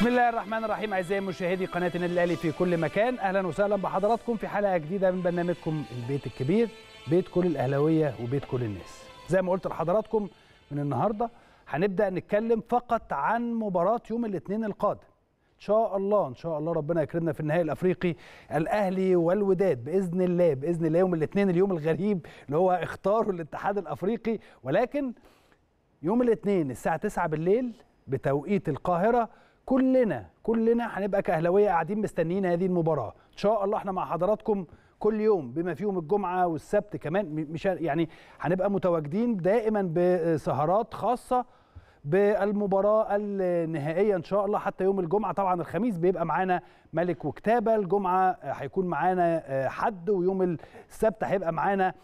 بسم الله الرحمن الرحيم اعزائي مشاهدي قناه النادي الاهلي في كل مكان اهلا وسهلا بحضراتكم في حلقه جديده من برنامجكم البيت الكبير بيت كل الاهلاويه وبيت كل الناس زي ما قلت لحضراتكم من النهارده هنبدا نتكلم فقط عن مباراه يوم الاثنين القادم ان شاء الله ان شاء الله ربنا يكرمنا في النهائي الافريقي الاهلي والوداد باذن الله باذن الله يوم الاثنين اليوم الغريب اللي هو اختاروا الاتحاد الافريقي ولكن يوم الاثنين الساعه 9 بالليل بتوقيت القاهره كلنا كلنا هنبقى كاهلاويه قاعدين مستنيين هذه المباراه ان شاء الله احنا مع حضراتكم كل يوم بما فيهم الجمعه والسبت كمان مش يعني هنبقى متواجدين دائما بسهرات خاصه بالمباراه النهائيه ان شاء الله حتى يوم الجمعه طبعا الخميس بيبقى معانا ملك وكتابه الجمعه هيكون معانا حد ويوم السبت هيبقى معانا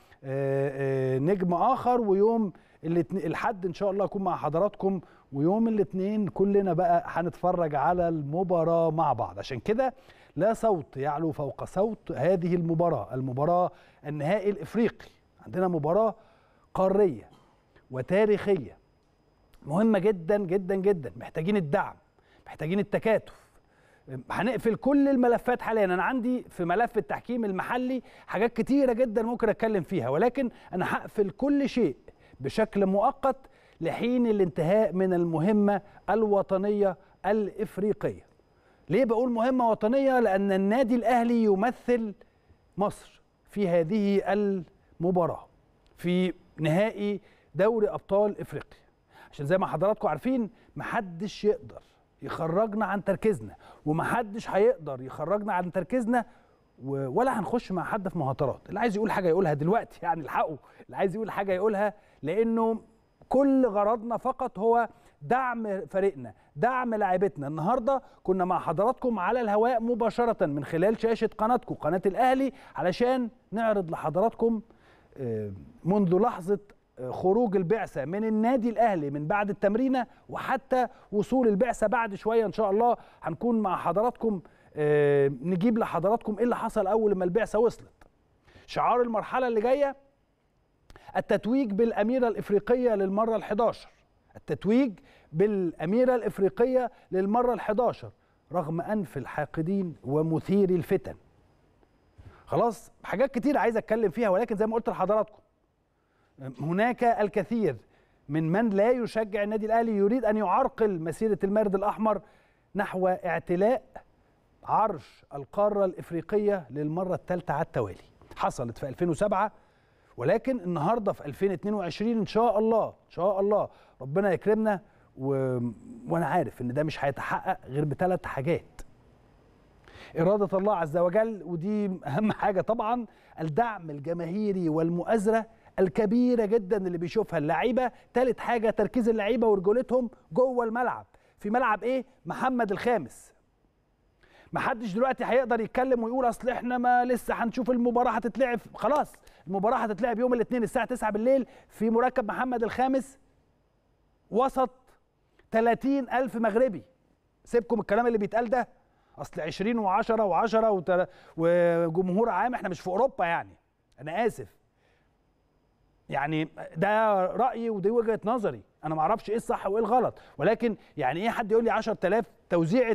نجم اخر ويوم الحد ان شاء الله اكون مع حضراتكم ويوم الاثنين كلنا بقى هنتفرج على المباراه مع بعض عشان كده لا صوت يعلو فوق صوت هذه المباراه المباراه النهائي الافريقي عندنا مباراه قاريه وتاريخيه مهمه جدا جدا جدا محتاجين الدعم محتاجين التكاتف هنقفل كل الملفات حاليا انا عندي في ملف التحكيم المحلي حاجات كتيره جدا ممكن اتكلم فيها ولكن انا هقفل كل شيء بشكل مؤقت لحين الانتهاء من المهمه الوطنيه الافريقيه ليه بقول مهمه وطنيه لان النادي الاهلي يمثل مصر في هذه المباراه في نهائي دوري ابطال افريقيا عشان زي ما حضراتكم عارفين محدش يقدر يخرجنا عن تركيزنا ومحدش هيقدر يخرجنا عن تركيزنا ولا هنخش مع حد في مهاترات اللي عايز يقول حاجه يقولها دلوقتي يعني الحقه اللي عايز يقول حاجه يقولها لانه كل غرضنا فقط هو دعم فريقنا دعم لاعبتنا النهارده كنا مع حضراتكم على الهواء مباشره من خلال شاشه قناتكم قناه الاهلي علشان نعرض لحضراتكم منذ لحظه خروج البعثه من النادي الاهلي من بعد التمرينه وحتى وصول البعثه بعد شويه ان شاء الله هنكون مع حضراتكم نجيب لحضراتكم ايه اللي حصل اول ما البعثه وصلت شعار المرحله اللي جايه التتويج بالاميره الافريقيه للمره ال11 التتويج بالاميره الافريقيه للمره ال11 رغم انف الحاقدين ومثيري الفتن خلاص حاجات كتير عايز اتكلم فيها ولكن زي ما قلت لحضراتكم هناك الكثير من من لا يشجع النادي الاهلي يريد ان يعرقل مسيره المارد الاحمر نحو اعتلاء عرش القاره الافريقيه للمره الثالثه على التوالي حصلت في 2007 ولكن النهارده في 2022 ان شاء الله ان شاء الله ربنا يكرمنا و... وانا عارف ان ده مش هيتحقق غير بثلاث حاجات إرادة الله عز وجل ودي أهم حاجة طبعا الدعم الجماهيري والمؤازرة الكبيرة جدا اللي بيشوفها اللعيبة ثالث حاجة تركيز اللعيبة ورجولتهم جوه الملعب في ملعب إيه؟ محمد الخامس محدش دلوقتي هيقدر يتكلم ويقول اصل احنا ما لسه هنشوف المباراه هتتلعب خلاص المباراه هتتلعب يوم الاثنين الساعه 9 بالليل في مركب محمد الخامس وسط 30 ألف مغربي سيبكم الكلام اللي بيتقال ده اصل 20 و10 و10 وجمهور عام احنا مش في اوروبا يعني انا اسف يعني ده رايي ودي وجهه نظري انا ما اعرفش ايه الصح وايه الغلط ولكن يعني ايه حد يقول لي 10000 توزيعه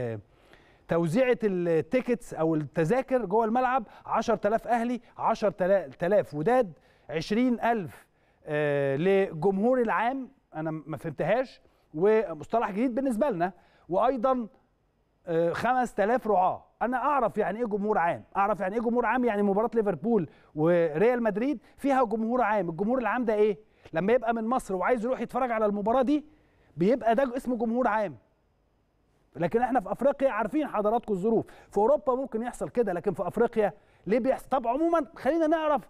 توزيعه التيكتس او التذاكر جوه الملعب 10000 اهلي 10000 وداد 20000 آه لجمهور العام انا ما فهمتهاش ومصطلح جديد بالنسبه لنا وايضا آه 5000 رعاه انا اعرف يعني ايه جمهور عام اعرف يعني ايه جمهور عام يعني مباراه ليفربول وريال مدريد فيها جمهور عام الجمهور العام ده ايه لما يبقى من مصر وعايز يروح يتفرج على المباراه دي بيبقى ده اسمه جمهور عام لكن احنا في افريقيا عارفين حضراتكم الظروف في اوروبا ممكن يحصل كده لكن في افريقيا ليه بيحصل طب عموما خلينا نعرف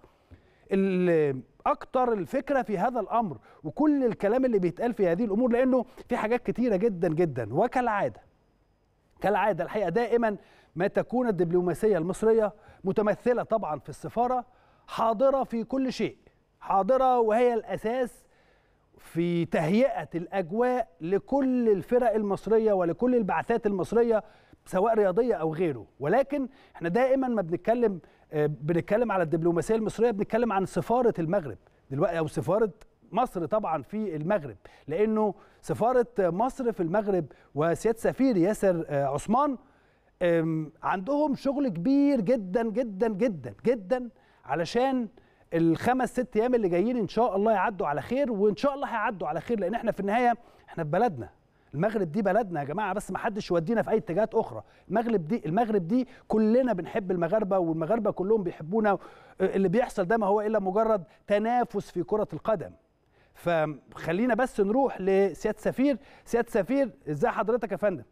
اكتر الفكره في هذا الامر وكل الكلام اللي بيتقال في هذه الامور لانه في حاجات كتيره جدا جدا وكالعاده كالعاده الحقيقه دائما ما تكون الدبلوماسيه المصريه متمثله طبعا في السفاره حاضره في كل شيء حاضره وهي الاساس في تهيئه الاجواء لكل الفرق المصريه ولكل البعثات المصريه سواء رياضيه او غيره ولكن احنا دائما ما بنتكلم بنتكلم على الدبلوماسيه المصريه بنتكلم عن سفاره المغرب دلوقتي او سفاره مصر طبعا في المغرب لانه سفاره مصر في المغرب وسياده سفير ياسر عثمان عندهم شغل كبير جدا جدا جدا جدا علشان الخمس ست ايام اللي جايين ان شاء الله يعدوا على خير وان شاء الله هيعدوا على خير لان احنا في النهايه احنا في بلدنا المغرب دي بلدنا يا جماعه بس ما حدش يودينا في اي اتجاهات اخرى المغرب دي المغرب دي كلنا بنحب المغاربه والمغاربه كلهم بيحبونا اللي بيحصل ده ما هو الا مجرد تنافس في كره القدم فخلينا بس نروح لسياده سفير سياده سفير ازاي حضرتك يا فندم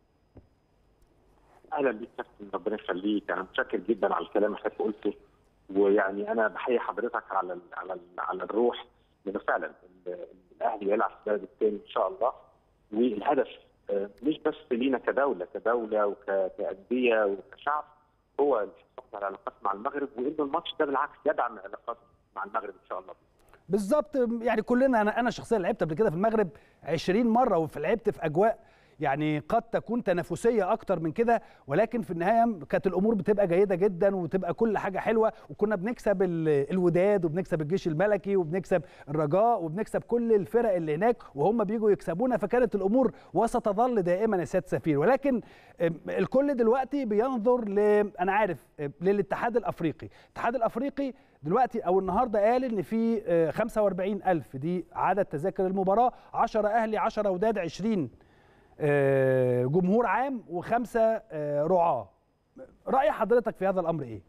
اهلا بيك كابتن ربنا يخليك انا متشكر جدا على الكلام اللي حضرتك قلته ويعني انا بحيي حضرتك على ال على ال على الروح لانه فعلا الاهلي يلعب في البلد الثاني ان شاء الله والهدف مش بس لينا كدوله كدوله وكانديه وكشعب هو الحفاظ على العلاقات مع المغرب وانه الماتش ده بالعكس يدعم العلاقات مع المغرب ان شاء الله بالظبط يعني كلنا انا انا شخصيا لعبت قبل كده في المغرب 20 مره ولعبت في اجواء يعني قد تكون تنافسيه اكتر من كده ولكن في النهايه كانت الامور بتبقى جيده جدا وتبقى كل حاجه حلوه وكنا بنكسب الوداد وبنكسب الجيش الملكي وبنكسب الرجاء وبنكسب كل الفرق اللي هناك وهم بيجوا يكسبونا فكانت الامور وستظل دائما يا سياده سفير ولكن الكل دلوقتي بينظر ل انا عارف للاتحاد الافريقي الاتحاد الافريقي دلوقتي او النهارده قال ان في 45000 دي عدد تذاكر المباراه 10 اهلي 10 وداد 20 جمهور عام وخمسه رعاه راي حضرتك في هذا الامر ايه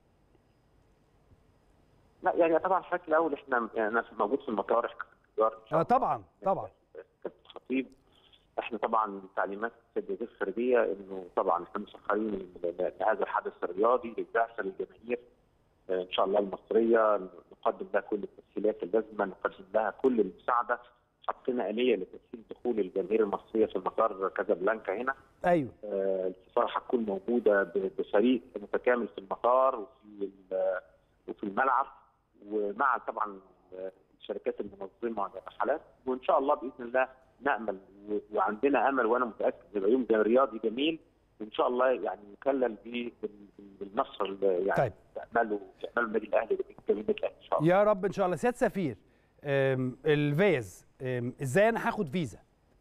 لا يعني طبعا حضرتك الاول احنا يعني انا موجود في المطار احنا اه طبعا طبعا خطيب احنا طبعا تعليمات السيد الخارجيه انه طبعا احنا مسخرين لهذا الحدث الرياضي للبعثه للجماهير ان شاء الله المصريه نقدم لها كل التسهيلات اللازمه نقدم لها كل المساعده حطينا آلية لتسهيل دخول الجماهير المصرية في مطار كازابلانكا هنا. أيوه. آه السفارة هتكون موجودة بفريق متكامل في المطار وفي وفي الملعب ومع طبعا الشركات المنظمة للرحلات وإن شاء الله بإذن الله نأمل وعندنا أمل وأنا متأكد يبقى يوم رياضي جميل وإن شاء الله يعني نكلل بالنصر اللي يعني طيب. تعمله تعمله النادي الأهلي وجماهير الأهلي إن شاء الله. يا رب إن شاء الله سيادة سفير الفيز ازاي انا هاخد فيزا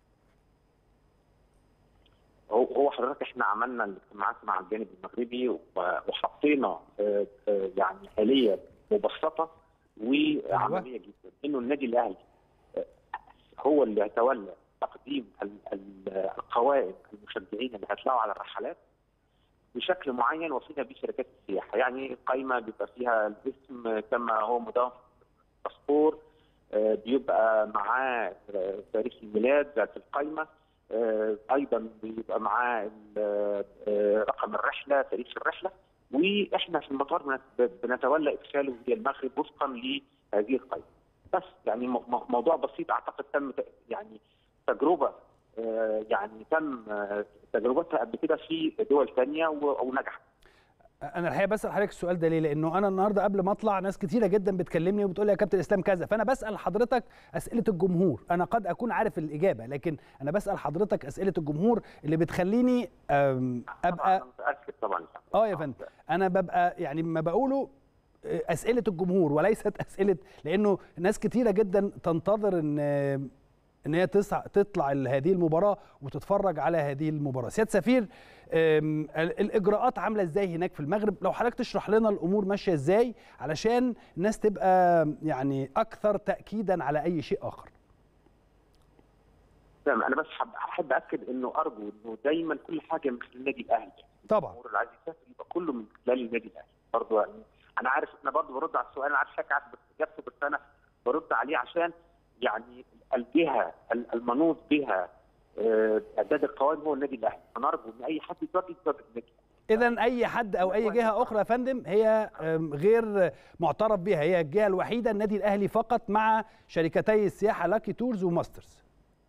هو هو حضرتك احنا عملنا الاجتماعات مع الجانب المغربي وحطينا يعني آلية مبسطة وعملية جدا انه النادي الاهلي هو اللي يتولى تقديم القوائم المشجعين اللي هيطلعوا على الرحلات بشكل معين وفيها بشركات السياحه يعني قائمه بيبقى فيها الاسم كما هو مدون في الباسبور بيبقى معاه تاريخ الميلاد ذات القائمه ايضا بيبقى معاه رقم الرحله تاريخ الرحله واحنا في المطار بنتولى ادخاله الى المغرب وفقا لهذه القائمه بس يعني موضوع بسيط اعتقد تم يعني تجربه يعني تم تجربتها قبل كده في دول ثانيه ونجحت انا الحقيقه بسال حضرتك السؤال ده ليه لانه انا النهارده قبل ما اطلع ناس كتيره جدا بتكلمني وبتقول لي يا كابتن اسلام كذا فانا بسال حضرتك اسئله الجمهور انا قد اكون عارف الاجابه لكن انا بسال حضرتك اسئله الجمهور اللي بتخليني ابقى متاكد طبعا اه يا فندم انا ببقى يعني ما بقوله اسئله الجمهور وليست اسئله لانه ناس كتيره جدا تنتظر ان ان هي تطلع هذه المباراه وتتفرج على هذه المباراه سياده سفير الاجراءات عامله ازاي هناك في المغرب لو حضرتك تشرح لنا الامور ماشيه ازاي علشان الناس تبقى يعني اكثر تاكيدا على اي شيء اخر تمام انا بس احب اكد انه ارجو انه دايما كل حاجه من خلال النادي الاهلي طبعا الامور اللي عايز يسافر يبقى كله من خلال النادي الاهلي برضه يعني انا عارف انا برضه برد على السؤال انا عارف حضرتك عارف اجابته بس انا برد عليه عشان يعني الجهه المنوط بها اعداد القوائم هو النادي الاهلي فنرجو ان اي حد يتواجد يتواجد النادي اذا اي حد او اي جهه اخرى يا فندم هي غير معترف بها هي الجهه الوحيده النادي الاهلي فقط مع شركتي السياحه لاكي تورز وماسترز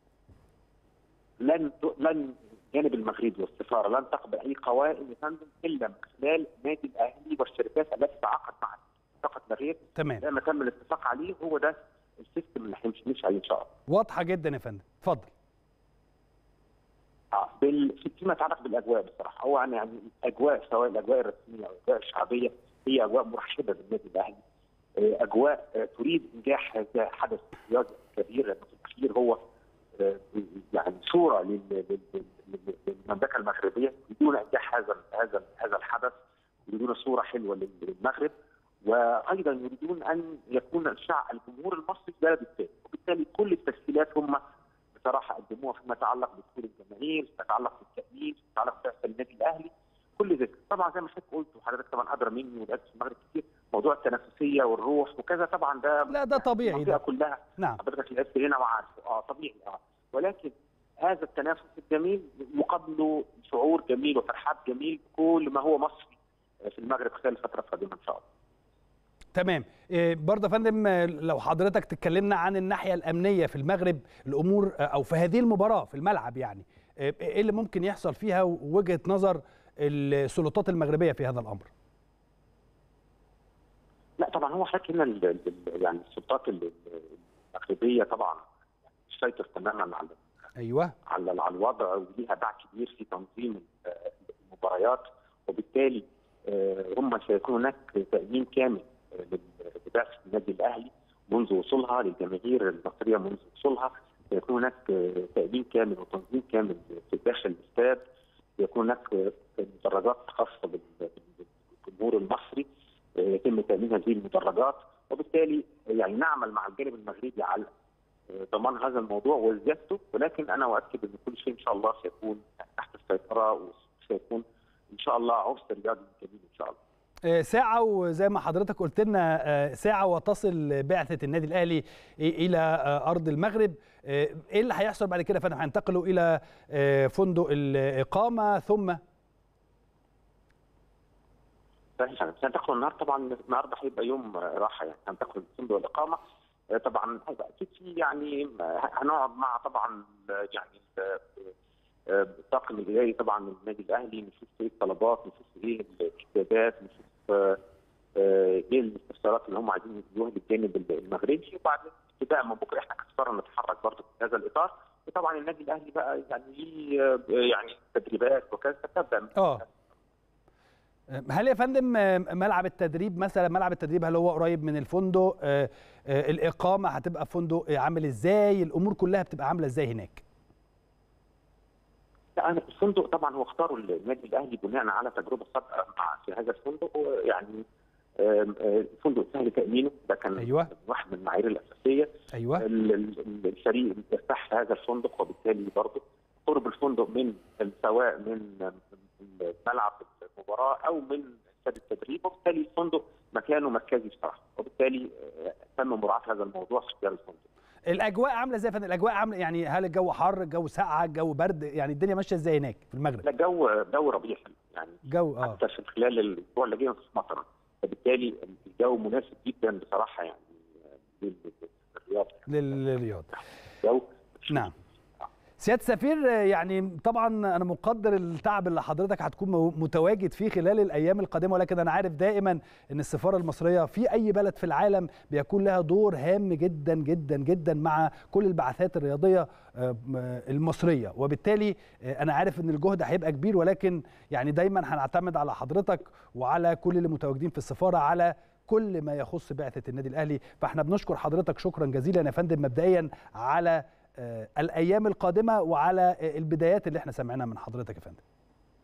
لن لن الجانب المغربي والسفاره لن تقبل اي قوائم يا فندم الا من خلال النادي الاهلي والشركات التي تعاقد معها فقط لا غير تمام لما تم الاتفاق عليه هو ده السيستم اللي هنمشي عليه ان شاء الله واضحه جدا يا فندم اتفضل اه بال... فيما يتعلق بالاجواء بصراحه هو يعني الاجواء سواء الاجواء الرسميه او الاجواء الشعبيه هي اجواء مرحبه بالنادي الاهلي اجواء تريد انجاح هذا حدث رياضي كبير لانه في الاخير هو يعني صوره للمملكه المغربيه يريدون انجاح هذا هذا هذا الحدث يريدون صوره حلوه للمغرب وايضا يريدون ان يكون الشعب الجمهور المصري بلد الثاني وبالتالي كل التسهيلات هم بصراحه قدموها فيما يتعلق بدخول الجماهير، فيما يتعلق بالتأمين، فيما يتعلق ببعثه النادي الاهلي، كل ذلك طبعا زي ما حضرتك قلت وحضرتك طبعا ادرى مني ولقيت في المغرب كتير موضوع التنافسيه والروح وكذا طبعا ده لا ده طبيعي ده كلها نعم حضرتك لعبت هنا وعارفه اه طبيعي اه ولكن هذا التنافس الجميل مقابله شعور جميل وفرحات جميل كل ما هو مصري في المغرب خلال الفتره القادمه ان شاء الله. تمام برضه يا فندم لو حضرتك تتكلمنا عن الناحيه الامنيه في المغرب الامور او في هذه المباراه في الملعب يعني ايه اللي ممكن يحصل فيها وجهه نظر السلطات المغربيه في هذا الامر؟ لا طبعا هو حضرتك هنا يعني السلطات المغربيه طبعا تسيطر تماما على ايوه على على الوضع وليها باع كبير في تنظيم المباريات وبالتالي هم سيكون هناك تامين كامل لبعثه النادي الاهلي منذ وصولها للجماهير المصريه منذ وصولها سيكون هناك تامين كامل وتنظيم كامل في داخل الاستاد يكون هناك مدرجات خاصه بالجمهور المصري يتم تامين هذه المدرجات وبالتالي يعني نعمل مع الجانب المغربي على ضمان هذا الموضوع وزيادته ولكن انا اؤكد ان كل شيء ان شاء الله سيكون تحت السيطره وسيكون ان شاء الله عرس رياضي جميل ان شاء الله. ساعة وزي ما حضرتك قلت لنا ساعة وتصل بعثة النادي الأهلي إلى أرض المغرب إيه اللي هيحصل بعد كده فندم هينتقلوا إلى فندق الإقامة ثم هننتقلوا النهارده طبعا النهارده هيبقى يوم راحه يعني هننتقلوا فندق الاقامه طبعا هيبقى اكيد في يعني هنقعد مع طبعا يعني الطاقم الاداري طبعا من النادي الاهلي نشوف ايه الطلبات نشوف ايه الاجتهادات نشوف ايه الاستفسارات اللي هم عايزين يدوها للجانب المغربي وبعدين ابتداء من بكره احنا كسفاره نتحرك برضه في هذا الاطار وطبعا النادي الاهلي بقى يعني ليه يعني تدريبات وكذا تبدا اه هل يا فندم ملعب التدريب مثلا ملعب التدريب هل هو قريب من الفندق آه آه الاقامه هتبقى فندق عامل ازاي الامور كلها بتبقى عامله ازاي هناك لا الفندق طبعا هو اختاروا النادي الاهلي بناء على تجربه سابقه مع في هذا الفندق يعني الفندق سهل تامينه ده كان أيوة. واحد من المعايير الاساسيه ايوه الفريق يرتاح في هذا الفندق وبالتالي برضه قرب الفندق من سواء من ملعب المباراه او من استاد التدريب وبالتالي الفندق مكانه مركزي بصراحه وبالتالي تم مراعاه هذا الموضوع في اختيار الفندق. الاجواء عامله ازاي فندم الاجواء عامله يعني هل الجو حر الجو ساقعه الجو برد يعني الدنيا ماشيه ازاي هناك في المغرب لا جو جو ربيع يعني جو اه حتى في خلال الاسبوع اللي جاي مفيش مطر فبالتالي الجو مناسب جدا بصراحه يعني للرياض للرياض جو نعم سياده السفير يعني طبعا انا مقدر التعب اللي حضرتك هتكون متواجد فيه خلال الايام القادمه ولكن انا عارف دائما ان السفاره المصريه في اي بلد في العالم بيكون لها دور هام جدا جدا جدا مع كل البعثات الرياضيه المصريه وبالتالي انا عارف ان الجهد هيبقى كبير ولكن يعني دايما هنعتمد على حضرتك وعلى كل اللي متواجدين في السفاره على كل ما يخص بعثه النادي الاهلي فاحنا بنشكر حضرتك شكرا جزيلا يا فندم مبدئيا على الايام القادمه وعلى البدايات اللي احنا سمعناها من حضرتك يا فندم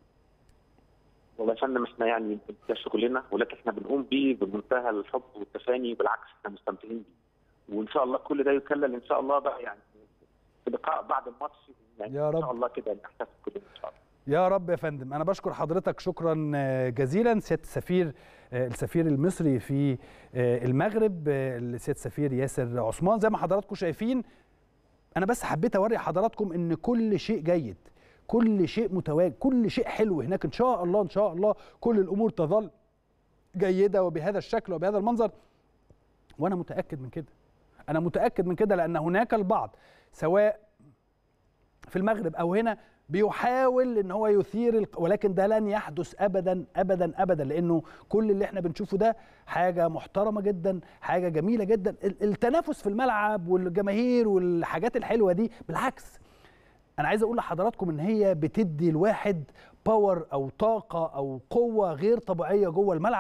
والله يا فندم احنا يعني ده شغلنا ولكن احنا بنقوم بيه بمنتهى الحب والتفاني بالعكس احنا مستمتعين بيه وان شاء الله كل ده يكلل ان شاء الله بقى يعني في لقاء بعد الماتش يعني يا رب. ان شاء الله كده نحتفل كلنا ان شاء الله يا رب يا فندم انا بشكر حضرتك شكرا جزيلا سياده السفير السفير المصري في المغرب سياده السفير ياسر عثمان زي ما حضراتكم شايفين انا بس حبيت اوري حضراتكم ان كل شيء جيد كل شيء متواجد كل شيء حلو هناك ان شاء الله ان شاء الله كل الامور تظل جيده وبهذا الشكل وبهذا المنظر وانا متاكد من كده انا متاكد من كده لان هناك البعض سواء في المغرب او هنا بيحاول ان هو يثير ولكن ده لن يحدث ابدا ابدا ابدا لانه كل اللي احنا بنشوفه ده حاجه محترمه جدا حاجه جميله جدا التنافس في الملعب والجماهير والحاجات الحلوه دي بالعكس انا عايز اقول لحضراتكم ان هي بتدي الواحد باور او طاقه او قوه غير طبيعيه جوه الملعب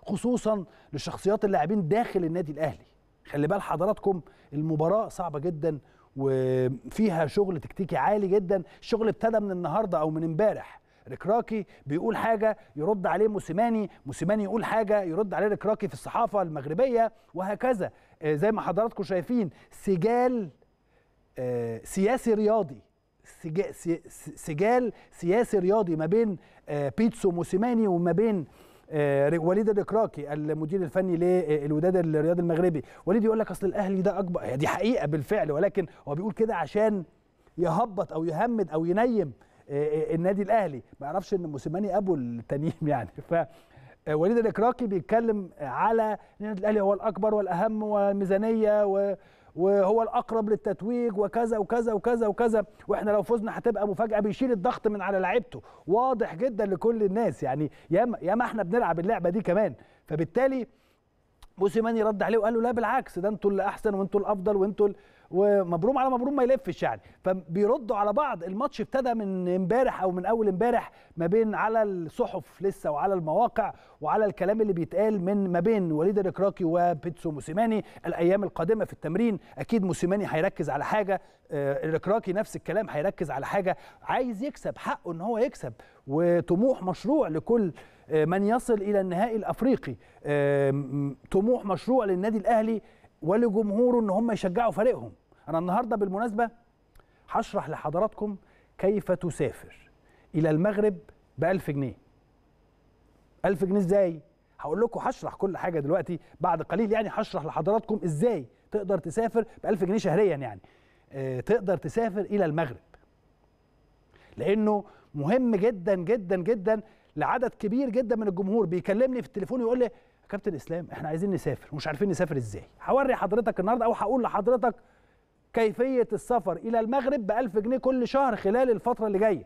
خصوصا لشخصيات اللاعبين داخل النادي الاهلي خلي بال حضراتكم المباراه صعبه جدا وفيها شغل تكتيكي عالي جدا الشغل ابتدى من النهارده او من امبارح ركراكي بيقول حاجه يرد عليه موسيماني موسيماني يقول حاجه يرد عليه ركراكي في الصحافه المغربيه وهكذا آه، زي ما حضراتكم شايفين سجال آه، سياسي رياضي سجا- سي- سجال سياسي رياضي ما بين آه، بيتسو موسيماني وما بين آه، ر- وليد الركراكي المدير الفني للوداد الرياضي المغربي وليد يقول لك اصل الاهلي ده اكبر هي دي حقيقه بالفعل ولكن هو بيقول كده عشان يهبط او يهمد او ينيم آه، آه، النادي الاهلي ما يعرفش ان موسيماني ابو التنييم يعني ف آه، وليد الإكراكي بيتكلم على ان النادي الاهلي هو الاكبر والاهم والميزانيه و وهو الاقرب للتتويج وكذا وكذا وكذا وكذا واحنا لو فزنا هتبقى مفاجاه بيشيل الضغط من على لعيبته واضح جدا لكل الناس يعني ياما ياما احنا بنلعب اللعبه دي كمان فبالتالي موسيماني رد عليه وقال له لا بالعكس ده انتوا اللي احسن وانتوا الافضل وانتوا ال... ومبروم على مبروم ما يلفش يعني فبيردوا على بعض الماتش ابتدى من امبارح او من اول امبارح ما بين على الصحف لسه وعلى المواقع وعلى الكلام اللي بيتقال من ما بين وليد الركراكي وبيتسو موسيماني الايام القادمه في التمرين اكيد موسيماني هيركز على حاجه آه، الركراكي نفس الكلام هيركز على حاجه عايز يكسب حقه ان هو يكسب وطموح مشروع لكل آه، من يصل الى النهائي الافريقي آه، م- طموح مشروع للنادي الاهلي ولجمهوره ان هم يشجعوا فريقهم انا النهارده بالمناسبه هشرح لحضراتكم كيف تسافر الى المغرب ب 1000 جنيه 1000 جنيه ازاي هقول لكم هشرح كل حاجه دلوقتي بعد قليل يعني هشرح لحضراتكم ازاي تقدر تسافر ب 1000 جنيه شهريا يعني آه، تقدر تسافر الى المغرب لانه مهم جدا جدا جدا لعدد كبير جدا من الجمهور بيكلمني في التليفون يقول لي يا كابتن اسلام احنا عايزين نسافر ومش عارفين نسافر ازاي هوري حضرتك النهارده او هقول لحضرتك كيفيه السفر الى المغرب ب 1000 جنيه كل شهر خلال الفتره اللي جايه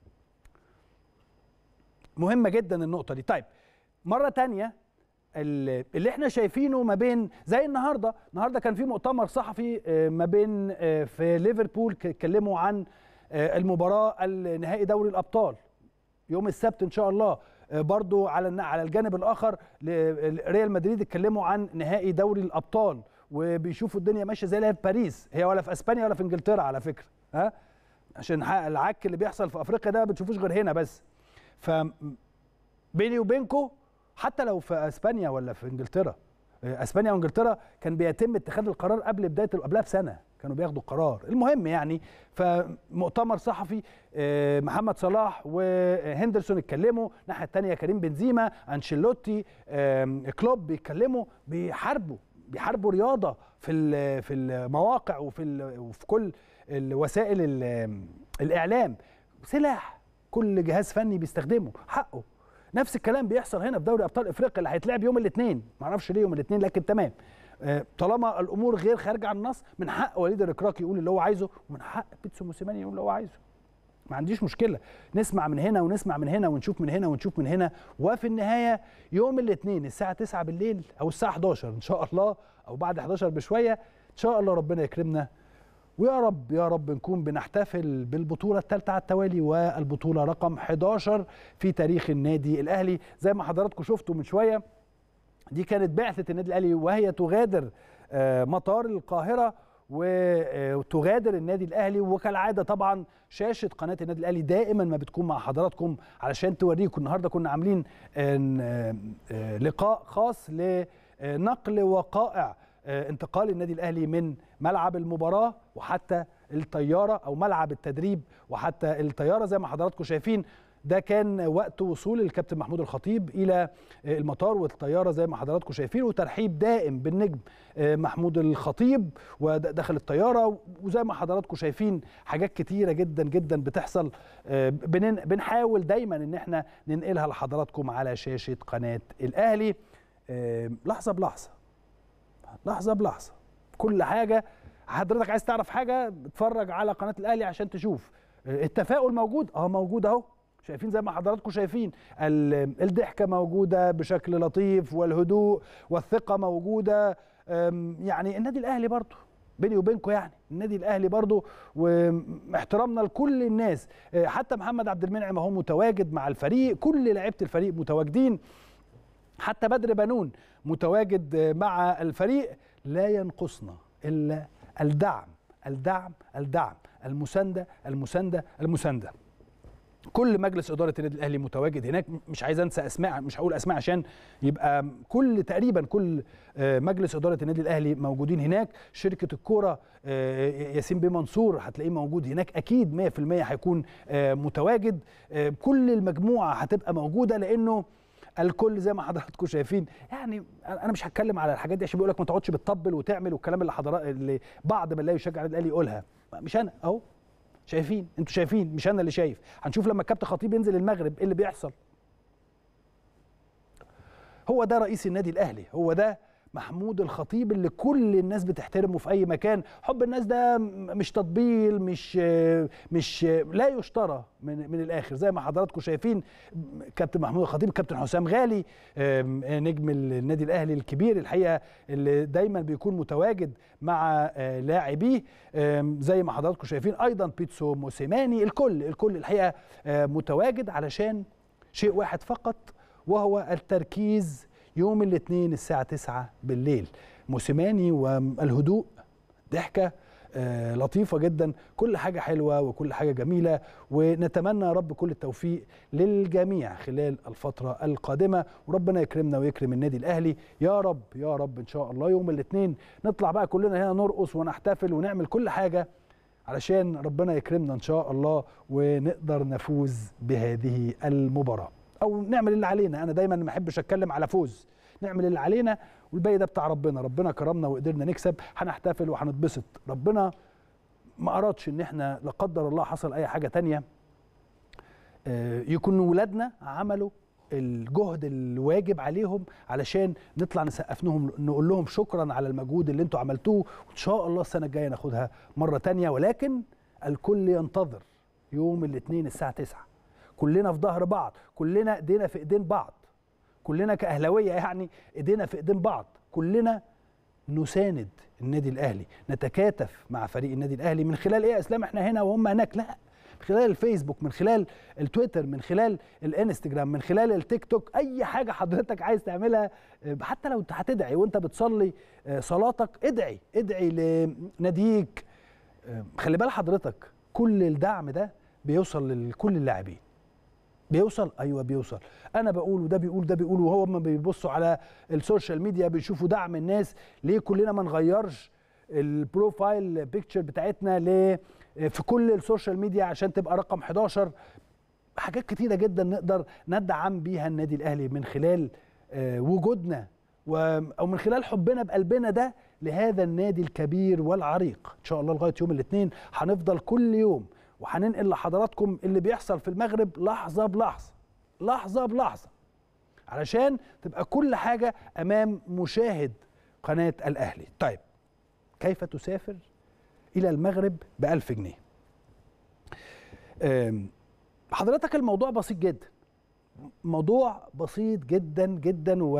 مهمه جدا النقطه دي طيب مره تانية ال- اللي احنا شايفينه ما بين زي النهارده النهارده كان في مؤتمر صحفي آه، ما بين آه، في ليفربول ك- اتكلموا عن آه، المباراه النهائي دوري الابطال يوم السبت ان شاء الله آه، برضو على الن- على الجانب الاخر ل- ريال مدريد اتكلموا عن نهائي دوري الابطال وبيشوفوا الدنيا ماشيه زي اللي هي في باريس هي ولا في اسبانيا ولا في انجلترا على فكره ها عشان ح- العك اللي بيحصل في افريقيا ده ما بتشوفوش غير هنا بس ف بيني وبينكم حتى لو في اسبانيا ولا في انجلترا آه، اسبانيا وانجلترا كان بيتم اتخاذ القرار قبل بدايه قبلها بسنه كانوا بياخدوا القرار المهم يعني فمؤتمر صحفي آه، محمد صلاح وهندرسون اتكلموا الناحيه الثانيه كريم بنزيما انشيلوتي آم، كلوب بيتكلموا بيحاربوا بيحاربوا رياضه في ال- في المواقع وفي ال- وفي كل الوسائل ال- الاعلام سلاح كل جهاز فني بيستخدمه حقه نفس الكلام بيحصل هنا في دوري ابطال افريقيا اللي هيتلعب يوم الاثنين معرفش ليه يوم الاثنين لكن تمام آه، طالما الامور غير خارجه عن النص من حق وليد الركراكي يقول اللي هو عايزه ومن حق بيتسو موسيماني يقول اللي هو عايزه ما عنديش مشكله نسمع من هنا ونسمع من هنا ونشوف من هنا ونشوف من هنا وفي النهايه يوم الاثنين الساعه 9 بالليل او الساعه 11 ان شاء الله او بعد 11 بشويه ان شاء الله ربنا يكرمنا ويا رب يا رب نكون بنحتفل بالبطولة الثالثة على التوالي والبطولة رقم 11 في تاريخ النادي الأهلي زي ما حضراتكم شفتوا من شوية دي كانت بعثة النادي الأهلي وهي تغادر آه، مطار القاهرة وتغادر النادي الأهلي وكالعادة طبعا شاشة قناة النادي الأهلي دائما ما بتكون مع حضراتكم علشان توريكم النهاردة كنا عاملين آه، آه، لقاء خاص لنقل وقائع آه، انتقال النادي الاهلي من ملعب المباراه وحتى الطياره او ملعب التدريب وحتى الطياره زي ما حضراتكم شايفين ده كان وقت وصول الكابتن محمود الخطيب الى آه، المطار والطياره زي ما حضراتكم شايفين وترحيب دائم بالنجم آه، محمود الخطيب ودخل الطياره وزي ما حضراتكم شايفين حاجات كتيره جدا جدا بتحصل آه، بنن- بنحاول دايما ان احنا ننقلها لحضراتكم على شاشه قناه الاهلي آه، لحظه بلحظه لحظه بلحظه كل حاجه حضرتك عايز تعرف حاجه اتفرج على قناه الاهلي عشان تشوف التفاؤل موجود اه موجود اهو شايفين زي ما حضراتكم شايفين ال- الضحكه موجوده بشكل لطيف والهدوء والثقه موجوده أم، يعني النادي الاهلي برضه بيني وبينكم يعني النادي الاهلي برضه واحترامنا لكل الناس أه، حتى محمد عبد المنعم اهو متواجد مع الفريق كل لعيبه الفريق متواجدين حتى بدر بنون متواجد مع الفريق لا ينقصنا الا الدعم الدعم الدعم المسانده المسانده المسانده كل مجلس اداره النادي الاهلي متواجد هناك مش عايز انسى اسماء مش هقول اسماء عشان يبقى كل تقريبا كل مجلس اداره النادي الاهلي موجودين هناك شركه الكوره ياسين بيه منصور هتلاقيه موجود هناك اكيد 100% هيكون متواجد كل المجموعه هتبقى موجوده لانه الكل زي ما حضراتكم شايفين يعني انا مش هتكلم على الحاجات دي عشان بيقول لك ما تقعدش بتطبل وتعمل والكلام اللي حضرات اللي بعض من لا يشجع النادي الاهلي يقولها مش انا اهو شايفين انتوا شايفين مش انا اللي شايف هنشوف لما الكابتن خطيب ينزل المغرب ايه اللي بيحصل هو ده رئيس النادي الاهلي هو ده محمود الخطيب اللي كل الناس بتحترمه في اي مكان حب الناس ده مش تطبيل مش مش لا يشترى من من الاخر زي ما حضراتكم شايفين كابتن محمود الخطيب كابتن حسام غالي نجم النادي الاهلي الكبير الحقيقه اللي دايما بيكون متواجد مع لاعبيه زي ما حضراتكم شايفين ايضا بيتسو موسيماني الكل الكل الحقيقه متواجد علشان شيء واحد فقط وهو التركيز يوم الاثنين الساعة 9 بالليل موسيماني والهدوء ضحكة آه لطيفة جدا كل حاجة حلوة وكل حاجة جميلة ونتمنى يا رب كل التوفيق للجميع خلال الفترة القادمة وربنا يكرمنا ويكرم النادي الأهلي يا رب يا رب إن شاء الله يوم الاثنين نطلع بقى كلنا هنا نرقص ونحتفل ونعمل كل حاجة علشان ربنا يكرمنا إن شاء الله ونقدر نفوز بهذه المباراة او نعمل اللي علينا انا دايما ما احبش اتكلم على فوز نعمل اللي علينا والباقي ده بتاع ربنا ربنا كرمنا وقدرنا نكسب هنحتفل وهنتبسط ربنا ما ارادش ان احنا لا قدر الله حصل اي حاجه تانية يكون ولادنا عملوا الجهد الواجب عليهم علشان نطلع نسقف لهم نقول لهم شكرا على المجهود اللي انتوا عملتوه وان شاء الله السنه الجايه ناخدها مره تانية ولكن الكل ينتظر يوم الاثنين الساعه 9 كلنا في ظهر بعض كلنا ايدينا في ايدين بعض كلنا كاهلاويه يعني ايدينا في ايدين بعض كلنا نساند النادي الاهلي نتكاتف مع فريق النادي الاهلي من خلال ايه يا اسلام احنا هنا وهم هناك لا من خلال الفيسبوك من خلال التويتر من خلال الانستجرام من خلال التيك توك اي حاجه حضرتك عايز تعملها حتى لو هتدعي وانت بتصلي صلاتك ادعي ادعي لناديك خلي بال حضرتك كل الدعم ده بيوصل لكل اللاعبين بيوصل ايوه بيوصل انا بقول وده بيقول ده بيقول وهو ما بيبصوا على السوشيال ميديا بيشوفوا دعم الناس ليه كلنا ما نغيرش البروفايل بيكتشر بتاعتنا ليه في كل السوشيال ميديا عشان تبقى رقم 11 حاجات كتيره جدا نقدر ندعم بيها النادي الاهلي من خلال وجودنا او من خلال حبنا بقلبنا ده لهذا النادي الكبير والعريق ان شاء الله لغايه يوم الاثنين هنفضل كل يوم وهننقل لحضراتكم اللي بيحصل في المغرب لحظه بلحظه لحظه بلحظه علشان تبقى كل حاجه امام مشاهد قناه الاهلي طيب كيف تسافر الى المغرب ب 1000 جنيه حضرتك الموضوع بسيط جدا موضوع بسيط جدا جدا و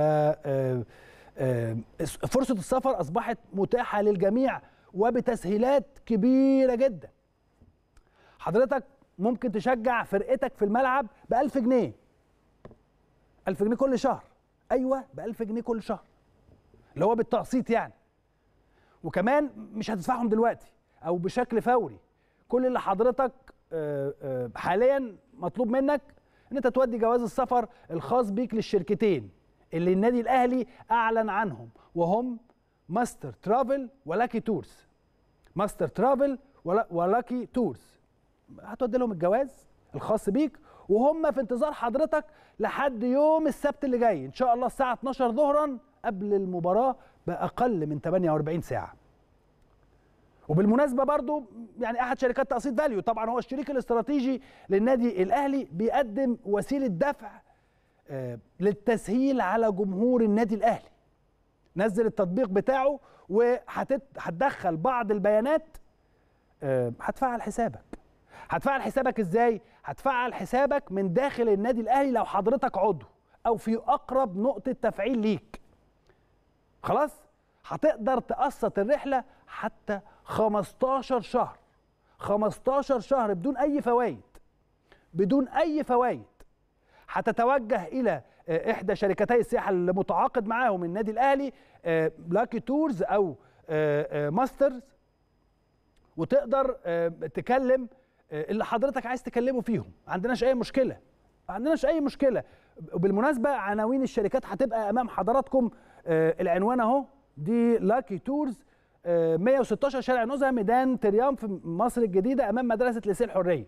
فرصه السفر اصبحت متاحه للجميع وبتسهيلات كبيره جدا حضرتك ممكن تشجع فرقتك في الملعب ب 1000 جنيه 1000 جنيه كل شهر ايوه ب 1000 جنيه كل شهر اللي هو بالتقسيط يعني وكمان مش هتدفعهم دلوقتي او بشكل فوري كل اللي حضرتك حاليا مطلوب منك ان انت تودي جواز السفر الخاص بيك للشركتين اللي النادي الاهلي اعلن عنهم وهم ماستر ترافل ولاكي تورز ماستر ترافل ولاكي تورز هتودي لهم الجواز الخاص بيك وهم في انتظار حضرتك لحد يوم السبت اللي جاي ان شاء الله الساعه 12 ظهرا قبل المباراه باقل من 48 ساعه وبالمناسبه برضو يعني احد شركات تقسيط فاليو طبعا هو الشريك الاستراتيجي للنادي الاهلي بيقدم وسيله دفع آه للتسهيل على جمهور النادي الاهلي نزل التطبيق بتاعه وهتدخل بعض البيانات آه هتفعل حسابك هتفعل حسابك ازاي هتفعل حسابك من داخل النادي الاهلي لو حضرتك عضو او في اقرب نقطه تفعيل ليك خلاص هتقدر تقسط الرحله حتى 15 شهر 15 شهر بدون اي فوائد بدون اي فوائد هتتوجه الى آه، احدى شركتي السياحه اللي متعاقد معاهم النادي الاهلي آه، لاكي تورز او آه، آه، ماسترز وتقدر آه، تكلم آه، اللي حضرتك عايز تكلمه فيهم ما عندناش اي مشكله ما عندناش اي مشكله وبالمناسبه عناوين الشركات هتبقى امام حضراتكم آه، العنوان اهو دي لاكي تورز آه، 116 شارع نزهه ميدان تريام في مصر الجديده امام مدرسه لسان الحريه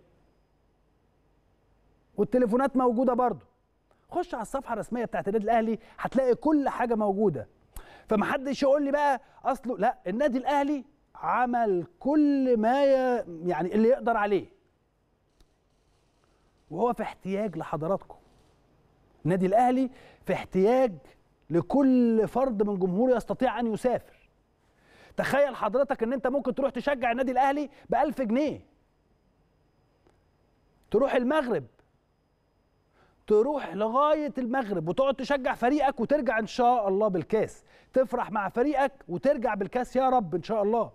والتليفونات موجوده برضو خش على الصفحه الرسميه بتاعت النادي الاهلي هتلاقي كل حاجه موجوده فمحدش يقول لي بقى اصله لا النادي الاهلي عمل كل ما ي... يعني اللي يقدر عليه وهو في احتياج لحضراتكم النادي الاهلي في احتياج لكل فرد من جمهوره يستطيع ان يسافر تخيل حضرتك ان انت ممكن تروح تشجع النادي الاهلي ب 1000 جنيه تروح المغرب تروح لغايه المغرب وتقعد تشجع فريقك وترجع ان شاء الله بالكاس تفرح مع فريقك وترجع بالكاس يا رب ان شاء الله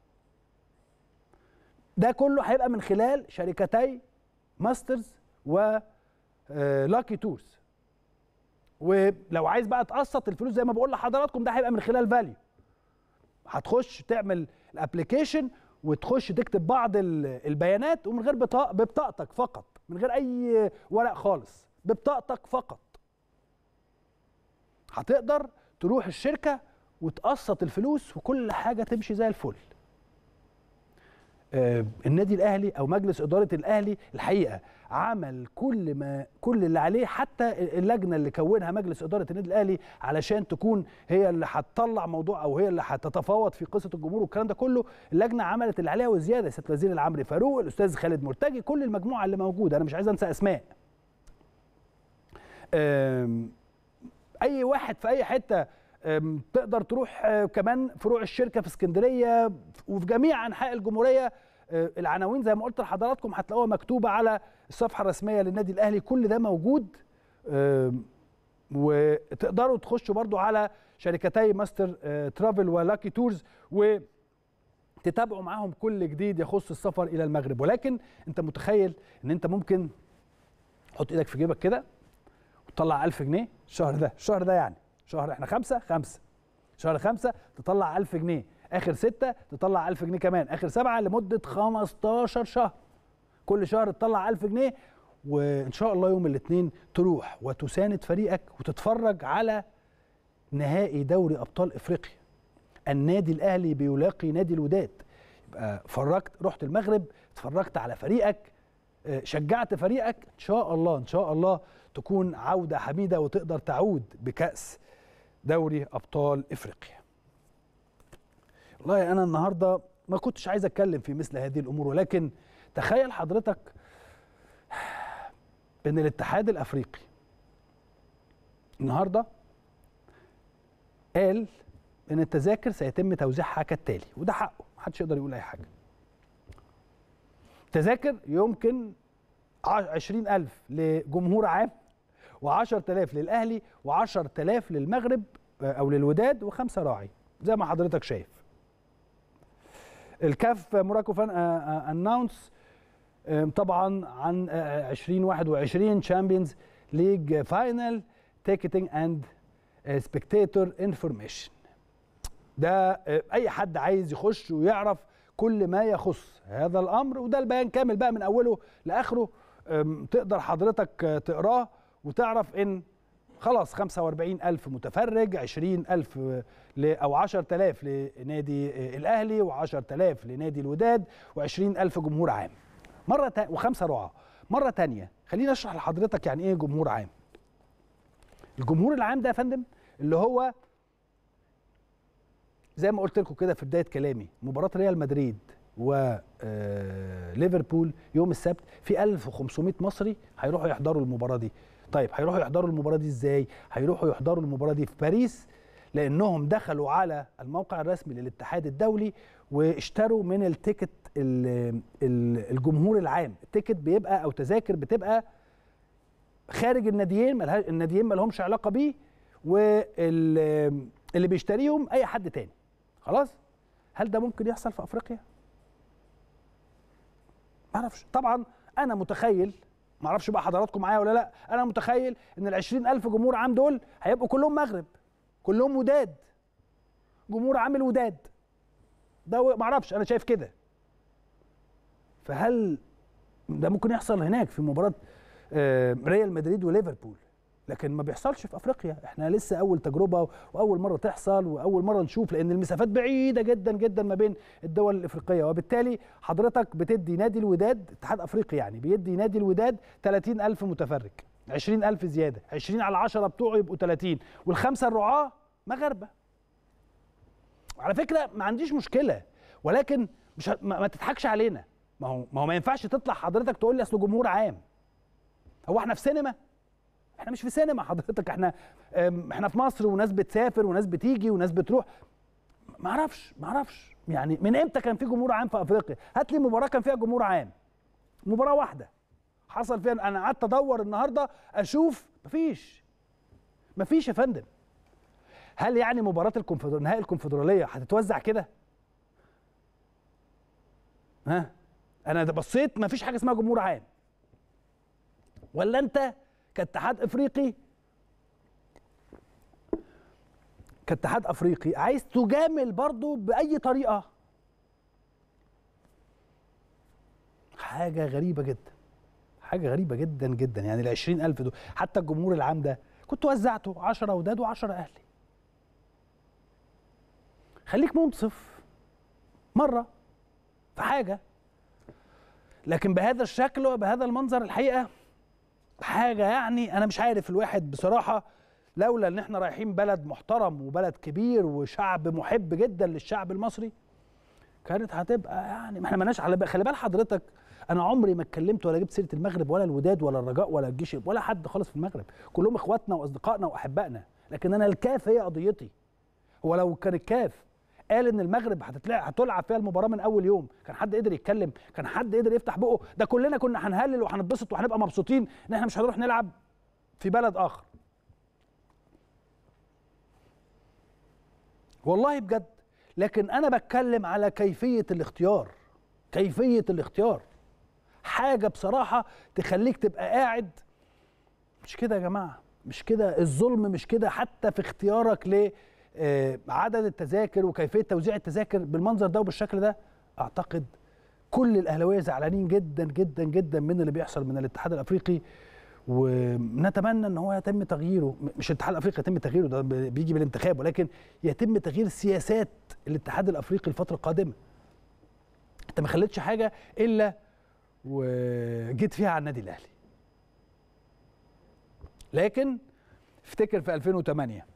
ده كله هيبقى من خلال شركتي ماسترز و آه، لاكي تورز ولو عايز بقى تقسط الفلوس زي ما بقول لحضراتكم ده هيبقى من خلال فاليو هتخش تعمل الابلكيشن وتخش تكتب بعض ال- البيانات ومن غير بطاقه ببطاقتك فقط من غير اي ورق خالص ببطاقتك فقط هتقدر تروح الشركه وتقسط الفلوس وكل حاجه تمشي زي الفل آه، النادي الاهلي او مجلس اداره الاهلي الحقيقه عمل كل ما كل اللي عليه حتى اللجنه اللي كونها مجلس اداره النادي الاهلي علشان تكون هي اللي هتطلع موضوع او هي اللي هتتفاوض في قصه الجمهور والكلام ده كله اللجنه عملت اللي عليها وزياده سياده الوزير العمري فاروق الاستاذ خالد مرتجي كل المجموعه اللي موجوده انا مش عايز انسى اسماء آم، اي واحد في اي حته أم، تقدر تروح آه، كمان فروع الشركه في اسكندريه وفي جميع انحاء الجمهوريه آه، العناوين زي ما قلت لحضراتكم هتلاقوها مكتوبه على الصفحه الرسميه للنادي الاهلي كل ده موجود آم، وتقدروا تخشوا برضو على شركتي ماستر آه، ترافل ولاكي تورز و تتابعوا معاهم كل جديد يخص السفر الى المغرب ولكن انت متخيل ان انت ممكن تحط ايدك في جيبك كده وتطلع 1000 جنيه الشهر ده الشهر ده يعني شهر احنا خمسة خمسة شهر خمسة تطلع 1000 جنيه آخر ستة تطلع 1000 جنيه كمان آخر سبعة لمدة 15 شهر كل شهر تطلع 1000 جنيه وإن شاء الله يوم الاثنين تروح وتساند فريقك وتتفرج على نهائي دوري أبطال إفريقيا النادي الأهلي بيلاقي نادي الوداد يبقى فرجت رحت المغرب اتفرجت على فريقك آه، شجعت فريقك ان شاء الله ان شاء الله تكون عوده حميده وتقدر تعود بكاس دوري ابطال افريقيا. والله انا النهارده ما كنتش عايز اتكلم في مثل هذه الامور ولكن تخيل حضرتك ان الاتحاد الافريقي النهارده قال ان التذاكر سيتم توزيعها كالتالي وده حقه محدش يقدر يقول اي حاجه. تذاكر يمكن عشرين ألف لجمهور عام و10000 للأهلي و10000 للمغرب آه، أو للوداد وخمسة راعي زي ما حضرتك شايف الكاف موراكو فان اناونس طبعا عن آه، 2021 تشامبيونز ليج فاينل تيكتنج اند سبكتاتور انفورميشن ده آه، اي حد عايز يخش ويعرف كل ما يخص هذا الامر وده البيان كامل بقى من اوله لاخره أم، تقدر حضرتك آه، تقراه وتعرف ان خلاص 45 ألف متفرج 20 ألف ل أو 10000 لنادي آه، الأهلي و10000 لنادي الوداد و20 ألف جمهور عام مرة تا... وخمسة رعاة مرة تانية خليني أشرح لحضرتك يعني إيه جمهور عام الجمهور العام ده يا فندم اللي هو زي ما قلت لكم كده في بدايه كلامي مباراه ريال مدريد وليفربول يوم السبت في 1500 مصري هيروحوا يحضروا المباراه دي طيب هيروحوا يحضروا المباراه دي ازاي هيروحوا يحضروا المباراه دي في باريس لانهم دخلوا على الموقع الرسمي للاتحاد الدولي واشتروا من التيكت ال- ال- الجمهور العام التيكت بيبقى او تذاكر بتبقى خارج الناديين ملها- الناديين ما لهمش علاقه بيه واللي بيشتريهم اي حد تاني خلاص هل ده ممكن يحصل في افريقيا ما اعرفش طبعا انا متخيل ما اعرفش بقى حضراتكم معايا ولا لا انا متخيل ان ال 20000 جمهور عام دول هيبقوا كلهم مغرب كلهم وداد جمهور عامل وداد ده ما اعرفش انا شايف كده فهل ده ممكن يحصل هناك في مباراه آه، ريال مدريد وليفربول لكن ما بيحصلش في افريقيا احنا لسه اول تجربه واول مره تحصل واول مره نشوف لان المسافات بعيده جدا جدا ما بين الدول الافريقيه وبالتالي حضرتك بتدي نادي الوداد اتحاد افريقي يعني بيدي نادي الوداد 30000 متفرج 20000 زياده 20 على 10 بتوعه يبقوا 30 والخمسه الرعاه مغاربه على فكره ما عنديش مشكله ولكن مش ه- ما, ما تضحكش علينا ما هو ما هو ما ينفعش تطلع حضرتك تقول لي اصل جمهور عام هو احنا في سينما احنا مش في سينما حضرتك احنا ام، احنا في مصر وناس بتسافر وناس بتيجي وناس بتروح ما اعرفش ما اعرفش يعني من امتى كان في جمهور عام في افريقيا هات لي مباراه كان فيها جمهور عام مباراه واحده حصل فيها انا قعدت ادور النهارده اشوف مفيش مفيش يا فندم هل يعني مباراه الكونفدراليه نهائي الكونفدراليه هتتوزع كده ها انا ده بصيت مفيش حاجه اسمها جمهور عام ولا انت كاتحاد افريقي كاتحاد افريقي عايز تجامل برضو باي طريقه حاجه غريبه جدا حاجه غريبه جدا جدا يعني ال 20000 دول حتى الجمهور العام ده كنت وزعته 10 وداد و10 اهلي خليك منصف مره في حاجه لكن بهذا الشكل وبهذا المنظر الحقيقه حاجه يعني انا مش عارف الواحد بصراحه لولا ان احنا رايحين بلد محترم وبلد كبير وشعب محب جدا للشعب المصري كانت هتبقى يعني ما احنا مالناش على بال خلي بال حضرتك انا عمري ما اتكلمت ولا جبت سيره المغرب ولا الوداد ولا الرجاء ولا الجيش ولا حد خالص في المغرب كلهم اخواتنا واصدقائنا واحبائنا لكن انا الكاف هي قضيتي هو لو كان الكاف قال ان المغرب هتتلعب هتلعب فيها المباراه من اول يوم كان حد قدر يتكلم كان حد قدر يفتح بقه ده كلنا كنا هنهلل وهنتبسط وهنبقى مبسوطين ان احنا مش هنروح نلعب في بلد اخر والله بجد لكن انا بتكلم على كيفيه الاختيار كيفيه الاختيار حاجه بصراحه تخليك تبقى قاعد مش كده يا جماعه مش كده الظلم مش كده حتى في اختيارك ل آه، عدد التذاكر وكيفيه توزيع التذاكر بالمنظر ده وبالشكل ده اعتقد كل الاهلاويه زعلانين جدا جدا جدا من اللي بيحصل من الاتحاد الافريقي ونتمنى ان هو يتم تغييره م- مش الاتحاد الافريقي يتم تغييره ده ب- بيجي بالانتخاب ولكن يتم تغيير سياسات الاتحاد الافريقي الفتره القادمه انت ما خليتش حاجه الا وجيت فيها على النادي الاهلي لكن افتكر في 2008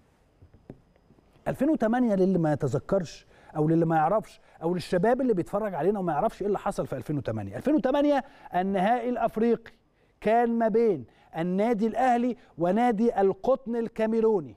2008 للي ما يتذكرش او للي ما يعرفش او للشباب اللي بيتفرج علينا وما يعرفش ايه اللي حصل في 2008 2008 النهائي الافريقي كان ما بين النادي الاهلي ونادي القطن الكاميروني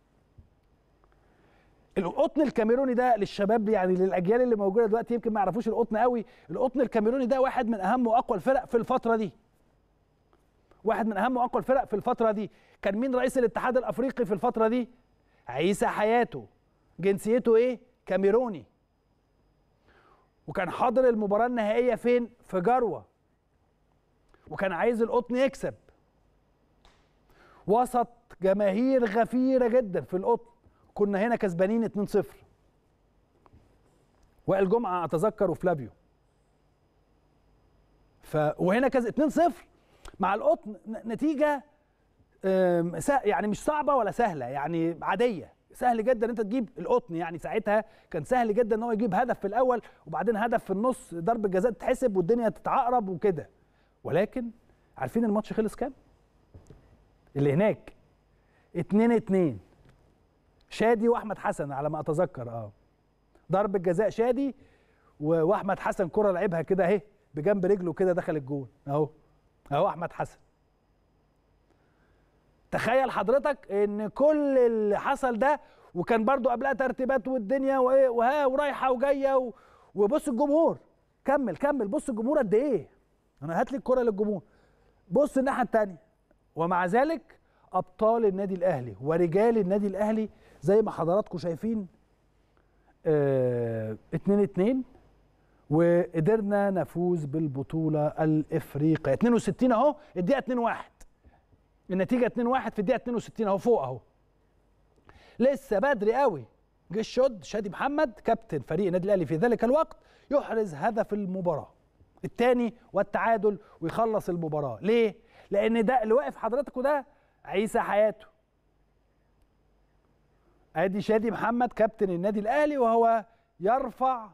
القطن الكاميروني ده للشباب يعني للاجيال اللي موجوده دلوقتي يمكن ما يعرفوش القطن قوي القطن الكاميروني ده واحد من اهم واقوى الفرق في الفتره دي واحد من اهم واقوى الفرق في الفتره دي كان مين رئيس الاتحاد الافريقي في الفتره دي عيسى حياته جنسيته ايه كاميروني وكان حاضر المباراه النهائيه فين في جروه وكان عايز القطن يكسب وسط جماهير غفيره جدا في القطن كنا هنا كسبانين 2-0 وائل جمعه اتذكر وفلافيو ف وهنا كز 2-0 مع القطن ن- نتيجه آم، سا- يعني مش صعبه ولا سهله يعني عاديه سهل جدا انت تجيب القطن يعني ساعتها كان سهل جدا ان هو يجيب هدف في الاول وبعدين هدف في النص ضربه جزاء تتحسب والدنيا تتعقرب وكده ولكن عارفين الماتش خلص كام؟ اللي هناك 2 2 شادي واحمد حسن على ما اتذكر اه ضربه جزاء شادي و- واحمد حسن كره لعبها كده اهي بجنب رجله كده دخل الجون اهو اهو احمد حسن تخيل حضرتك ان كل اللي حصل ده وكان برضو قبلها ترتيبات والدنيا وايه وها ورايحه وجايه و... وبص الجمهور كمل كمل بص الجمهور قد ايه انا هات لي الكره للجمهور بص الناحيه الثانيه ومع ذلك ابطال النادي الاهلي ورجال النادي الاهلي زي ما حضراتكم شايفين اه 2 2 وقدرنا نفوز بالبطوله الافريقيه 62 اهو الدقيقه 2 1 النتيجه 2 1 في الدقيقه 62 اهو فوق اهو لسه بدري قوي جه الشد شادي محمد كابتن فريق النادي الاهلي في ذلك الوقت يحرز هدف المباراه الثاني والتعادل ويخلص المباراه ليه لان ده اللي واقف حضراتكم ده عيسى حياته ادي شادي محمد كابتن النادي الاهلي وهو يرفع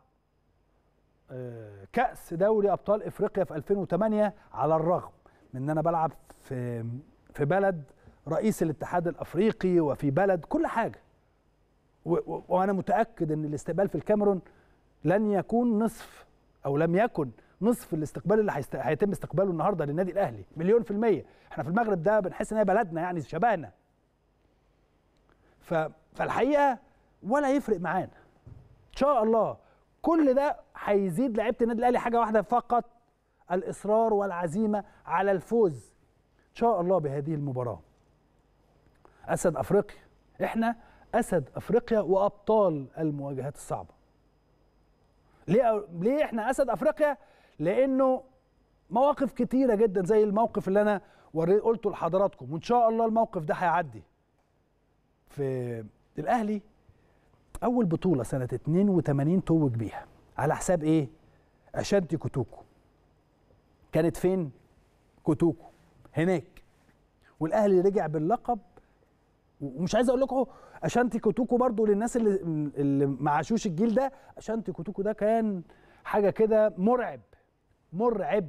كاس دوري ابطال افريقيا في 2008 على الرغم من ان انا بلعب في في بلد رئيس الاتحاد الافريقي وفي بلد كل حاجه وانا متاكد ان الاستقبال في الكاميرون لن يكون نصف او لم يكن نصف الاستقبال اللي هيست... هيتم استقباله النهارده للنادي الاهلي مليون في الميه احنا في المغرب ده بنحس ان هي بلدنا يعني شبهنا ف... فالحقيقه ولا يفرق معانا ان شاء الله كل ده هيزيد لعيبه النادي الاهلي حاجه واحده فقط الاصرار والعزيمه على الفوز ان شاء الله بهذه المباراه اسد افريقيا احنا اسد افريقيا وابطال المواجهات الصعبه ليه ليه احنا اسد افريقيا لانه مواقف كتيره جدا زي الموقف اللي انا قلته لحضراتكم وان شاء الله الموقف ده هيعدي في الاهلي اول بطوله سنه 82 توج بيها على حساب ايه اشانتي كوتوكو كانت فين كوتوكو هناك والاهلي رجع باللقب ومش عايز اقول لكم اشانتي كوتوكو برضو للناس اللي اللي ما عاشوش الجيل ده اشانتي كوتوكو ده كان حاجه كده مرعب مرعب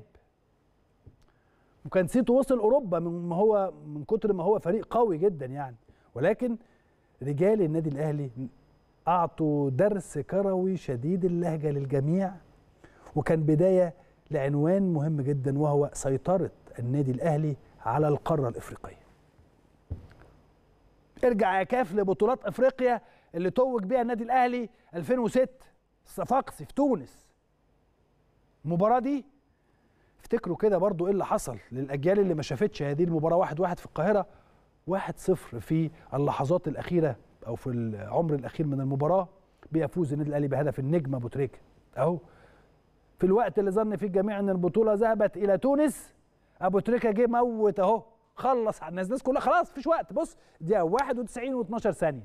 وكان سيتو وصل اوروبا من ما هو من كتر ما هو فريق قوي جدا يعني ولكن رجال النادي الاهلي اعطوا درس كروي شديد اللهجه للجميع وكان بدايه لعنوان مهم جدا وهو سيطره النادي الاهلي على القاره الافريقيه ارجع يا كاف لبطولات افريقيا اللي توج بيها النادي الاهلي 2006 الصفاقسي في تونس المباراه دي افتكروا كده برضو ايه اللي حصل للاجيال اللي ما شافتش هذه المباراه واحد واحد في القاهره واحد صفر في اللحظات الاخيره او في العمر الاخير من المباراه بيفوز النادي الاهلي بهدف النجم ابو تريكه اهو في الوقت اللي ظن فيه الجميع ان البطوله ذهبت الى تونس ابو تريكه جه موت اهو خلص على الناس الناس كلها خلاص مفيش وقت بص دقيقه 91 و12 ثانيه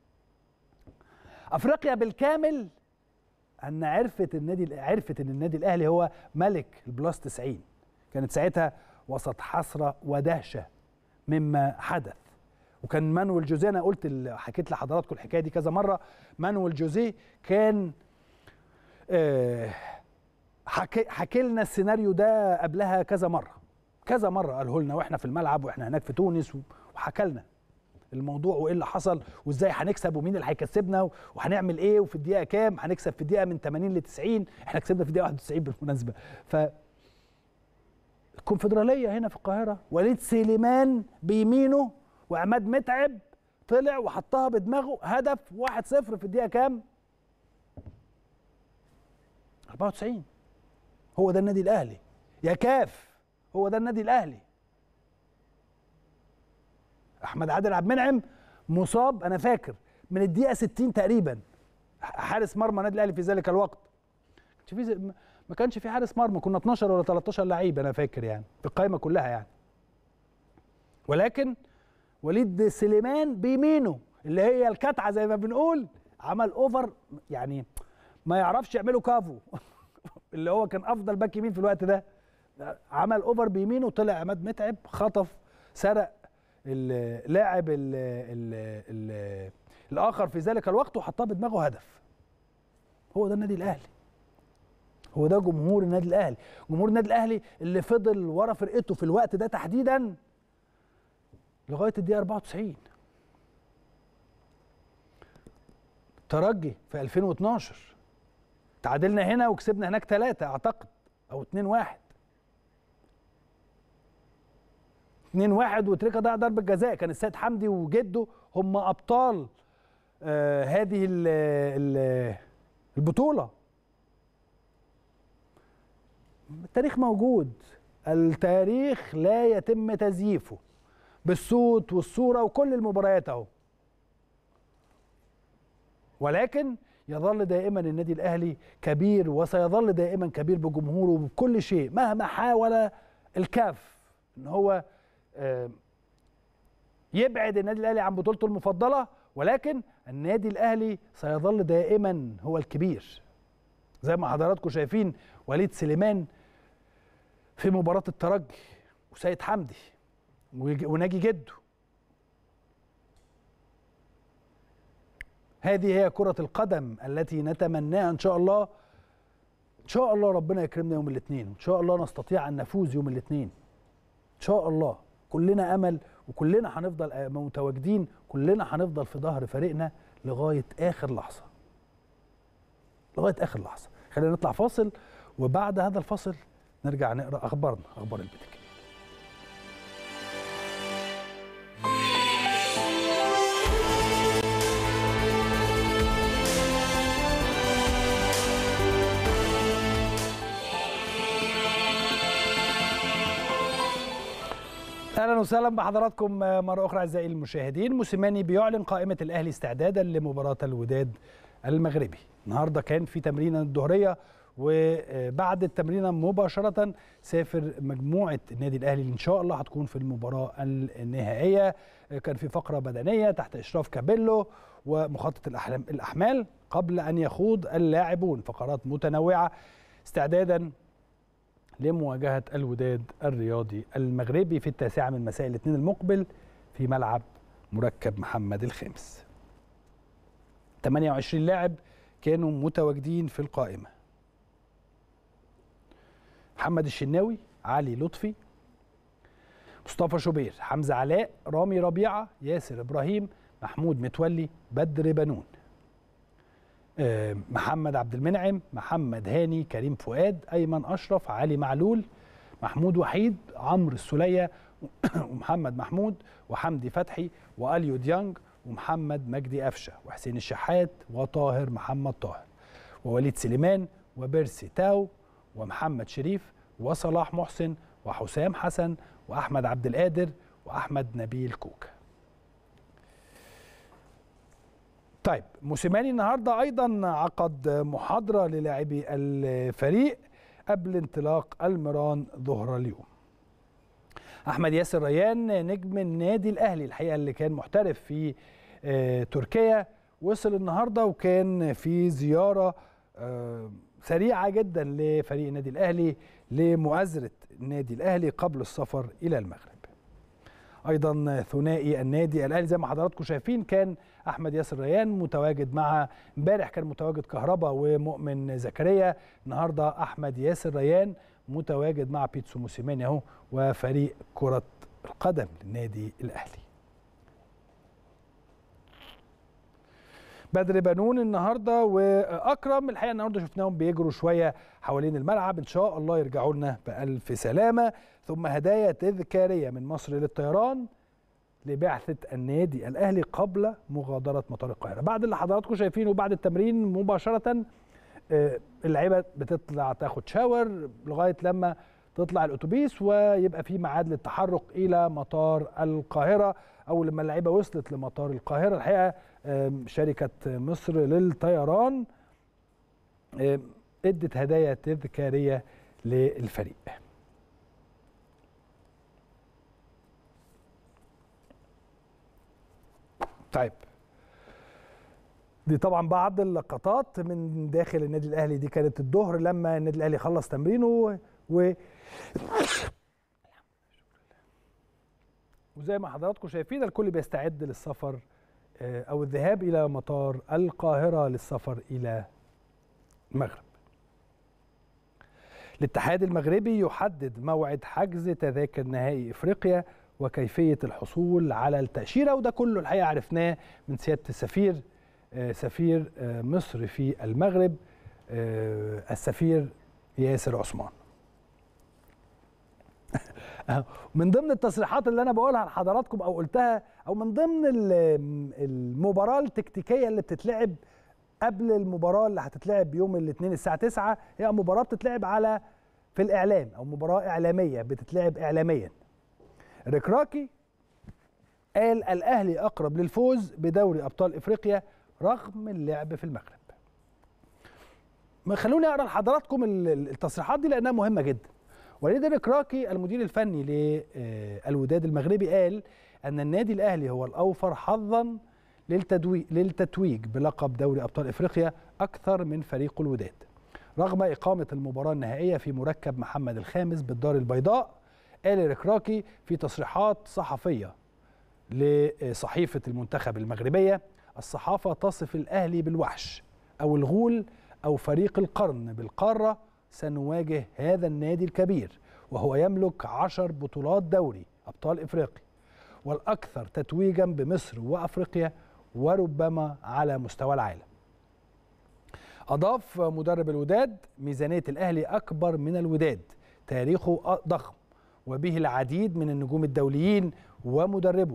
افريقيا بالكامل ان عرفت النادي عرفت ان النادي الاهلي هو ملك البلاس 90 كانت ساعتها وسط حسره ودهشه مما حدث وكان مانويل جوزيه انا قلت حكيت لحضراتكم الحكايه دي كذا مره مانويل جوزيه كان آه حكي, حكي لنا السيناريو ده قبلها كذا مره كذا مره قاله لنا واحنا في الملعب واحنا هناك في تونس وحكى لنا الموضوع وايه اللي حصل وازاي هنكسب ومين اللي هيكسبنا وهنعمل ايه وفي الدقيقه كام هنكسب في الدقيقه من 80 ل 90 احنا كسبنا في الدقيقه 91 بالمناسبه ف الكونفدراليه هنا في القاهره وليد سليمان بيمينه وعماد متعب طلع وحطها بدماغه هدف 1-0 في الدقيقه كام 94 هو ده النادي الاهلي يا كاف هو ده النادي الاهلي احمد عادل عبد المنعم مصاب انا فاكر من الدقيقه 60 تقريبا حارس مرمى النادي الاهلي في ذلك الوقت في ما كانش في حارس مرمى كنا 12 ولا 13 لعيب انا فاكر يعني في القائمه كلها يعني ولكن وليد سليمان بيمينه اللي هي الكتعه زي ما بنقول عمل اوفر يعني ما يعرفش يعمله كافو اللي هو كان افضل باك يمين في الوقت ده عمل اوفر بيمينه طلع عماد متعب خطف سرق اللاعب ال ال ال الاخر في ذلك الوقت وحطها بدماغه هدف هو ده النادي الاهلي هو ده جمهور النادي الاهلي جمهور النادي الاهلي اللي فضل ورا فرقته في الوقت ده تحديدا لغايه الدقيقه 94 ترجي في 2012 تعادلنا هنا وكسبنا هناك ثلاثة اعتقد او 2 1 2 1 وتريكا ضيع ضربه جزاء كان السيد حمدي وجده هم ابطال آه هذه ال ال البطوله التاريخ موجود التاريخ لا يتم تزييفه بالصوت والصوره وكل المباريات اهو ولكن يظل دائما النادي الاهلي كبير وسيظل دائما كبير بجمهوره وبكل شيء مهما حاول الكاف ان هو آه، يبعد النادي الاهلي عن بطولته المفضله ولكن النادي الاهلي سيظل دائما هو الكبير زي ما حضراتكم شايفين وليد سليمان في مباراه الترجي وسيد حمدي وج- وناجي جده هذه هي كرة القدم التي نتمناها إن شاء الله إن شاء الله ربنا يكرمنا يوم الاثنين إن شاء الله نستطيع أن نفوز يوم الاثنين إن شاء الله كلنا أمل وكلنا هنفضل آه، متواجدين كلنا هنفضل في ظهر فريقنا لغاية آخر لحظة لغاية آخر لحظة خلينا نطلع فاصل وبعد هذا الفاصل نرجع نقرأ أخبارنا أخبار البيت الكبير اهلا وسهلا بحضراتكم مره اخرى اعزائي المشاهدين موسيماني بيعلن قائمه الاهلي استعدادا لمباراه الوداد المغربي النهارده كان في تمرينه الظهريه وبعد التمرينه مباشره سافر مجموعه النادي الاهلي اللي ان شاء الله هتكون في المباراه النهائيه كان في فقره بدنيه تحت اشراف كابيلو ومخطط الأحلام الاحمال قبل ان يخوض اللاعبون فقرات متنوعه استعدادا لمواجهة الوداد الرياضي المغربي في التاسعة من مساء الاثنين المقبل في ملعب مركب محمد الخامس 28 لاعب كانوا متواجدين في القائمة محمد الشناوي علي لطفي مصطفى شوبير حمزة علاء رامي ربيعة ياسر إبراهيم محمود متولي بدر بنون آه، محمد عبد المنعم محمد هاني كريم فؤاد ايمن اشرف علي معلول محمود وحيد عمرو السوليه ومحمد محمود وحمدي فتحي واليو ديانج ومحمد مجدي قفشه وحسين الشحات وطاهر محمد طاهر ووليد سليمان وبيرسي تاو ومحمد شريف وصلاح محسن وحسام حسن واحمد عبد القادر واحمد نبيل كوكا طيب موسيماني النهارده ايضا عقد محاضره للاعبي الفريق قبل انطلاق المران ظهر اليوم احمد ياسر ريان نجم النادي الاهلي الحقيقه اللي كان محترف في آه، تركيا وصل النهارده وكان في زياره آه، سريعه جدا لفريق النادي الاهلي لمؤازره النادي الاهلي قبل السفر الى المغرب ايضا ثنائي النادي الاهلي زي ما حضراتكم شايفين كان احمد ياسر ريان متواجد مع امبارح كان متواجد كهربا ومؤمن زكريا النهارده احمد ياسر ريان متواجد مع بيتسو موسيماني اهو وفريق كره القدم للنادي الاهلي بدر بنون النهارده واكرم الحقيقه النهارده شفناهم بيجروا شويه حوالين الملعب ان شاء الله يرجعوا لنا بالف سلامه ثم هدايا تذكاريه من مصر للطيران لبعثه النادي الاهلي قبل مغادره مطار القاهره بعد اللي حضراتكم شايفينه بعد التمرين مباشره آه، اللعيبه بتطلع تاخد شاور لغايه لما تطلع الاتوبيس ويبقى في ميعاد للتحرك الى مطار القاهره اول لما اللعيبه وصلت لمطار القاهره الحقيقه آم، شركه مصر للطيران آم، ادت هدايا تذكاريه للفريق طيب دي طبعا بعض اللقطات من داخل النادي الاهلي دي كانت الظهر لما النادي الاهلي خلص تمرينه و... و... وزي ما حضراتكم شايفين الكل بيستعد للسفر آه، او الذهاب الى مطار القاهره للسفر الى المغرب الاتحاد المغربي يحدد موعد حجز تذاكر نهائي افريقيا وكيفيه الحصول على التاشيره وده كله الحقيقه عرفناه من سياده السفير آه، سفير آه، مصر في المغرب آه، السفير ياسر عثمان من ضمن التصريحات اللي انا بقولها لحضراتكم او قلتها او من ضمن ال- المباراه التكتيكيه اللي بتتلعب قبل المباراه اللي هتتلعب يوم الاثنين الساعه 9 هي مباراه بتتلعب على في الاعلام او مباراه اعلاميه بتتلعب اعلاميا ركراكي قال الاهلي اقرب للفوز بدوري ابطال افريقيا رغم اللعب في المغرب خلوني اقرا لحضراتكم التصريحات دي لانها مهمه جدا وليد الركراكي المدير الفني للوداد المغربي قال ان النادي الاهلي هو الاوفر حظا للتتويج بلقب دوري ابطال افريقيا اكثر من فريق الوداد رغم اقامه المباراه النهائيه في مركب محمد الخامس بالدار البيضاء قال الركراكي في تصريحات صحفيه لصحيفه المنتخب المغربيه الصحافه تصف الاهلي بالوحش او الغول او فريق القرن بالقاره سنواجه هذا النادي الكبير وهو يملك عشر بطولات دوري ابطال افريقيا والاكثر تتويجا بمصر وافريقيا وربما على مستوى العالم اضاف مدرب الوداد ميزانيه الاهلي اكبر من الوداد تاريخه ضخم وبه العديد من النجوم الدوليين ومدربه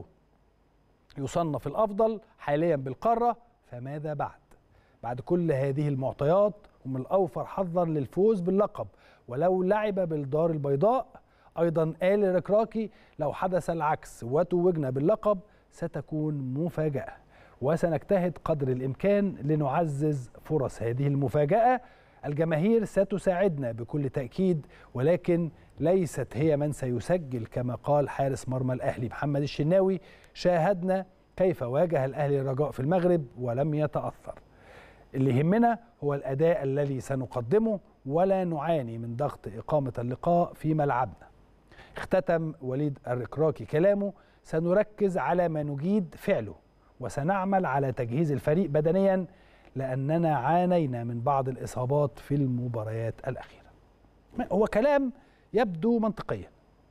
يصنف الافضل حاليا بالقاره فماذا بعد بعد كل هذه المعطيات هم الاوفر حظا للفوز باللقب ولو لعب بالدار البيضاء ايضا قال الركراكي لو حدث العكس وتوجنا باللقب ستكون مفاجاه وسنجتهد قدر الامكان لنعزز فرص هذه المفاجاه الجماهير ستساعدنا بكل تاكيد ولكن ليست هي من سيسجل كما قال حارس مرمى الاهلي محمد الشناوي شاهدنا كيف واجه الاهلي الرجاء في المغرب ولم يتاثر اللي يهمنا هو الاداء الذي سنقدمه ولا نعاني من ضغط اقامه اللقاء في ملعبنا اختتم وليد الركراكي كلامه سنركز على ما نجيد فعله وسنعمل على تجهيز الفريق بدنيا لاننا عانينا من بعض الاصابات في المباريات الاخيره هو كلام يبدو منطقيا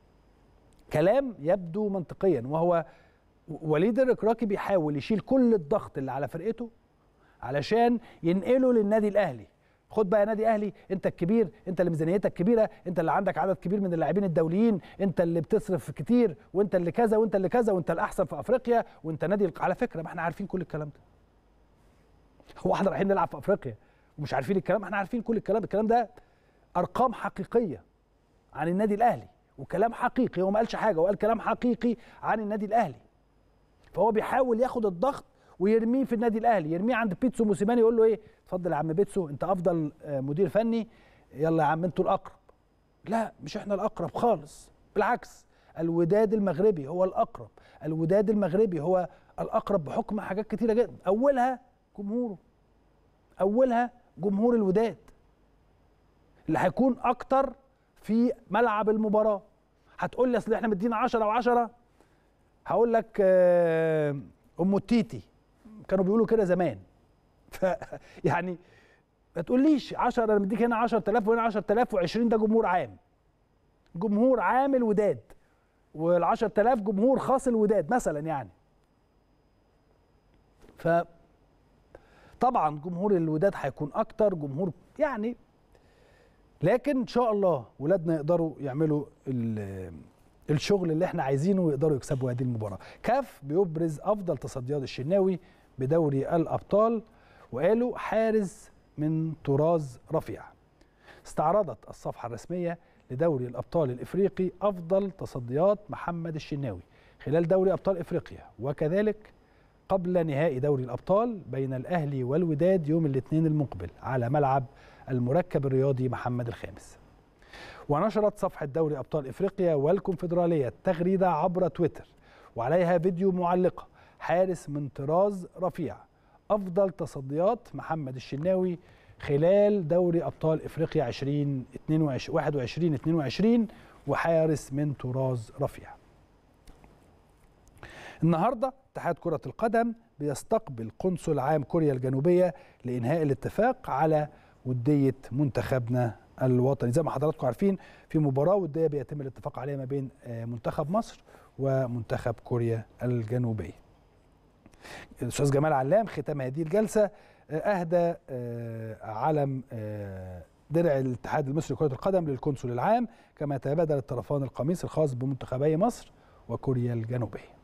كلام يبدو منطقيا وهو وليد الركراكي بيحاول يشيل كل الضغط اللي على فرقته علشان ينقله للنادي الاهلي خد بقى يا نادي اهلي انت الكبير انت اللي ميزانيتك كبيره انت اللي عندك عدد كبير من اللاعبين الدوليين انت اللي بتصرف كتير وانت اللي كذا وانت اللي كذا وانت الاحسن في افريقيا وانت نادي على فكره ما احنا عارفين كل الكلام ده هو احنا رايحين نلعب في افريقيا ومش عارفين الكلام احنا عارفين كل الكلام الكلام ده ارقام حقيقيه عن النادي الاهلي وكلام حقيقي هو ما قالش حاجه هو قال كلام حقيقي عن النادي الاهلي فهو بيحاول ياخد الضغط ويرميه في النادي الاهلي يرميه عند بيتسو موسيماني يقول له ايه اتفضل يا عم بيتسو انت افضل مدير فني يلا يا عم انتوا الاقرب لا مش احنا الاقرب خالص بالعكس الوداد المغربي هو الاقرب الوداد المغربي هو الاقرب بحكم حاجات كتيره جدا اولها جمهوره اولها جمهور الوداد اللي هيكون اكتر في ملعب المباراه هتقول لي اصل احنا مدين 10 و10 هقول لك ام التيتي كانوا بيقولوا كده زمان ف يعني ما تقوليش 10 انا مديك هنا 10000 وهنا 10000 و20 ده جمهور عام جمهور عام الوداد وال 10000 جمهور خاص الوداد مثلا يعني ف طبعا جمهور الوداد هيكون اكتر جمهور يعني لكن ان شاء الله ولادنا يقدروا يعملوا الشغل اللي احنا عايزينه ويقدروا يكسبوا هذه المباراه كاف بيبرز افضل تصديات الشناوي بدوري الابطال وقالوا حارس من طراز رفيع استعرضت الصفحه الرسميه لدوري الابطال الافريقي افضل تصديات محمد الشناوي خلال دوري ابطال افريقيا وكذلك قبل نهائي دوري الابطال بين الاهلي والوداد يوم الاثنين المقبل على ملعب المركب الرياضي محمد الخامس ونشرت صفحة دوري أبطال إفريقيا والكونفدرالية تغريدة عبر تويتر وعليها فيديو معلقة حارس من طراز رفيع أفضل تصديات محمد الشناوي خلال دوري أبطال إفريقيا 2021 22 وحارس من طراز رفيع النهاردة اتحاد كرة القدم بيستقبل قنصل عام كوريا الجنوبية لإنهاء الاتفاق على ودية منتخبنا الوطني زي ما حضراتكم عارفين في مباراة ودية بيتم الاتفاق عليها ما بين منتخب مصر ومنتخب كوريا الجنوبية الأستاذ جمال علام ختام هذه الجلسة أهدى علم درع الاتحاد المصري لكرة القدم للقنصل العام كما تبادل الطرفان القميص الخاص بمنتخبي مصر وكوريا الجنوبية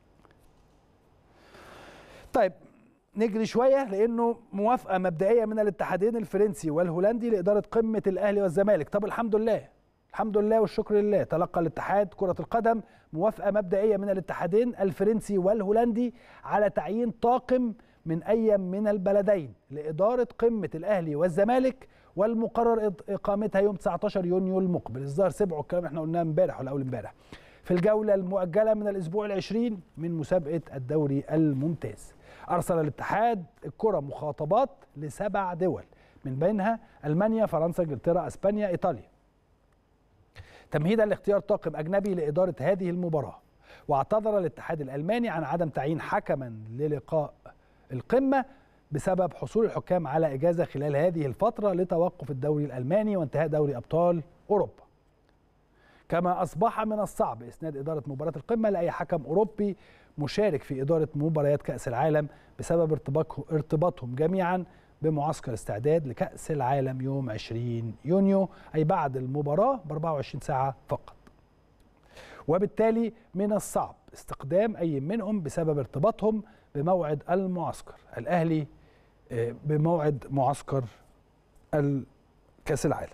طيب نجري شويه لانه موافقه مبدئيه من الاتحادين الفرنسي والهولندي لاداره قمه الاهلي والزمالك طب الحمد لله الحمد لله والشكر لله تلقى الاتحاد كره القدم موافقه مبدئيه من الاتحادين الفرنسي والهولندي على تعيين طاقم من أي من البلدين لإدارة قمة الأهلي والزمالك والمقرر إقامتها يوم 19 يونيو المقبل الظاهر سبعوا الكلام احنا قلناه امبارح ولا أول امبارح في الجولة المؤجلة من الأسبوع العشرين من مسابقة الدوري الممتاز أرسل الاتحاد الكرة مخاطبات لسبع دول من بينها ألمانيا فرنسا انجلترا أسبانيا إيطاليا تمهيدا لاختيار طاقم أجنبي لإدارة هذه المباراة واعتذر الاتحاد الألماني عن عدم تعيين حكما للقاء القمة بسبب حصول الحكام على إجازة خلال هذه الفترة لتوقف الدوري الألماني وانتهاء دوري أبطال أوروبا كما أصبح من الصعب إسناد إدارة مباراة القمة لأي حكم أوروبي مشارك في إدارة مباريات كأس العالم بسبب ارتباطهم جميعا بمعسكر استعداد لكأس العالم يوم 20 يونيو أي بعد المباراة ب 24 ساعة فقط وبالتالي من الصعب استقدام أي منهم بسبب ارتباطهم بموعد المعسكر الأهلي بموعد معسكر كأس العالم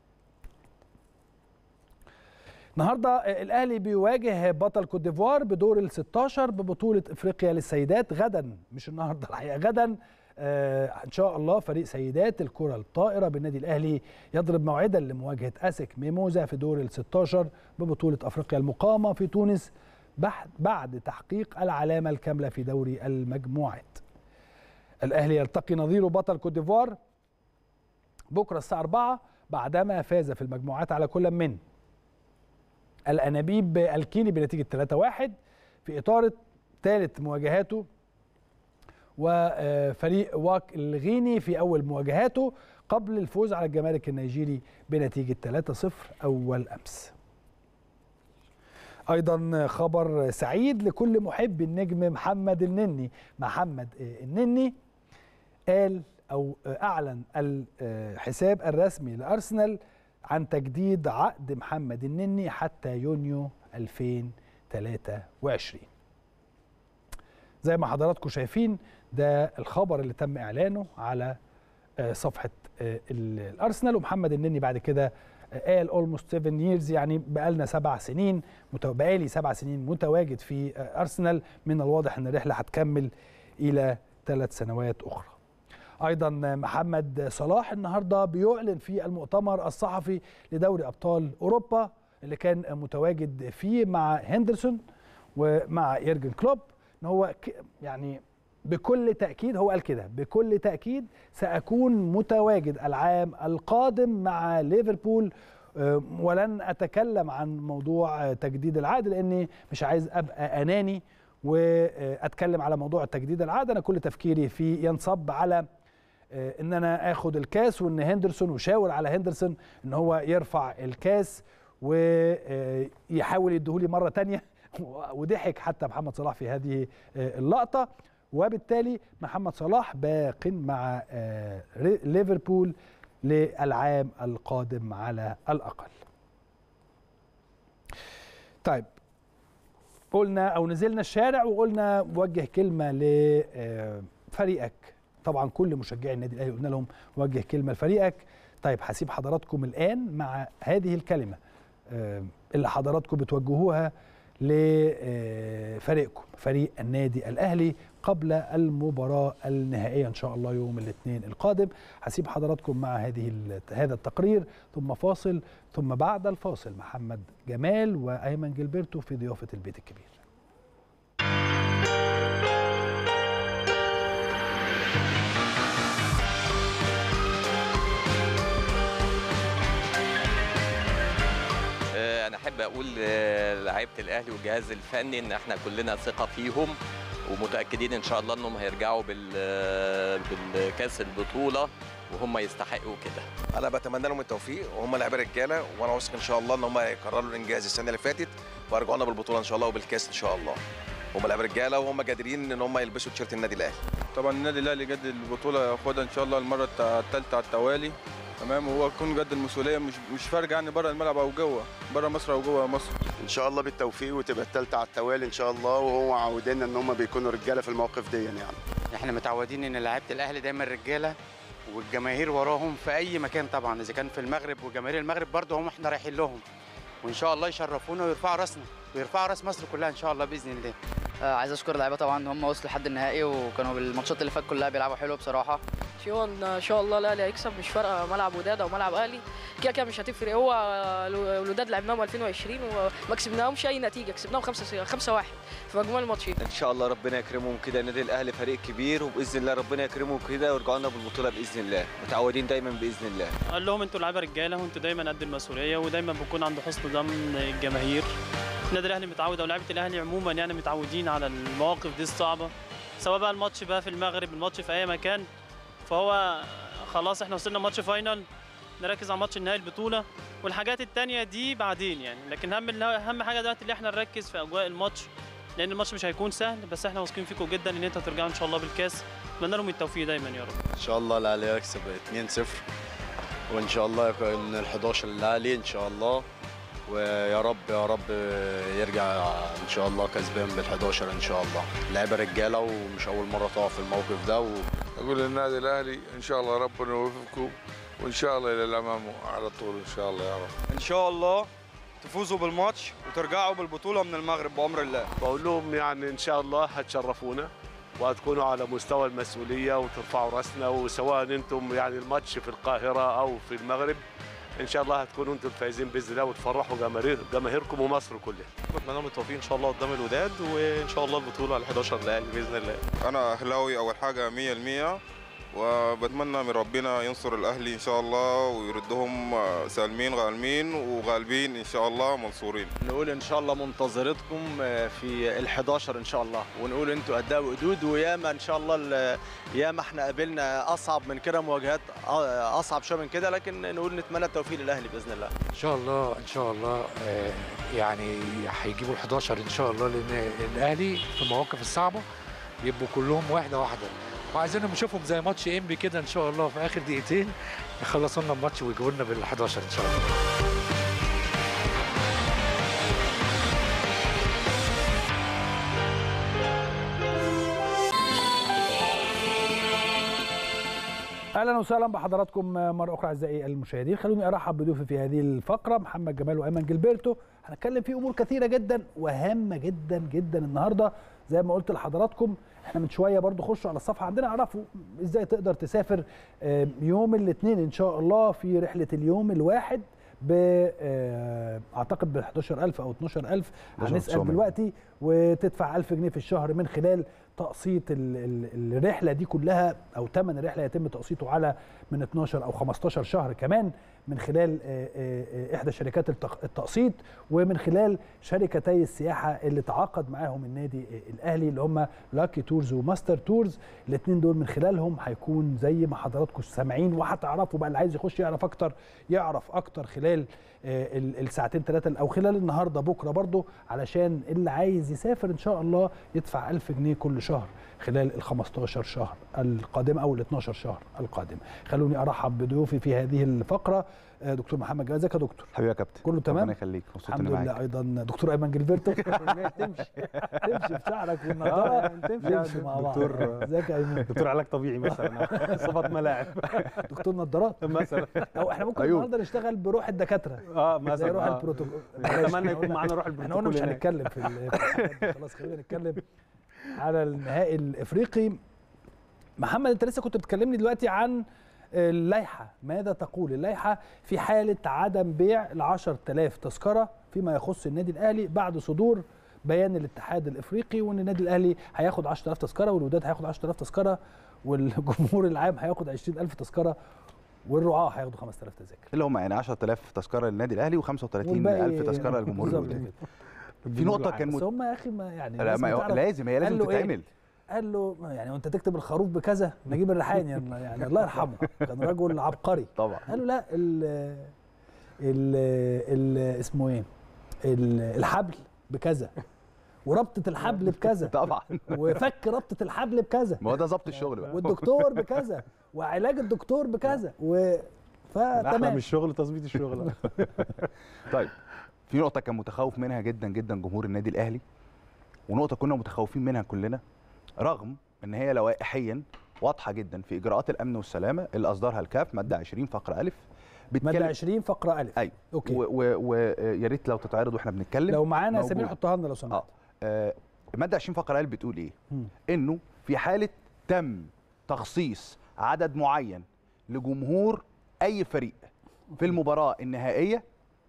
النهارده الاهلي بيواجه بطل كوت ديفوار بدور ال 16 ببطوله افريقيا للسيدات غدا مش النهارده الحقيقه غدا آه ان شاء الله فريق سيدات الكره الطائره بالنادي الاهلي يضرب موعدا لمواجهه اسك ميموزا في دور ال 16 ببطوله افريقيا المقامه في تونس بعد تحقيق العلامه الكامله في دوري المجموعات. الاهلي يلتقي نظيره بطل كوت ديفوار بكره الساعه 4 بعدما فاز في المجموعات على كل من الانابيب الكيني بنتيجه 3-1 في اطار ثالث مواجهاته وفريق واك الغيني في اول مواجهاته قبل الفوز على الجمارك النيجيري بنتيجه 3-0 اول امس. ايضا خبر سعيد لكل محب النجم محمد النني، محمد النني قال او اعلن الحساب الرسمي لارسنال عن تجديد عقد محمد النني حتى يونيو 2023 زي ما حضراتكم شايفين ده الخبر اللي تم اعلانه على صفحه الارسنال ومحمد النني بعد كده قال اولموست 7 ييرز يعني بقالنا سبع سنين بقالي سبع سنين متواجد في ارسنال من الواضح ان الرحله هتكمل الى ثلاث سنوات اخرى ايضا محمد صلاح النهارده بيعلن في المؤتمر الصحفي لدوري ابطال اوروبا اللي كان متواجد فيه مع هندرسون ومع يورجن كلوب ان هو يعني بكل تاكيد هو قال كده بكل تاكيد ساكون متواجد العام القادم مع ليفربول ولن اتكلم عن موضوع تجديد العقد لاني مش عايز ابقى اناني واتكلم على موضوع تجديد العقد انا كل تفكيري فيه ينصب على ان انا اخد الكاس وان هندرسون وشاور على هندرسون ان هو يرفع الكاس ويحاول يديهولي مره تانية وضحك حتى محمد صلاح في هذه اللقطه وبالتالي محمد صلاح باق مع ليفربول للعام القادم على الاقل. طيب قلنا او نزلنا الشارع وقلنا وجه كلمه لفريقك طبعا كل مشجعي النادي الاهلي قلنا لهم وجه كلمه لفريقك طيب هسيب حضراتكم الان مع هذه الكلمه اللي حضراتكم بتوجهوها لفريقكم فريق النادي الاهلي قبل المباراه النهائيه ان شاء الله يوم الاثنين القادم هسيب حضراتكم مع هذه هذا التقرير ثم فاصل ثم بعد الفاصل محمد جمال وايمن جilberto في ضيافه البيت الكبير انا احب اقول لعيبه الاهلي والجهاز الفني ان احنا كلنا ثقه فيهم ومتاكدين ان شاء الله انهم هيرجعوا بال بالكاس البطوله وهم يستحقوا كده انا بتمنى لهم التوفيق وهم لعيبه رجاله وانا واثق ان شاء الله ان هم يكرروا الانجاز السنه اللي فاتت ويرجعونا بالبطوله ان شاء الله وبالكاس ان شاء الله هم لعيبه رجاله وهم قادرين ان هم يلبسوا تيشيرت النادي الاهلي طبعا النادي الاهلي جد البطوله ياخدها ان شاء الله المره الثالثه على التوالي تمام وهو يكون جد المسؤوليه مش مش فارقه يعني بره الملعب او جوه بره مصر او جوه مصر ان شاء الله بالتوفيق وتبقى الثالثه على التوالي ان شاء الله وهو عودنا ان هم بيكونوا رجاله في المواقف دي يعني احنا متعودين ان لعيبه الاهلي دايما رجاله والجماهير وراهم في اي مكان طبعا اذا كان في المغرب وجماهير المغرب برضه هم احنا رايحين لهم وان شاء الله يشرفونا ويرفعوا راسنا ويرفعوا راس مصر كلها ان شاء الله باذن الله آه، عايز اشكر اللعيبه طبعا ان هم وصلوا لحد النهائي وكانوا بالماتشات اللي فاتت كلها بيلعبوا حلو بصراحه هو ان شاء الله الاهلي هيكسب مش فارقه ملعب وداد او ملعب اهلي كده كده مش هتفرق هو الوداد لعبناهم 2020 وما كسبناهمش اي نتيجه كسبناهم 5 5 1 في مجموع الماتشين ان شاء الله ربنا يكرمهم كده النادي الاهلي فريق كبير وباذن الله ربنا يكرمهم كده ويرجعوا لنا بالبطوله باذن الله متعودين دايما باذن الله قال لهم انتوا لعيبه رجاله وانتوا دايما قد المسؤوليه ودايما بنكون عند حسن ظن الجماهير النادي الاهلي متعود او لعيبه الاهلي عموما يعني متعودين على المواقف دي الصعبه سواء بقى الماتش بقى في المغرب الماتش في اي مكان فهو خلاص احنا وصلنا ماتش فاينل نركز على ماتش النهائي البطوله والحاجات التانية دي بعدين يعني لكن اهم اهم حاجه دلوقتي اللي احنا نركز في اجواء الماتش لان الماتش مش هيكون سهل بس احنا واثقين فيكم جدا ان انتوا ترجعوا ان شاء الله بالكاس اتمنى لهم التوفيق دايما يا رب ان شاء الله الاهلي يكسب 2-0 وان شاء الله يكون ال 11 الاهلي ان شاء الله ويا رب يا رب يرجع ان شاء الله كسبان بال 11 ان شاء الله لعيبه رجاله ومش اول مره تقع في الموقف ده و... اقول للنادي الاهلي ان شاء الله ربنا يوفقكم وان شاء الله الى الامام على طول ان شاء الله يا رب ان شاء الله تفوزوا بالماتش وترجعوا بالبطوله من المغرب بامر الله بقول لهم يعني ان شاء الله هتشرفونا وهتكونوا على مستوى المسؤوليه وترفعوا راسنا وسواء انتم يعني الماتش في القاهره او في المغرب ان شاء الله هتكونوا انتم الفايزين باذن الله وتفرحوا جماهير جماهيركم ومصر كلها بتمنى لهم التوفيق ان شاء الله قدام الوداد وان شاء الله البطوله على 11 الاهلي باذن الله انا اهلاوي اول حاجه 100% وبتمنى من ربنا ينصر الاهلي ان شاء الله ويردهم سالمين غالمين وغالبين ان شاء الله منصورين نقول ان شاء الله منتظرتكم في ال11 ان شاء الله ونقول انتوا اداء وقدود وياما ان شاء الله ياما احنا قابلنا اصعب من كده مواجهات اصعب شويه من كده لكن نقول نتمنى التوفيق للاهلي باذن الله ان شاء الله ان شاء الله يعني هيجيبوا ال11 ان شاء الله لان الاهلي في المواقف الصعبه يبقوا كلهم واحده واحده وعايزينهم نشوفهم زي ماتش انبي كده ان شاء الله في اخر دقيقتين يخلصوا لنا الماتش ويجيبوا لنا بال 11 ان شاء الله اهلا وسهلا بحضراتكم مره اخرى اعزائي المشاهدين خلوني ارحب بضيوفي في هذه الفقره محمد جمال وايمن جilberto هنتكلم في امور كثيره جدا وهامه جدا جدا النهارده زي ما قلت لحضراتكم احنا من شويه برضو خشوا على الصفحه عندنا اعرفوا ازاي تقدر تسافر يوم الاثنين ان شاء الله في رحله اليوم الواحد ب اعتقد ب 11000 او 12000 هنسال دلوقتي وتدفع 1000 جنيه في الشهر من خلال تقسيط الرحله دي كلها او ثمن الرحله يتم تقسيطه على من 12 او 15 شهر كمان من خلال احدى شركات التقسيط ومن خلال شركتي السياحه اللي تعاقد معاهم النادي الاهلي اللي هم لاكي تورز وماستر تورز الاثنين دول من خلالهم هيكون زي ما حضراتكم سامعين وهتعرفوا بقى اللي عايز يخش يعرف اكتر يعرف اكتر خلال الساعتين ثلاثه او خلال النهارده بكره برضو علشان اللي عايز يسافر ان شاء الله يدفع 1000 جنيه كل شهر خلال ال 15 شهر القادمه او ال 12 شهر القادمه خلوني ارحب بضيوفي في هذه الفقره دكتور محمد جمال ازيك يا دكتور حبيبي يا كابتن كله تمام ربنا يخليك الحمد لله ايضا دكتور ايمن جilberto تمشي تمشي بشعرك والنضاره تمشي مع بعض دكتور ازيك يا ايمن دكتور علاج طبيعي مثلا صفات ملاعب دكتور نضارات مثلا او احنا ممكن النهارده نشتغل بروح الدكاتره اه مثلا زي روح آه. البروتوكول اتمنى يكون معانا روح احنا قلنا مش البروتوكول هنتكلم في ال- خلاص خلينا نتكلم على النهائي الافريقي محمد انت لسه كنت بتكلمني دلوقتي عن اللائحه ماذا تقول اللائحه في حاله عدم بيع ال 10000 تذكره فيما يخص النادي الاهلي بعد صدور بيان الاتحاد الافريقي وان النادي الاهلي هياخد 10000 تذكره والوداد هياخد 10000 تذكره والجمهور العام هياخد 20000 تذكره والرعاه هياخدوا 5000 تذاكر اللي هم يعني 10000 تذكره للنادي الاهلي و35000 والباقي تذكره للجمهور بالظبط الوداد كده. في نقطه كان بس مت... هم يا اخي ما يعني لا لازم ما تعرف- لازم هي لازم قال له إيه؟ تتعمل قال له يعني وانت تكتب الخروف بكذا نجيب الريحاني يعني, يعني الله يرحمه كان رجل عبقري طبعا قال له لا ال ال ال اسمه ايه ال- الحبل بكذا وربطه الحبل بكذا طبعا وفك ربطه الحبل بكذا ما هو ده ظبط الشغل بقى والدكتور بكذا وعلاج الدكتور بكذا و احلى من فتمام الشغل تظبيط الشغل طيب في نقطه كان متخوف منها جدا جدا جمهور النادي الاهلي ونقطه كنا متخوفين منها كلنا رغم ان هي لوائحيا واضحه جدا في اجراءات الامن والسلامه اللي اصدرها الكاف ماده 20 فقره الف ماده 20 فقره الف ايوه اوكي ويا ريت لو تتعرض واحنا بنتكلم لو معانا موجود. سمير حطها لنا لو سمحت اه آه، الماده 20 فقره ال بتقول ايه انه في حاله تم تخصيص عدد معين لجمهور اي فريق في المباراه النهائيه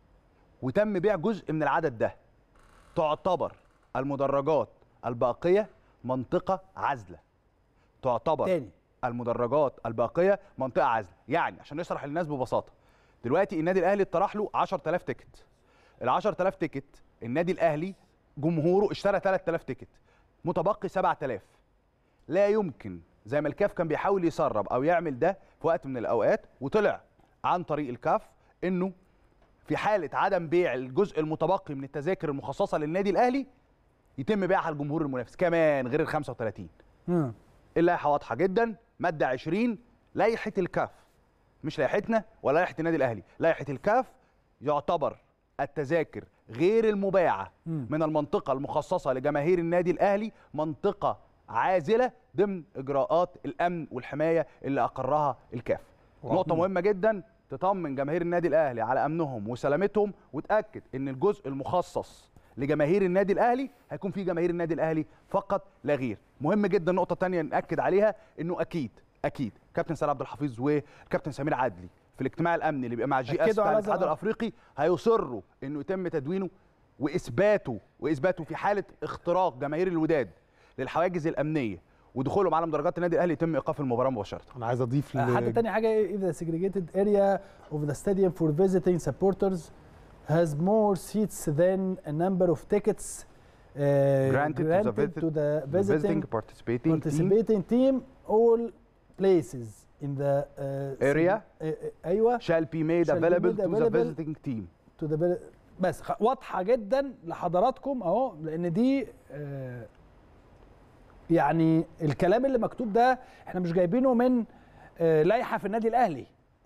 وتم بيع جزء من العدد ده تعتبر المدرجات الباقيه منطقه عزله تعتبر تاني. المدرجات الباقيه منطقه عزله يعني عشان نشرح للناس ببساطه دلوقتي النادي الاهلي اتطرح له 10000 تيكت ال 10000 تيكت النادي الاهلي جمهوره اشترى 3000 تيكت متبقي 7000 لا يمكن زي ما الكاف كان بيحاول يسرب او يعمل ده في وقت من الاوقات وطلع عن طريق الكاف انه في حاله عدم بيع الجزء المتبقي من التذاكر المخصصه للنادي الاهلي يتم بيعها للجمهور المنافس كمان غير ال 35 مم. اللائحه واضحه جدا ماده 20 لائحه الكاف مش لائحتنا ولا لائحه النادي الاهلي لائحه الكاف يعتبر التذاكر غير المباعه مم. من المنطقه المخصصه لجماهير النادي الاهلي منطقه عازله ضمن اجراءات الامن والحمايه اللي اقرها الكاف واو. نقطه مهمه جدا تطمن جماهير النادي الاهلي على امنهم وسلامتهم وتاكد ان الجزء المخصص لجماهير النادي الاهلي هيكون فيه جماهير النادي الاهلي فقط لا غير مهم جدا نقطه تانية ناكد عليها انه اكيد اكيد كابتن سيد عبد الحفيظ وكابتن سمير عدلي في الاجتماع الامني اللي بيبقى مع الجي اس أكدوا بتاع على الاتحاد هذا الأمر. الافريقي هيصروا انه يتم تدوينه واثباته واثباته في حاله اختراق جماهير الوداد للحواجز الامنيه ودخولهم على مدرجات النادي الاهلي يتم ايقاف المباراه مباشره انا عايز اضيف آه، حتى تاني حاجه if the segregated area of the stadium for visiting supporters has more seats than a number of tickets uh, Granted to the visit- to the the visiting, visiting participating team. participating team all places in the uh, Area sig- uh, uh, ايوه shall be made shall be available made to the available visiting team to the vil- بس خ- واضحه جدا لحضراتكم اهو لان دي آه، يعني الكلام اللي مكتوب ده احنا مش جايبينه من آه، لائحه في النادي الاهلي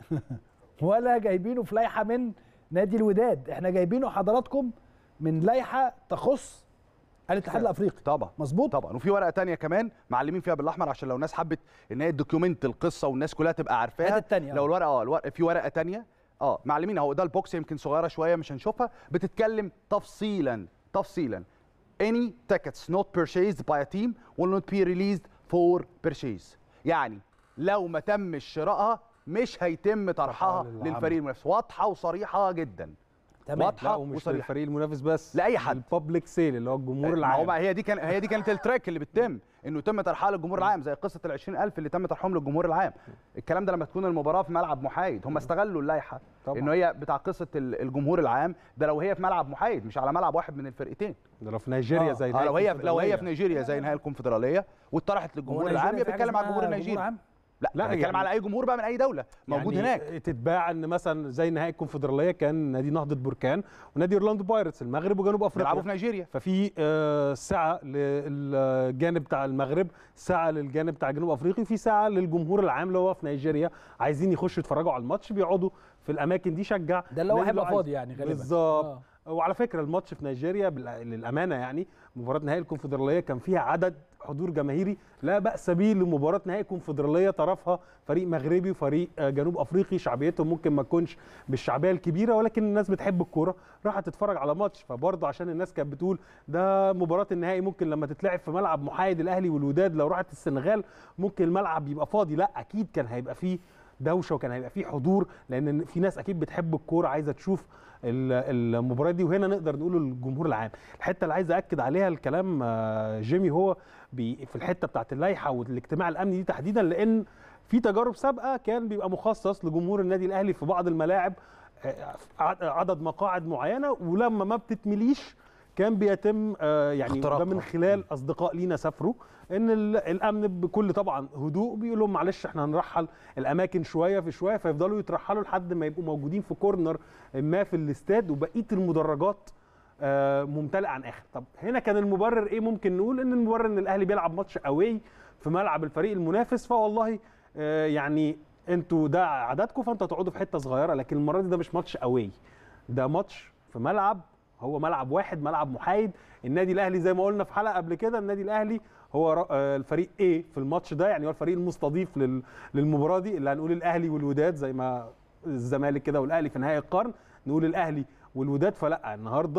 ولا جايبينه في لائحه من نادي الوداد احنا جايبينه حضراتكم من لائحه تخص الاتحاد الافريقي طبعا مظبوط طبعا وفي ورقه تانية كمان معلمين فيها بالاحمر عشان لو الناس حبت ان هي دوكيومنت القصه والناس كلها تبقى عارفاها هات التانية، لو آه. الورقه اه الورقة في ورقه تانية اه معلمين اهو ده البوكس يمكن صغيره شويه مش هنشوفها بتتكلم تفصيلا تفصيلا any tickets not purchased by a team will not be released for purchase يعني لو ما تمش شرائها مش هيتم طرحها للعمل. للفريق المنافس واضحه وصريحه جدا لا واضحه ومش وصريحه للفريق المنافس بس لاي حد البابليك سيل اللي هو الجمهور ما العام هو بقى هي دي كان هي دي كانت التراك اللي بتتم انه يتم طرحها للجمهور العام زي قصه ال 20000 اللي تم طرحهم للجمهور العام الكلام ده لما تكون المباراه في ملعب محايد هم استغلوا اللائحه طبعاً. انه هي بتاع قصه ال- الجمهور العام ده لو هي في ملعب محايد مش على ملعب واحد من الفرقتين ده لو في نيجيريا آه، زي آه نهائي لو هي لو هي الكونفدرالية. في نيجيريا زي نهائي الكونفدراليه واتطرحت للجمهور نيجيريا العام في يبقى حاجة بيتكلم على اسمها الجمهور جمهور النيجيري عام؟ لا لا، لا بيتكلم يعني- على اي جمهور بقى من اي دوله موجود يعني هناك تتباع ان مثلا زي نهائي الكونفدراليه كان نادي نهضه بركان ونادي اورلاندو بايرتس المغرب وجنوب افريقيا بيلعبوا في نيجيريا ففي آه، ساعه للجانب بتاع المغرب ساعه للجانب بتاع جنوب افريقيا في ساعه للجمهور العام اللي هو في نيجيريا عايزين يخشوا يتفرجوا على الماتش بيقعدوا في الاماكن دي شجع ده اللي هو النادي هيبقى عايز. فاضي يعني غالبا بالظبط آه. وعلى فكره الماتش في نيجيريا بالع- للامانه يعني مباراه نهائي الكونفدراليه كان فيها عدد حضور جماهيري لا باس به لمباراه نهائي الكونفدراليه طرفها فريق مغربي وفريق آه، جنوب افريقي شعبيتهم ممكن ما تكونش بالشعبيه الكبيره ولكن الناس بتحب الكوره راحت تتفرج على ماتش فبرضه عشان الناس كانت بتقول ده مباراه النهائي ممكن لما تتلعب في ملعب محايد الاهلي والوداد لو راحت السنغال ممكن الملعب يبقى فاضي لا اكيد كان هيبقى فيه دوشه وكان هيبقى فيه حضور لان في ناس اكيد بتحب الكوره عايزه تشوف ال- المباراه دي وهنا نقدر نقول الجمهور العام الحته اللي عايز اكد عليها الكلام آه، جيمي هو بي في الحته بتاعت اللائحه والاجتماع الامني دي تحديدا لان في تجارب سابقه كان بيبقى مخصص لجمهور النادي الاهلي في بعض الملاعب آه، عد- عدد مقاعد معينه ولما ما بتتمليش كان بيتم آه، يعني ده من خلال اصدقاء لينا سافروا ان ال- الامن بكل طبعا هدوء بيقول لهم معلش احنا هنرحل الاماكن شويه في شويه فيفضلوا يترحلوا لحد ما يبقوا موجودين في كورنر ما في الاستاد وبقيه المدرجات آه، ممتلئه عن اخر طب هنا كان المبرر ايه ممكن نقول ان المبرر ان الاهلي بيلعب ماتش اواي في ملعب الفريق المنافس فوالله آه، يعني انتوا ده عددكم فانتوا هتقعدوا في حته صغيره لكن المره دي ده مش ماتش اواي ده ماتش في ملعب هو ملعب واحد ملعب محايد النادي الاهلي زي ما قلنا في حلقه قبل كده النادي الاهلي هو ر- آه، الفريق ايه في الماتش ده يعني هو الفريق المستضيف لل- للمباراه دي اللي هنقول الاهلي والوداد زي ما الزمالك كده والاهلي في نهائي القرن نقول الاهلي والوداد فلا النهارده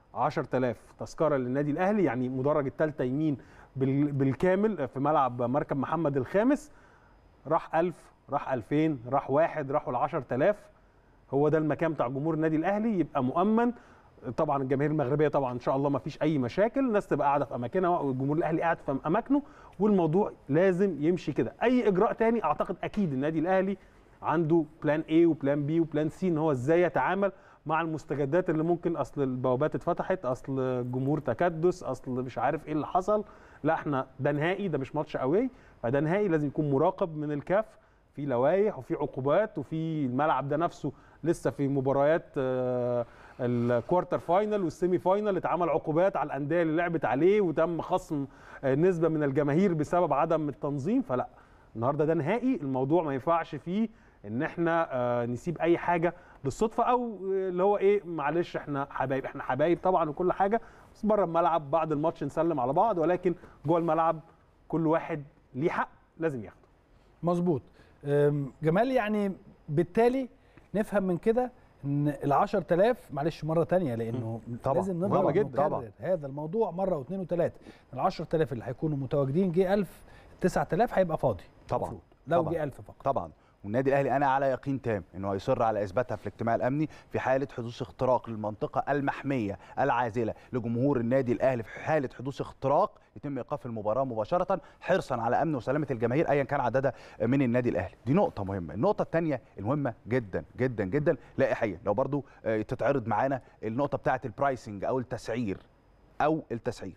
10000 تذكره للنادي الاهلي يعني مدرج الثالثه يمين بال- بالكامل في ملعب مركب محمد الخامس راح 1000 راح 2000 راح واحد راحوا ل 10000 هو ده المكان بتاع جمهور النادي الاهلي يبقى مؤمن طبعا الجماهير المغربيه طبعا ان شاء الله ما فيش اي مشاكل الناس تبقى قاعده في اماكنها والجمهور الاهلي قاعد في اماكنه والموضوع لازم يمشي كده اي اجراء تاني اعتقد اكيد النادي الاهلي عنده بلان A وبلان B وبلان C ان هو ازاي يتعامل مع المستجدات اللي ممكن اصل البوابات اتفتحت اصل الجمهور تكدس اصل مش عارف ايه اللي حصل لا احنا ده نهائي ده مش ماتش قوي فده نهائي لازم يكون مراقب من الكاف في لوائح وفي عقوبات وفي الملعب ده نفسه لسه في مباريات آه، الكوارتر فاينل والسيمي فاينل اتعمل عقوبات على الانديه اللي لعبت عليه وتم خصم آه، نسبه من الجماهير بسبب عدم التنظيم فلا النهارده ده نهائي الموضوع ما ينفعش فيه ان احنا آه، نسيب اي حاجه بالصدفه او آه، اللي هو ايه معلش احنا حبايب احنا حبايب طبعا وكل حاجه بس بره الملعب بعد الماتش نسلم على بعض ولكن جوه الملعب كل واحد ليه حق لازم ياخده مظبوط أم، جمال يعني بالتالي نفهم من كده ان ال 10000 معلش مره تانية لانه طبعاً، لازم مهمة نضرب جداً. نكرر طبعاً. هذا الموضوع مره واثنين وثلاثه ال 10000 اللي هيكونوا متواجدين جه 1000 9000 هيبقى فاضي طبعا المفروض. لو طبعاً. جه 1000 فقط طبعا والنادي الاهلي انا على يقين تام انه هيصر على اثباتها في الاجتماع الامني في حاله حدوث اختراق للمنطقه المحميه العازله لجمهور النادي الاهلي في حاله حدوث اختراق يتم ايقاف المباراه مباشره حرصا على امن وسلامه الجماهير ايا كان عددها من النادي الاهلي دي نقطه مهمه النقطه الثانيه المهمه جدا جدا جدا لائحيا لو برضو آه، تتعرض معانا النقطه بتاعه البرايسنج او التسعير او التسعير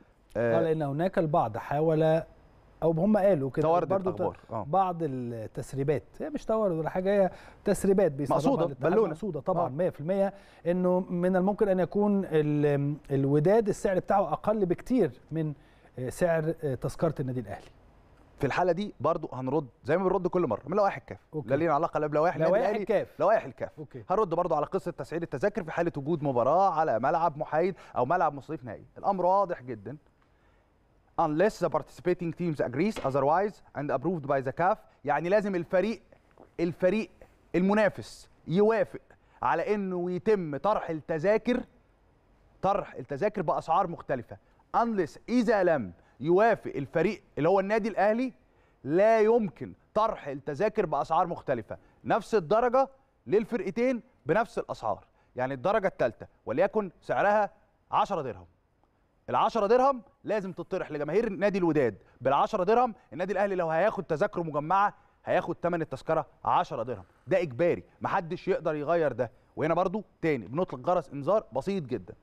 اه لان هناك البعض حاول او هم قالوا كده توارد برضو الأخبار، آه. بعض التسريبات هي مش توارد ولا حاجه هي تسريبات بيسربها مقصودة، الاتحاد، بالونة. مقصوده طبعا 100% انه من الممكن ان يكون ال- الوداد السعر بتاعه اقل بكتير من آه، سعر آه، تذكره النادي الاهلي في الحاله دي برضو هنرد زي ما بنرد كل مره من لوائح الكاف لا لينا علاقه لا بلوائح النادي لوائح الأهلي، الكاف. لوائح الكاف أوكي. هنرد برضو على قصه تسعير التذاكر في حاله وجود مباراه على ملعب محايد او ملعب مصريف نهائي الامر واضح جدا unless the participating teams agrees otherwise and approved by the CAF يعني لازم الفريق الفريق المنافس يوافق على انه يتم طرح التذاكر طرح التذاكر باسعار مختلفه unless اذا لم يوافق الفريق اللي هو النادي الاهلي لا يمكن طرح التذاكر باسعار مختلفه نفس الدرجه للفرقتين بنفس الاسعار يعني الدرجه الثالثه وليكن سعرها 10 درهم ال 10 درهم لازم تطرح لجماهير نادي الوداد بال 10 درهم النادي الاهلي لو هياخد تذاكر مجمعه هياخد ثمن التذكره 10 درهم ده اجباري محدش يقدر يغير ده وهنا برضو تاني بنطلق جرس انذار بسيط جدا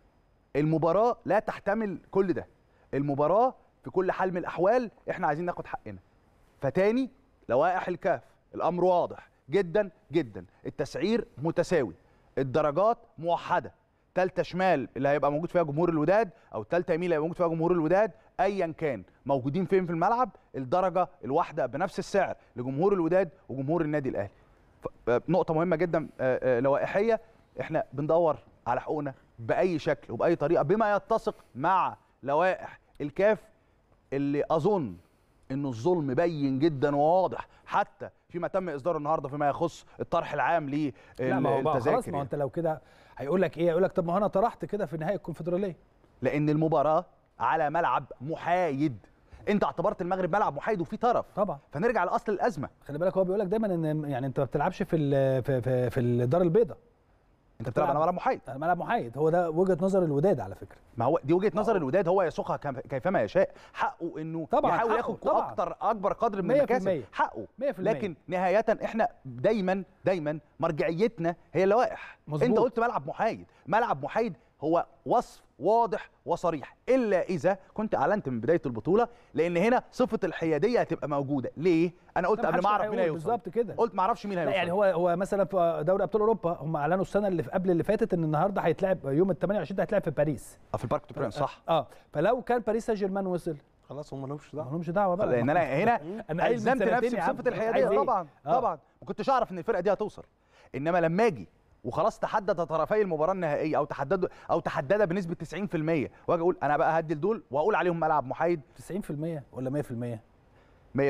المباراه لا تحتمل كل ده المباراه في كل حال من الاحوال احنا عايزين ناخد حقنا فتاني لوائح الكاف الامر واضح جدا جدا التسعير متساوي الدرجات موحده تالتة شمال اللي هيبقى موجود فيها جمهور الوداد او تالتة يمين اللي هيبقى موجود فيها جمهور الوداد ايا كان موجودين فين في الملعب الدرجه الواحده بنفس السعر لجمهور الوداد وجمهور النادي الاهلي ف- آه، نقطه مهمه جدا آه، آه، لوائحيه احنا بندور على حقوقنا باي شكل وباي طريقه بما يتسق مع لوائح الكاف اللي اظن انه الظلم بين جدا وواضح حتى فيما تم اصداره النهارده فيما يخص الطرح العام لا ما هو بقى خلاص للتذاكر ما هو يعني. انت لو كده هيقول لك ايه هيقول لك طب ما هو انا طرحت كده في نهائي الكونفدراليه لان المباراه على ملعب محايد انت اعتبرت المغرب ملعب محايد وفيه طرف طبعا فنرجع لاصل الازمه خلي بالك هو بيقول لك دايما ان يعني انت ما بتلعبش في ال- في في, في الدار البيضاء انت بتلعب على ملعب محايد على ملعب محايد هو ده وجهه نظر الوداد على فكره ما هو دي وجهه نظر الوداد هو يسوقها كم- كيفما يشاء حقه انه طبعاً يحاول حقه، ياخد طبعاً. اكتر اكبر قدر من 100% المكاسب حقه 100% لكن نهايه احنا دايما دايما مرجعيتنا هي اللوائح مظبوط. انت قلت ملعب محايد ملعب محايد هو وصف واضح وصريح الا اذا كنت اعلنت من بدايه البطوله لان هنا صفه الحياديه هتبقى موجوده ليه انا قلت لا، قبل محدش ما اعرف هيقول مين هيوصل بالظبط كده قلت ما اعرفش مين لا هيوصل يعني هو هو مثلا في دوري ابطال اوروبا هم اعلنوا السنه اللي في- قبل اللي فاتت ان النهارده هيتلعب يوم ال 28 ده هيتلعب في باريس آه، في البارك دو برانس صح اه فلو كان باريس سان جيرمان وصل خلاص هم مالهمش دعوه مالهمش دعوه بقى لان انا هنا أنا قايل من الزمت سنتين نفسي يا عم، بصفه عايز الحياديه إيه؟ طبعا آه. طبعا ما كنتش اعرف ان الفرقه دي هتوصل انما لما اجي وخلاص تحدد طرفي المباراه النهائيه او تحدد او تحددها بنسبه 90% واجي اقول انا بقى هدي لدول واقول عليهم ملعب محايد 90% ولا 100% 100%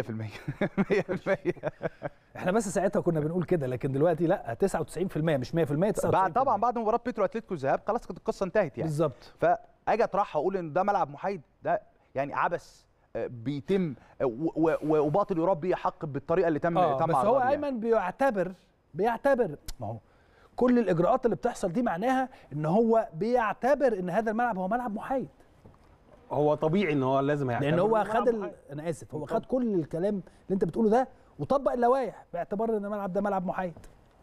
100% احنا بس ساعتها كنا بنقول كده لكن دلوقتي لا 99% مش 100% 99% بعد طبعا بعد مباراه بيترو اتلتيكو الذهاب خلاص كانت القصه انتهت يعني بالظبط فاجي اطرحها اقول ان ده ملعب محايد ده يعني عبث آه، بيتم آه، و- و- وباطل يراد بيه حق بالطريقه اللي تم اه تم بس هو عرضها بيها. ايمن بيعتبر بيعتبر ما هو كل الاجراءات اللي بتحصل دي معناها ان هو بيعتبر ان هذا الملعب هو ملعب محايد هو طبيعي ان هو لازم هيعتبر لان هو إنه خد ملعب ال... انا اسف هو خد كل الكلام اللي انت بتقوله ده وطبق اللوائح باعتبار ان الملعب ده ملعب محايد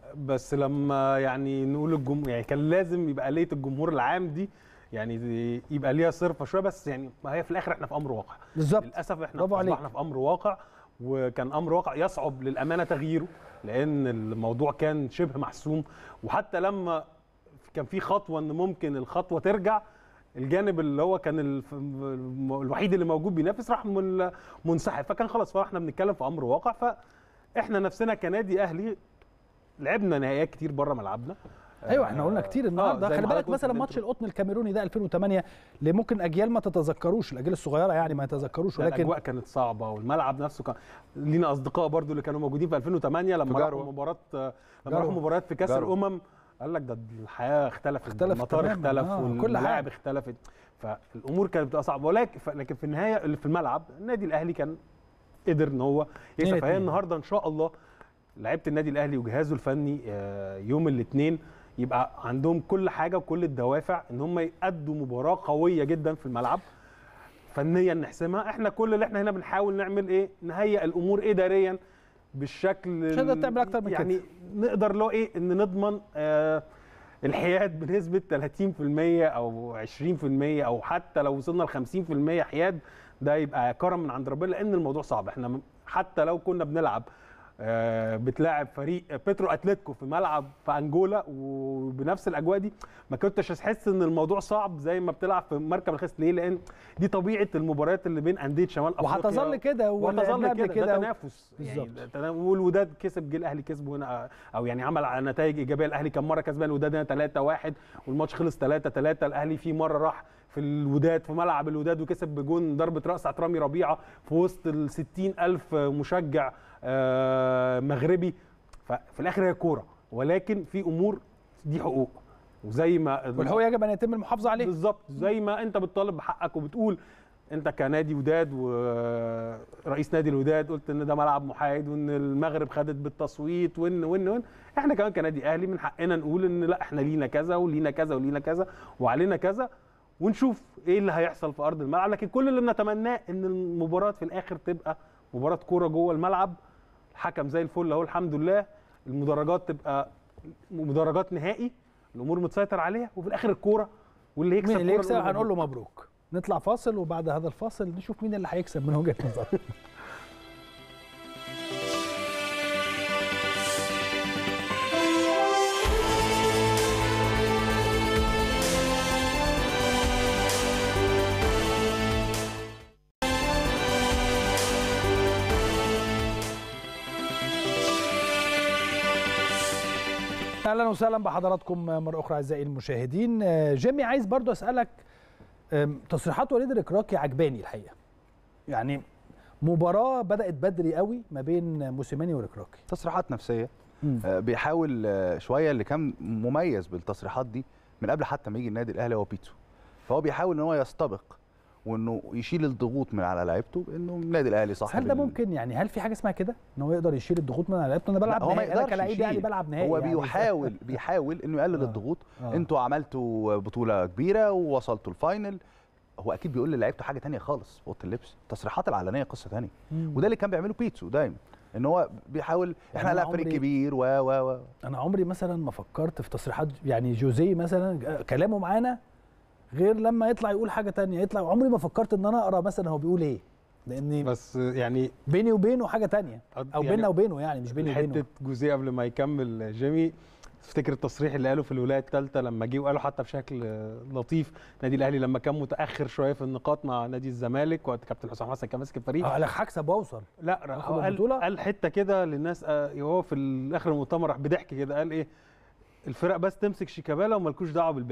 بس لما يعني نقول الجمهور يعني كان لازم يبقى آلية الجمهور العام دي يعني يبقى ليها صرفه شويه بس يعني ما هي في الاخر احنا في امر واقع بالظبط للاسف احنا برافو عليك. اصبحنا في امر واقع وكان امر واقع يصعب للامانه تغييره لان الموضوع كان شبه محسوم وحتى لما كان في خطوه ان ممكن الخطوه ترجع الجانب اللي هو كان الف- الوحيد اللي موجود بينافس راح من- منسحب فكان خلاص فاحنا بنتكلم في امر واقع فاحنا نفسنا كنادي اهلي لعبنا نهائيات كتير بره ملعبنا ايوه احنا قلنا كتير النهارده زي خلي ما بالك حضرتك مثلا قلت ماتش القطن الكاميروني ده 2008 اللي ممكن اجيال ما تتذكروش الاجيال الصغيره يعني ما يتذكروش لا، ولكن الاجواء كانت صعبه والملعب نفسه كان لينا اصدقاء برضو اللي كانوا موجودين في 2008 لما في راحوا جروة. مباراه لما جروة. راحوا مباريات في كاس جروة. الامم قال لك ده الحياه اختلفت اختلف المطار تماماً، اختلف آه، كل والملاعب حاجة. اختلفت فالامور كانت بتبقى صعبه ولكن ف- لكن في النهايه اللي في الملعب النادي الاهلي كان قدر ان هو اتنين يكسب فهي اتنين. النهارده ان شاء الله لعيبه النادي الاهلي وجهازه الفني آه، يوم الاثنين يبقى عندهم كل حاجه وكل الدوافع ان هم يأدوا مباراه قويه جدا في الملعب فنيا نحسمها احنا كل اللي احنا هنا بنحاول نعمل ايه نهيئ الامور اداريا بالشكل مش هنقدر تعمل أكتر من يعني كده. نقدر اللي هو ايه ان نضمن آه الحياد بنسبه 30% او 20% او حتى لو وصلنا ل 50% حياد ده يبقى كرم من عند ربنا لان الموضوع صعب احنا م- حتى لو كنا بنلعب آه، بتلاعب فريق بيترو اتلتيكو في ملعب في انجولا وبنفس الاجواء دي ما كنتش هتحس ان الموضوع صعب زي ما بتلعب في مركب الخاص ليه لان دي طبيعه المباريات اللي بين انديه شمال افريقيا وهتظل كده ولعبنا وهتظل قبل كده, كده ده و- تنافس يعني بالظبط. ده تنافس. والوداد كسب جه الاهلي كسبه هنا او يعني عمل على نتائج ايجابيه الاهلي كان مره كسبان الوداد هنا 3 1 والماتش خلص 3 3 الاهلي في مره راح في الوداد في ملعب الوداد وكسب بجون ضربه راس بتاعت رامي ربيعه في وسط ال 60 الف مشجع آه، مغربي ففي الاخر هي كوره ولكن في امور دي حقوق وزي ما والحقوق يجب ان يتم المحافظه عليه بالظبط زي ما انت بتطالب بحقك وبتقول انت كنادي وداد ورئيس نادي الوداد قلت ان ده ملعب محايد وان المغرب خدت بالتصويت وان وان وان احنا كمان كنادي اهلي من حقنا نقول ان لا احنا لينا كذا ولينا كذا ولينا كذا وعلينا كذا ونشوف ايه اللي هيحصل في ارض الملعب لكن كل اللي بنتمناه ان المباراه في الاخر تبقى مباراه كوره جوه الملعب الحكم زي الفل اهو الحمد لله المدرجات تبقى مدرجات نهائي الامور متسيطر عليها وفي الاخر الكوره واللي يكسب مين اللي كورة يكسب نقول له هنقول له مبروك. مبروك نطلع فاصل وبعد هذا الفاصل نشوف مين اللي هيكسب من وجهه نظرك اهلا وسهلا بحضراتكم مره اخرى اعزائي المشاهدين آه، جيمي عايز برضو اسالك آم، تصريحات وليد الركراكي عجباني الحقيقه يعني مباراه بدات بدري قوي ما بين موسيماني وركراكي تصريحات نفسيه آه، بيحاول آه، شويه اللي كان مميز بالتصريحات دي من قبل حتى ما يجي النادي الاهلي هو بيتسو فهو بيحاول ان هو يستبق وانه يشيل الضغوط من على لعيبته بانه النادي الاهلي بس صاحب هل ده ال- ممكن يعني هل في حاجه اسمها كده ان هو يقدر يشيل الضغوط من على لعيبته انا بلعب لا، هو ما نهائي انا يقدرش كلاعب يعني يشيل. بلعب نهائي هو يعني بيحاول بيحاول انه يقلل الضغوط آه. انتوا عملتوا بطوله كبيره ووصلتوا الفاينل هو اكيد بيقول للعيبته حاجه تانية خالص في اوضه اللبس التصريحات العلنيه قصه تانية مم. وده اللي كان بيعمله بيتسو دايما ان هو بيحاول احنا أنا لا فريق عمري- كبير و و و انا عمري مثلا ما فكرت في تصريحات يعني جوزيه مثلا آه، كلامه معانا غير لما يطلع يقول حاجه تانية يطلع عمري ما فكرت ان انا اقرا مثلا هو بيقول ايه لاني بس يعني بيني وبينه حاجه تانية او يعني بيننا وبينه يعني مش بيني وبينه حته جزئيه قبل ما يكمل جيمي تفتكر التصريح اللي قاله في الولايه الثالثه لما جه وقاله حتى بشكل آه، لطيف نادي الاهلي لما كان متاخر شويه في النقاط مع نادي الزمالك وقت كابتن حسام حسن كان ماسك الفريق اه قال لك هكسب واوصل لا راح آخد هو قال, البطولة؟ قال حته كده للناس آه، وهو في اخر المؤتمر راح بضحك كده قال ايه الفرق بس تمسك شيكابالا ومالكوش دعوه بالباقي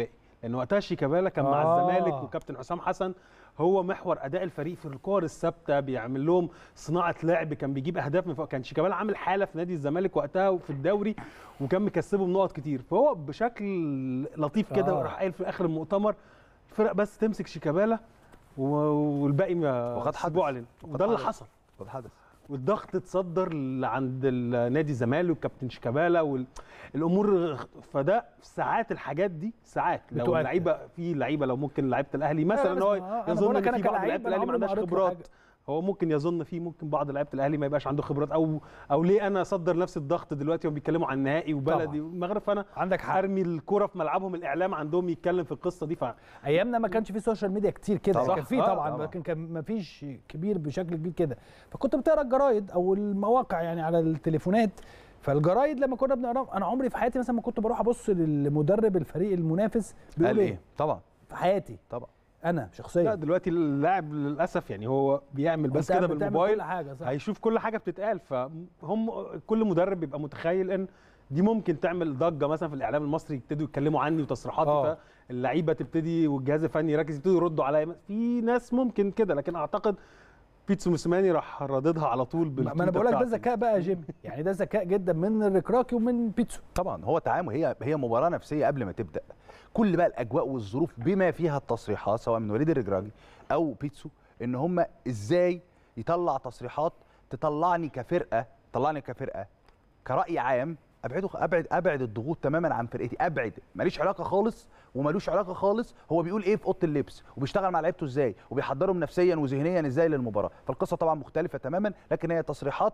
ان وقتها شيكابالا كان مع آه. الزمالك وكابتن حسام حسن هو محور اداء الفريق في الكور الثابته بيعمل لهم صناعه لعب كان بيجيب اهداف من فوق كان شيكابالا عامل حاله في نادي الزمالك وقتها في الدوري وكان مكسبهم نقط كتير فهو بشكل لطيف كده آه. وراح قايل في اخر المؤتمر الفرق بس تمسك شيكابالا و- والباقي ما وقد حدث. اعلن وده اللي حدث. حصل قد حدث والضغط اتصدر ل- عند ال- نادي الزمالك وكابتن شيكابالا والامور فده في ساعات الحاجات دي ساعات لو بتؤثر. اللعيبه في لعيبه لو ممكن لعيبه الاهلي مثلا بس ان هو ما- آه، أنا يظن بقول لك ان أنا في بعض كلاعب لعيبه أنا الاهلي ما عمري ما عندهاش قريت له خبرات حاجة. هو ممكن يظن فيه ممكن بعض لعيبه الاهلي ما يبقاش عنده خبرات او او ليه انا اصدر نفس الضغط دلوقتي وهم بيتكلموا عن النهائي وبلدي والمغرب فانا عندك حق ارمي الكره في ملعبهم الاعلام عندهم يتكلم في القصه دي ف ايامنا ما كانش في سوشيال ميديا كتير كده طبعاً. كان في آه، طبعا طبعاً. لكن كان ما فيش كبير بشكل كبير كده فكنت بتقرا الجرايد او المواقع يعني على التليفونات فالجرايد لما كنا بنقرا انا عمري في حياتي مثلا ما كنت بروح ابص للمدرب الفريق المنافس بيقول قال ايه ايه طبعا في حياتي طبعا انا شخصيا لا دلوقتي اللاعب للاسف يعني هو بيعمل بس وأنت كده بتعمل بالموبايل كل حاجة، صح. هيشوف كل حاجه بتتقال فهم كل مدرب بيبقى متخيل ان دي ممكن تعمل ضجه مثلا في الاعلام المصري يبتدوا يتكلموا عني وتصريحاتي آه. فاللعيبه تبتدي والجهاز الفني يركز يبتدوا يردوا عليا في ناس ممكن كده لكن اعتقد بيتسو موسيماني راح رددها على طول ما انا بقول لك ده ذكاء بقى يا جيمي يعني ده ذكاء جدا من الركراكي ومن بيتسو طبعا هو تعامل هي هي مباراه نفسيه قبل ما تبدا كل بقى الاجواء والظروف بما فيها التصريحات سواء من وليد الرجراجي او بيتسو ان هم ازاي يطلع تصريحات تطلعني كفرقه طلعني كفرقه كراي عام ابعده ابعد ابعد الضغوط تماما عن فرقتي ابعد ماليش علاقه خالص ومالوش علاقه خالص هو بيقول ايه في اوضه اللبس وبيشتغل مع لعيبته ازاي وبيحضرهم نفسيا وذهنيا ازاي للمباراه فالقصه طبعا مختلفه تماما لكن هي تصريحات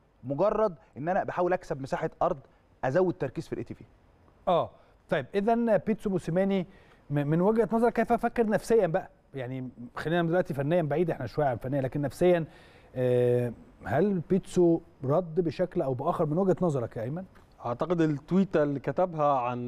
مجرد ان انا بحاول اكسب مساحه ارض ازود تركيز فرقتي فيها اه طيب اذا بيتسو موسيماني م- من وجهه نظرك كيف فكر نفسيا بقى يعني خلينا دلوقتي فنيا بعيد احنا شويه عن فنيا لكن نفسيا آه، هل بيتسو رد بشكل او باخر من وجهه نظرك يا ايمن اعتقد التويته اللي كتبها عن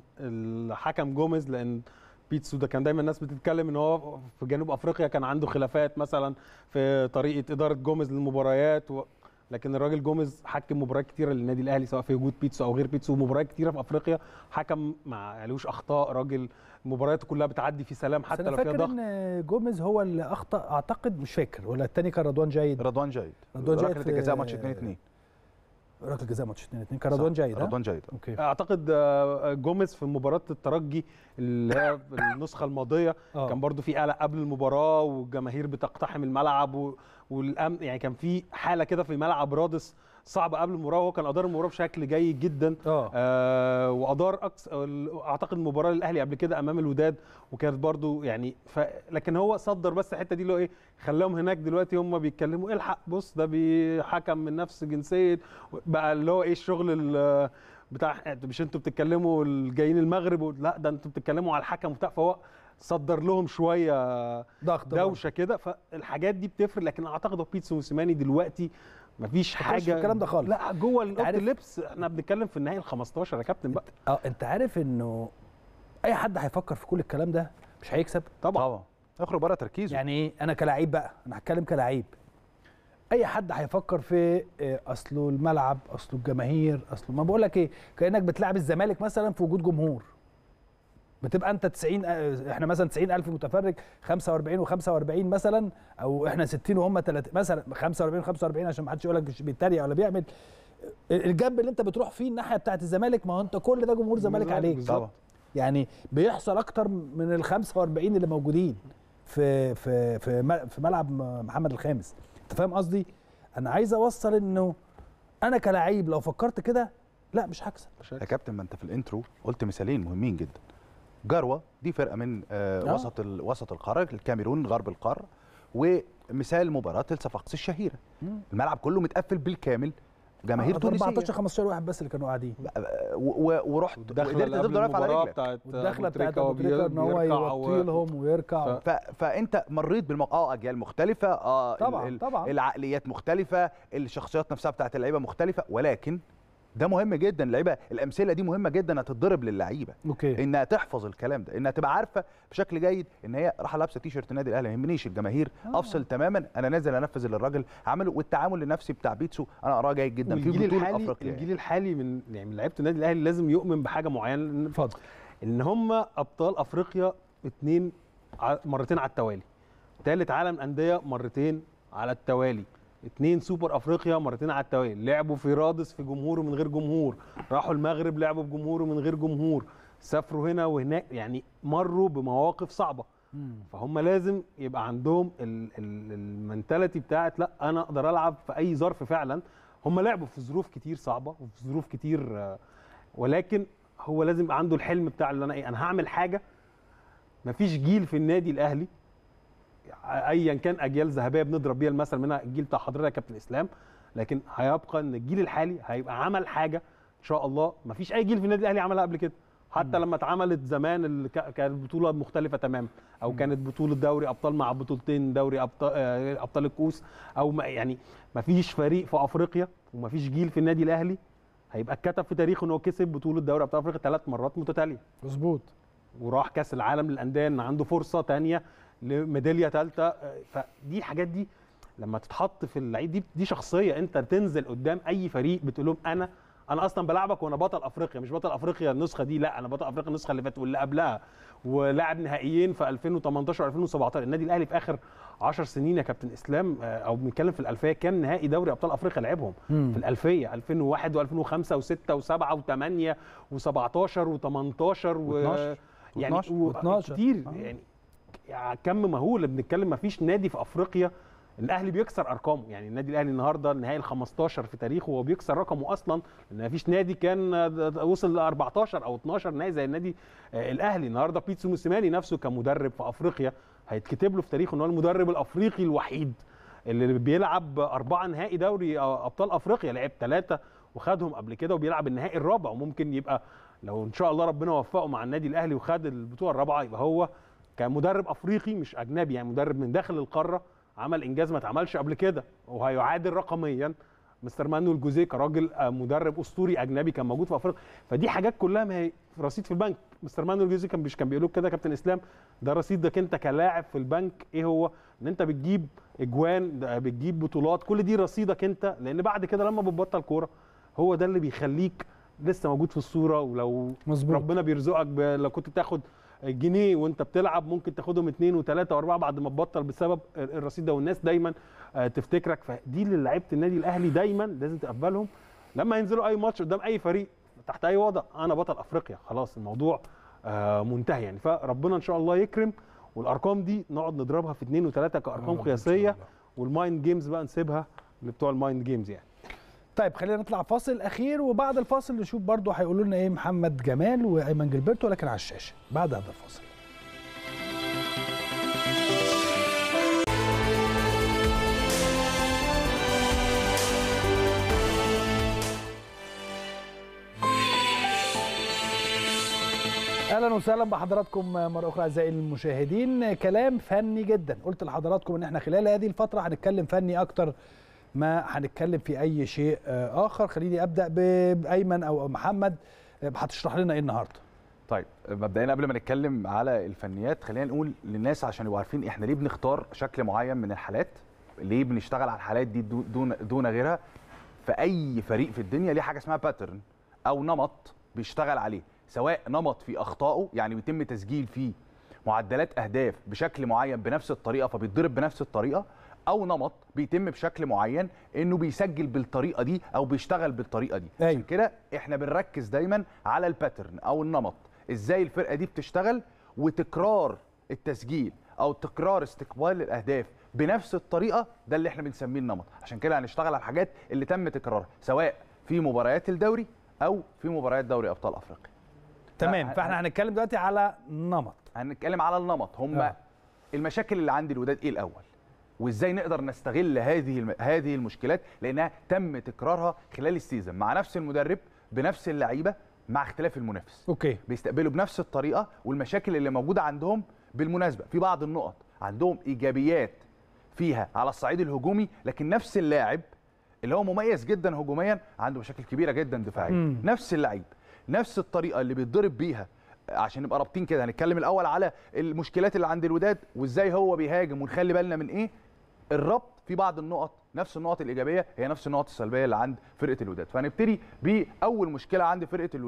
الحكم جوميز لان بيتسو ده كان دايما الناس بتتكلم ان هو في جنوب افريقيا كان عنده خلافات مثلا في طريقه اداره جوميز للمباريات و... لكن الراجل جوميز حكم مباريات كتيره للنادي الاهلي سواء في وجود بيتسو او غير بيتسو مباريات كتيره في افريقيا حكم ما عليهوش اخطاء راجل مبارياته كلها بتعدي في سلام بس حتى انا لو فيها فاكر ضغط ان جوميز هو اللي اخطا اعتقد مش فاكر ولا الثاني كان رضوان جيد رضوان جيد رضوان جيد ركله في- الجزاء ماتش 2 2 ركله الجزاء ماتش 2 2 كان رضوان جيد ها؟ رضوان جيد اوكي اعتقد آه، جوميز في مباراه الترجي اللي هي في النسخه الماضيه آه. كان برضو في قلق قبل المباراه والجماهير بتقتحم الملعب و- والامن يعني كان في حاله كده في ملعب رادس صعب قبل المباراه وهو كان ادار المباراه بشكل جيد جدا اه آه وادار أكس... اعتقد المباراه للاهلي قبل كده امام الوداد وكانت برضو يعني ف... لكن هو صدر بس الحته دي اللي هو ايه خلاهم هناك دلوقتي هم بيتكلموا الحق بص ده بيحكم من نفس جنسيه بقى اللي هو ايه الشغل ال- بتاع مش انتوا بتتكلموا جايين المغرب و... لا ده انتوا بتتكلموا على الحكم وبتاع فهو صدر لهم شويه ضغط دوشه كده فالحاجات دي بتفرق لكن اعتقد هو بيتسو موسيماني دلوقتي مفيش ما كانش حاجه في الكلام ده خالص. لا جوه اوضه عارف- اللبس احنا بنتكلم في النهائي ال 15 يا كابتن بقى اه انت عارف انه اي حد هيفكر في كل الكلام ده مش هيكسب طبعا طبعا يخرج بره تركيزه يعني ايه انا كلاعب بقى انا هتكلم كلاعب اي حد هيفكر في آه، اصله الملعب اصله الجماهير اصله ما بقول لك ايه كانك بتلعب الزمالك مثلا في وجود جمهور بتبقى انت 90 آه، احنا مثلا 90000 متفرج 45 و45 مثلا او احنا 60 وهم 30 مثلا 45 45 عشان ما حدش يقول لك مش بيتريق ولا بيعمل الجنب اللي انت بتروح فيه الناحيه بتاعت الزمالك ما هو انت كل ده جمهور زمالك بالظبط، عليك بالظبط. يعني بيحصل اكتر من ال 45 اللي موجودين في في في م- في ملعب م- محمد الخامس انت فاهم قصدي انا عايز اوصل انه انا كلاعب لو فكرت كده لا مش هكسب يا كابتن ما انت في الانترو قلت مثالين مهمين جدا جروه دي فرقه من آه آه. وسط ال- وسط القاره الكاميرون غرب القاره ومثال مباراه الصفاقس الشهيره مم. الملعب كله متقفل بالكامل جماهير آه، تونسيه 14 15 واحد بس اللي كانوا قاعدين و- و- ورحت الدخله وقدرت اللي قبل تفضل واقف على المباراه رجلك بتاعت والدخله أبو بتاعت تريكة ابو تريكه ان هو وبيركع و- يوطي لهم ويركع ف... فانت مريت بالمو... اه اجيال مختلفه اه ال- طبعاً، ال... طبعاً. العقليات مختلفه الشخصيات نفسها بتاعت اللعيبه مختلفه ولكن ده مهم جدا اللعيبه الامثله دي مهمه جدا انها تتضرب للعيبه اوكي انها تحفظ الكلام ده انها تبقى عارفه بشكل جيد ان هي رايحه لابسه تي شيرت النادي الاهلي ما يهمنيش الجماهير آه. افصل تماما انا نازل انفذ اللي الراجل عمله والتعامل النفسي بتاع بيتسو انا اراه جيد جدا في والجيل بطوله الحالي افريقيا الجيل الحالي من يعني من لعيبه النادي الاهلي لازم يؤمن بحاجه معينه اتفضل ان هم ابطال افريقيا اتنين ع- مرتين على التوالي ثالث عالم انديه مرتين على التوالي اتنين سوبر افريقيا مرتين على التوالي لعبوا في رادس في جمهور ومن غير جمهور راحوا المغرب لعبوا بجمهور ومن غير جمهور سافروا هنا وهناك يعني مروا بمواقف صعبه فهم لازم يبقى عندهم ال- ال- المنتاليتي بتاعت لا انا اقدر العب في اي ظرف فعلا هم لعبوا في ظروف كتير صعبه وفي ظروف كتير آه، ولكن هو لازم يبقى عنده الحلم بتاع اللي انا ايه انا هعمل حاجه مفيش جيل في النادي الاهلي ايا كان اجيال ذهبيه بنضرب بيها المثل منها الجيل بتاع حضرتك يا كابتن اسلام لكن هيبقى ان الجيل الحالي هيبقى عمل حاجه ان شاء الله مفيش اي جيل في النادي الاهلي عملها قبل كده حتى لما اتعملت زمان اللي كا- كانت بطوله مختلفه تماما او كانت بطوله دوري ابطال مع بطولتين دوري ابطال آه، ابطال الكؤوس او ما يعني مفيش فريق في افريقيا ومفيش جيل في النادي الاهلي هيبقى اتكتب في تاريخه ان هو كسب بطوله دوري ابطال افريقيا ثلاث مرات متتاليه مظبوط وراح كاس العالم للانديه ان عنده فرصه تانية لميداليه ثالثه فدي حاجات دي لما تتحط في اللعيب دي دي شخصيه انت تنزل قدام اي فريق بتقول لهم انا انا اصلا بلعبك وانا بطل افريقيا مش بطل افريقيا النسخه دي لا انا بطل افريقيا النسخه اللي فاتت واللي قبلها ولاعب نهائيين في 2018 و2017 النادي الاهلي في اخر 10 سنين يا كابتن اسلام آه، او بنتكلم في الالفيه كام نهائي دوري ابطال افريقيا لعبهم مم. في الالفيه 2001 و2005 و6 و7 و8 و17 و18 و و12. يعني و12. و- و12. كتير يعني يعني كم مهول بنتكلم ما فيش نادي في افريقيا الاهلي بيكسر ارقامه يعني النادي الاهلي النهارده النهائي ال 15 في تاريخه هو بيكسر رقمه اصلا لان ما فيش نادي كان وصل ل 14 او 12 نهائي زي النادي آه، الاهلي النهارده بيتسو موسيماني نفسه كمدرب في افريقيا هيتكتب له في تاريخه ان هو المدرب الافريقي الوحيد اللي بيلعب اربعه نهائي دوري آه، ابطال افريقيا لعب ثلاثه وخدهم قبل كده وبيلعب النهائي الرابع وممكن يبقى لو ان شاء الله ربنا وفقه مع النادي الاهلي وخد البطوله الرابعه يبقى هو كمدرب افريقي مش اجنبي يعني مدرب من داخل القاره عمل انجاز ما اتعملش قبل كده وهيعادل رقميا مستر مانويل جوزيه كراجل آه، مدرب اسطوري اجنبي كان موجود في افريقيا فدي حاجات كلها ما هي في رصيد في البنك مستر مانويل جوزيه كان مش كان بيقول لك كده يا كابتن اسلام ده رصيدك انت كلاعب في البنك ايه هو ان انت بتجيب اجوان ده بتجيب بطولات كل دي رصيدك انت لان بعد كده لما بتبطل كوره هو ده اللي بيخليك لسه موجود في الصوره ولو مظبوط. ربنا بيرزقك ب... لو كنت تاخد جنيه وانت بتلعب ممكن تاخدهم اثنين وثلاثه واربعه بعد ما تبطل بسبب الرصيد ده والناس دايما آه، تفتكرك فدي اللي لعيبه النادي الاهلي دايما لازم تقبلهم لما ينزلوا اي ماتش قدام اي فريق تحت اي وضع انا بطل افريقيا خلاص الموضوع آه، منتهي يعني فربنا ان شاء الله يكرم والارقام دي نقعد نضربها في اثنين وثلاثه كارقام قياسيه والمايند جيمز بقى نسيبها لبتوع المايند جيمز يعني طيب خلينا نطلع فاصل اخير وبعد الفاصل نشوف برضو هيقولوا لنا ايه محمد جمال وايمن جilberto ولكن على الشاشه بعد هذا الفاصل اهلا وسهلا بحضراتكم مره اخرى اعزائي المشاهدين كلام فني جدا قلت لحضراتكم ان احنا خلال هذه الفتره هنتكلم فني اكتر ما هنتكلم في اي شيء آه، اخر خليني ابدا ب- بايمن او محمد آه، هتشرح لنا ايه النهارده طيب مبدئيا قبل ما نتكلم على الفنيات خلينا نقول للناس عشان يبقوا عارفين احنا ليه بنختار شكل معين من الحالات ليه بنشتغل على الحالات دي دو- دون دون غيرها في اي فريق في الدنيا ليه حاجه اسمها باترن او نمط بيشتغل عليه سواء نمط في اخطائه يعني بيتم تسجيل فيه معدلات اهداف بشكل معين بنفس الطريقه فبيتضرب بنفس الطريقه او نمط بيتم بشكل معين انه بيسجل بالطريقه دي او بيشتغل بالطريقه دي أيوة. عشان كده احنا بنركز دايما على الباترن او النمط ازاي الفرقه دي بتشتغل وتكرار التسجيل او تكرار استقبال الاهداف بنفس الطريقه ده اللي احنا بنسميه النمط عشان كده هنشتغل على الحاجات اللي تم تكرارها سواء في مباريات الدوري او في مباريات دوري ابطال افريقيا تمام فاحنا هنتكلم دلوقتي على نمط هنتكلم على النمط هم آه. المشاكل اللي عند الوداد ايه الاول وازاي نقدر نستغل هذه الم... هذه المشكلات لانها تم تكرارها خلال السيزون مع نفس المدرب بنفس اللعيبه مع اختلاف المنافس اوكي بيستقبلوا بنفس الطريقه والمشاكل اللي موجوده عندهم بالمناسبه في بعض النقط عندهم ايجابيات فيها على الصعيد الهجومي لكن نفس اللاعب اللي هو مميز جدا هجوميا عنده مشاكل كبيره جدا دفاعيا مم. نفس اللعيب نفس الطريقه اللي بيتضرب بيها عشان نبقى رابطين كده هنتكلم الاول على المشكلات اللي عند الوداد وازاي هو بيهاجم ونخلي بالنا من ايه الربط في بعض النقط نفس النقط الايجابيه هي نفس النقط السلبيه اللي عند فرقه الوداد فهنبتدي باول مشكله عند فرقه الوداد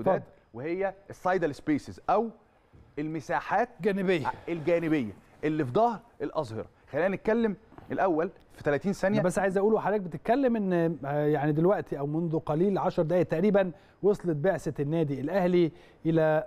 وهي السايدال سبيسز او المساحات الجانبيه الجانبيه اللي في ظهر الاظهره خلينا نتكلم الاول في 30 ثانيه أنا بس عايز اقول وحضرتك بتتكلم ان آه، يعني دلوقتي او منذ قليل 10 دقائق تقريبا وصلت بعثه النادي الاهلي الى آه،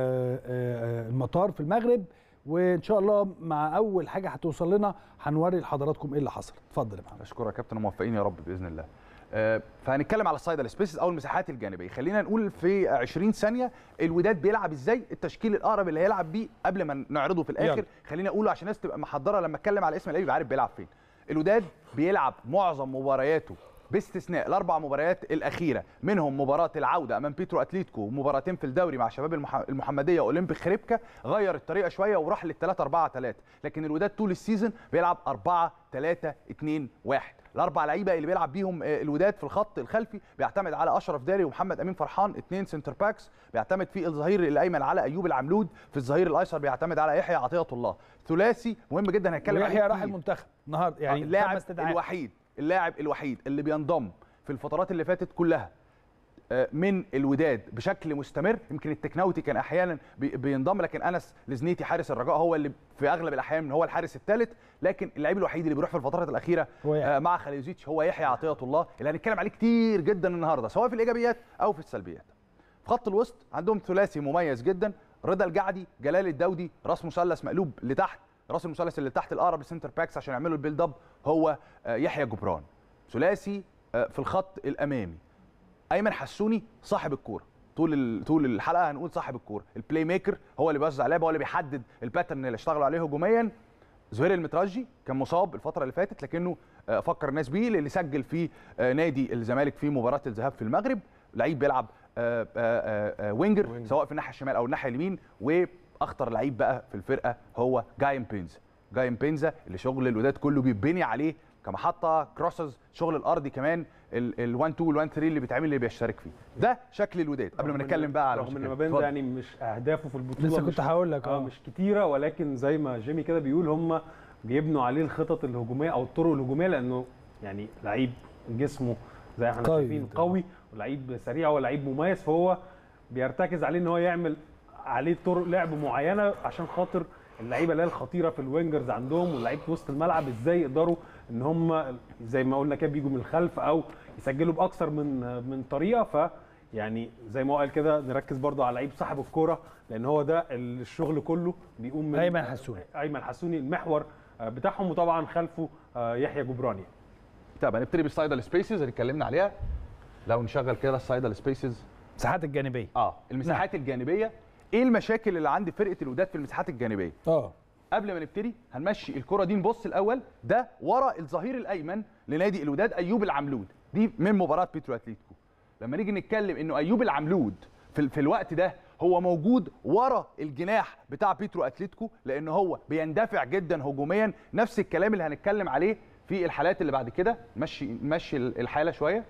آه، المطار في المغرب وان شاء الله مع اول حاجه هتوصل لنا هنوري لحضراتكم ايه اللي حصل اتفضل يا محمد اشكرك يا كابتن وموفقين يا رب باذن الله آه، فهنتكلم على السايدال سبيسز او المساحات الجانبيه خلينا نقول في 20 ثانيه الوداد بيلعب ازاي التشكيل الاقرب اللي هيلعب بيه قبل ما نعرضه في الاخر يلا. خلينا اقوله عشان الناس تبقى محضره لما اتكلم على اسم اللعيب يبقى عارف بيلعب فين الوداد بيلعب معظم مبارياته باستثناء الاربع مباريات الاخيره منهم مباراه العوده امام بيترو اتليتيكو ومباراتين في الدوري مع شباب المح- المحمديه واولمبيك خريبكا غير الطريقه شويه وراح لل 3 4 3 لكن الوداد طول السيزون بيلعب 4 3 2 1 الاربع لعيبه اللي بيلعب بيهم آه، الوداد في الخط الخلفي بيعتمد على اشرف داري ومحمد امين فرحان اثنين سنتر باكس بيعتمد في الظهير الايمن على ايوب العملود في الظهير الايسر بيعتمد على يحيى عطيه الله ثلاثي مهم جدا هنتكلم عليه ويحيى راح كتير. المنتخب النهارده يعني يعني اللاعب خمس تدعيمات. الوحيد اللاعب الوحيد اللي بينضم في الفترات اللي فاتت كلها آه، من الوداد بشكل مستمر يمكن التكناوتي كان احيانا بي- بينضم لكن انس لزنيتي حارس الرجاء هو اللي في اغلب الاحيان هو الحارس الثالث لكن اللعيب الوحيد اللي بيروح في الفترات الاخيره هو يحيى. آه، مع خليزيتش هو يحيى عطيه الله اللي هنتكلم عليه كتير جدا النهارده سواء في الايجابيات او في السلبيات في خط الوسط عندهم ثلاثي مميز جدا رضا الجعدي جلال الدودي راس مثلث مقلوب لتحت راس المثلث اللي تحت الاقرب للسنتر باكس عشان يعملوا البيلد اب هو آه، يحيى جبران ثلاثي آه، في الخط الامامي ايمن حسوني صاحب الكوره طول ال- طول الحلقه هنقول صاحب الكوره البلاي ميكر هو اللي بيوزع لعبه هو اللي بيحدد الباترن اللي اشتغلوا عليه هجوميا زهير المترجي كان مصاب الفتره اللي فاتت لكنه آه، فكر الناس بيه اللي سجل في آه، نادي الزمالك في مباراه الذهاب في المغرب لعيب بيلعب آه، آه، آه، وينجر سواء في الناحيه الشمال او الناحيه اليمين واخطر لعيب بقى في الفرقه هو جايم بينزا جايم بينزا اللي شغل الوداد كله بيتبني عليه كمحطه كروسز شغل الارضي كمان ال1 2 وال1 3 اللي بيتعمل اللي بيشترك فيه ده شكل الوداد قبل ما رغم إن- نتكلم بقى على رغم ان مشاكل. مابينزا اتفضل. يعني مش اهدافه في البطوله لسه مش- كنت هقول لك، اه آه. مش كتيره ولكن زي ما جيمي كده بيقول هم بيبنوا عليه الخطط الهجوميه او الطرق الهجوميه لانه يعني لعيب جسمه زي ما احنا قوي شايفين جداً. قوي ولعيب سريع ولعيب مميز فهو بيرتكز عليه ان هو يعمل عليه طرق لعب معينه عشان خاطر اللعيبه اللي هي الخطيره في الوينجرز عندهم ولعيبه وسط الملعب ازاي يقدروا ان هم زي ما قلنا كده بيجوا من الخلف او يسجلوا باكثر من من طريقه ف يعني زي ما هو قال كده نركز برضو على لعيب صاحب الكوره لان هو ده الشغل كله بيقوم من أيمن حسوني. ايمن حسوني المحور آه، بتاعهم وطبعا خلفه آه، يحيى جبراني طب هنبتدي بالسايدال سبيسز اللي اتكلمنا عليها لو نشغل كده السايدال سبيسز المساحات الجانبيه اه المساحات الجانبيه ايه المشاكل اللي عند فرقه الوداد في المساحات الجانبيه اه قبل ما نبتدي هنمشي الكره دي نبص الاول ده ورا الظهير الايمن لنادي الوداد ايوب العملود دي من مباراه بيترو اتليتيكو لما نيجي نتكلم انه ايوب العملود في, في الوقت ده هو موجود ورا الجناح بتاع بيترو اتليتيكو لان هو بيندفع جدا هجوميا نفس الكلام اللي هنتكلم عليه في الحالات اللي بعد كده مشي مشي الحاله شويه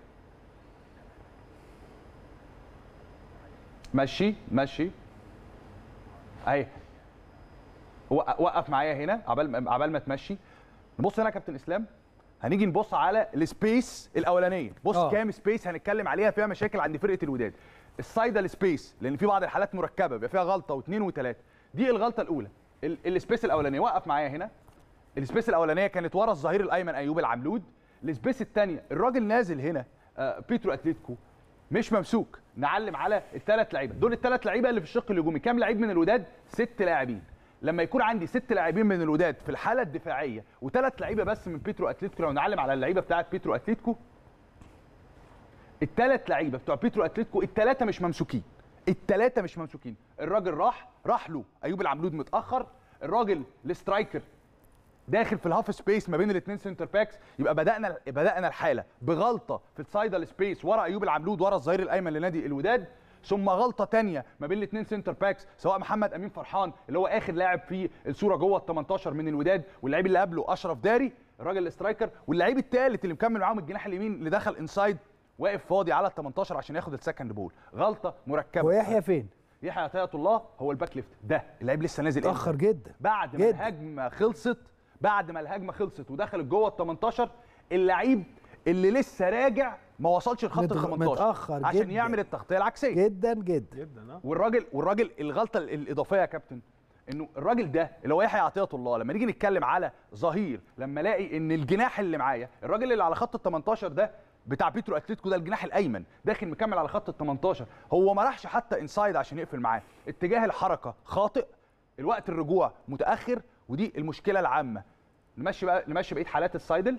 مشي مشي اهي وق- وقف معايا هنا عبال ما عبال ما تمشي نبص هنا يا كابتن اسلام هنيجي نبص على السبيس الاولانيه بص آه. أوه. كام سبيس هنتكلم عليها فيها مشاكل عند فرقه الوداد السايدال سبيس لان في بعض الحالات مركبه بيبقى فيها غلطه واثنين وثلاثه دي الغلطه الاولى ال- السبيس الاولانيه وقف معايا هنا السبيس الاولانيه كانت ورا الظهير الايمن ايوب العملود السبيس الثانيه الراجل نازل هنا آه بيترو اتليتيكو مش ممسوك نعلم على الثلاث لعيبه دول الثلاث لعيبه اللي في الشق الهجومي كام لعيب من الوداد ست لاعبين لما يكون عندي ست لاعبين من الوداد في الحاله الدفاعيه وثلاث لعيبه بس من بيترو اتليتيكو لو نعلم على اللعيبه بتاعه بيترو اتليتيكو الثلاث لعيبه بتوع بيترو اتليتيكو الثلاثه مش ممسوكين الثلاثه مش ممسوكين الراجل راح راح له ايوب العملود متاخر الراجل السترايكر داخل في الهاف سبيس ما بين الاثنين سنتر باكس يبقى بدانا بدانا الحاله بغلطه في السايدال سبيس ورا ايوب العملود ورا الظهير الايمن لنادي الوداد ثم غلطه تانية ما بين الاثنين سنتر باكس سواء محمد امين فرحان اللي هو اخر لاعب في الصوره جوه ال 18 من الوداد واللعيب اللي قبله اشرف داري الراجل السترايكر واللعيب الثالث اللي مكمل معاهم الجناح اليمين اللي دخل انسايد واقف فاضي على ال 18 عشان ياخد السكند بول غلطه مركبه ويحيى فين؟ يحيى عطيه الله هو الباك ليفت ده اللعيب لسه نازل اتاخر إمتى؟ جدا بعد ما جدا. الهجمه خلصت بعد ما الهجمه خلصت ودخلت جوه ال 18 اللعيب اللي لسه راجع ما وصلش لخط ال متغ- 18 متأخر عشان جداً. يعمل التغطيه العكسيه جدا جدا جدا والراجل والراجل الغلطه ال- الاضافيه يا كابتن انه الراجل ده اللي هو يحيى عطيه الله لما نيجي نتكلم على ظهير لما الاقي ان الجناح اللي معايا الراجل اللي على خط ال 18 ده بتاع بيترو اتلتيكو ده الجناح الايمن داخل مكمل على خط ال 18 هو ما راحش حتى انسايد عشان يقفل معاه اتجاه الحركه خاطئ الوقت الرجوع متاخر ودي المشكله العامه نمشي بقى نمشي بقيه حالات السايدل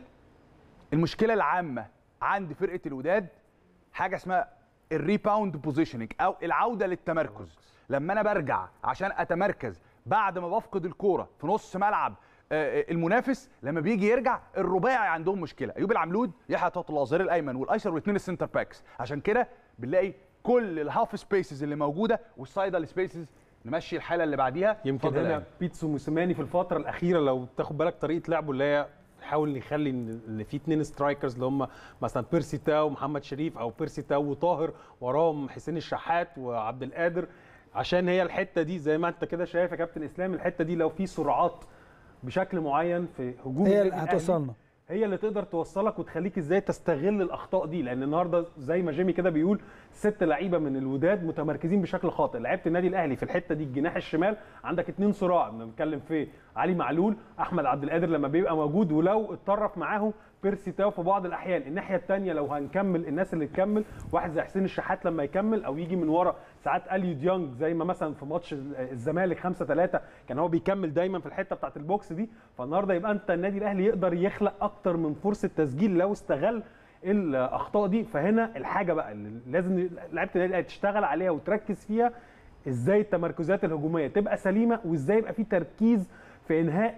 المشكله العامه عند فرقه الوداد حاجه اسمها الريباوند بوزيشننج او العوده للتمركز لما انا برجع عشان اتمركز بعد ما بفقد الكوره في نص ملعب آه، آه، المنافس لما بيجي يرجع الرباعي عندهم مشكله ايوب العملود يحيى عطيه الله الظهير الايمن والايسر والاثنين السنتر باكس عشان كده بنلاقي كل الهاف سبيسز اللي موجوده والسايدال سبيسز نمشي الحاله اللي بعديها يمكن اتفضل يا هنا أيمن. بيتسو موسيماني في الفتره الاخيره لو تاخد بالك طريقه لعبه اللي هي يحاول يخلي ان إن في اتنين سترايكرز اللي هم مثلا بيرسي تاو ومحمد شريف او بيرسي تاو وطاهر وراهم حسين الشحات وعبد القادر عشان هي الحته دي زي ما انت كده شايف يا كابتن اسلام الحته دي لو في سرعات بشكل معين في هجوم هي النادي اللي الأهلي، هتوصلنا. هي اللي تقدر توصلك وتخليك ازاي تستغل الاخطاء دي لان النهارده زي ما جيمي كده بيقول ست لعيبه من الوداد متمركزين بشكل خاطئ لعيبه النادي الاهلي في الحته دي الجناح الشمال عندك اتنين صراع بنتكلم في علي معلول احمد عبد القادر لما بيبقى موجود ولو اتطرف معاهم بيرسي تاو في بعض الاحيان الناحيه الثانيه لو هنكمل الناس اللي تكمل واحد زي حسين الشحات لما يكمل او يجي من ورا ساعات اليو ديانج زي ما مثلا في ماتش الزمالك 5 3 كان هو بيكمل دايما في الحته بتاعت البوكس دي فالنهارده يبقى انت النادي الاهلي يقدر يخلق اكتر من فرصه تسجيل لو استغل الاخطاء دي فهنا الحاجه بقى اللي لازم لعيبه النادي الاهلي تشتغل عليها وتركز فيها ازاي التمركزات الهجوميه تبقى سليمه وازاي يبقى في تركيز في انهاء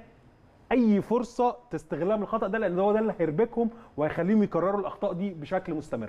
اي فرصه تستغلها من الخطا ده لان هو ده اللي هيربكهم وهيخليهم يكرروا الاخطاء دي بشكل مستمر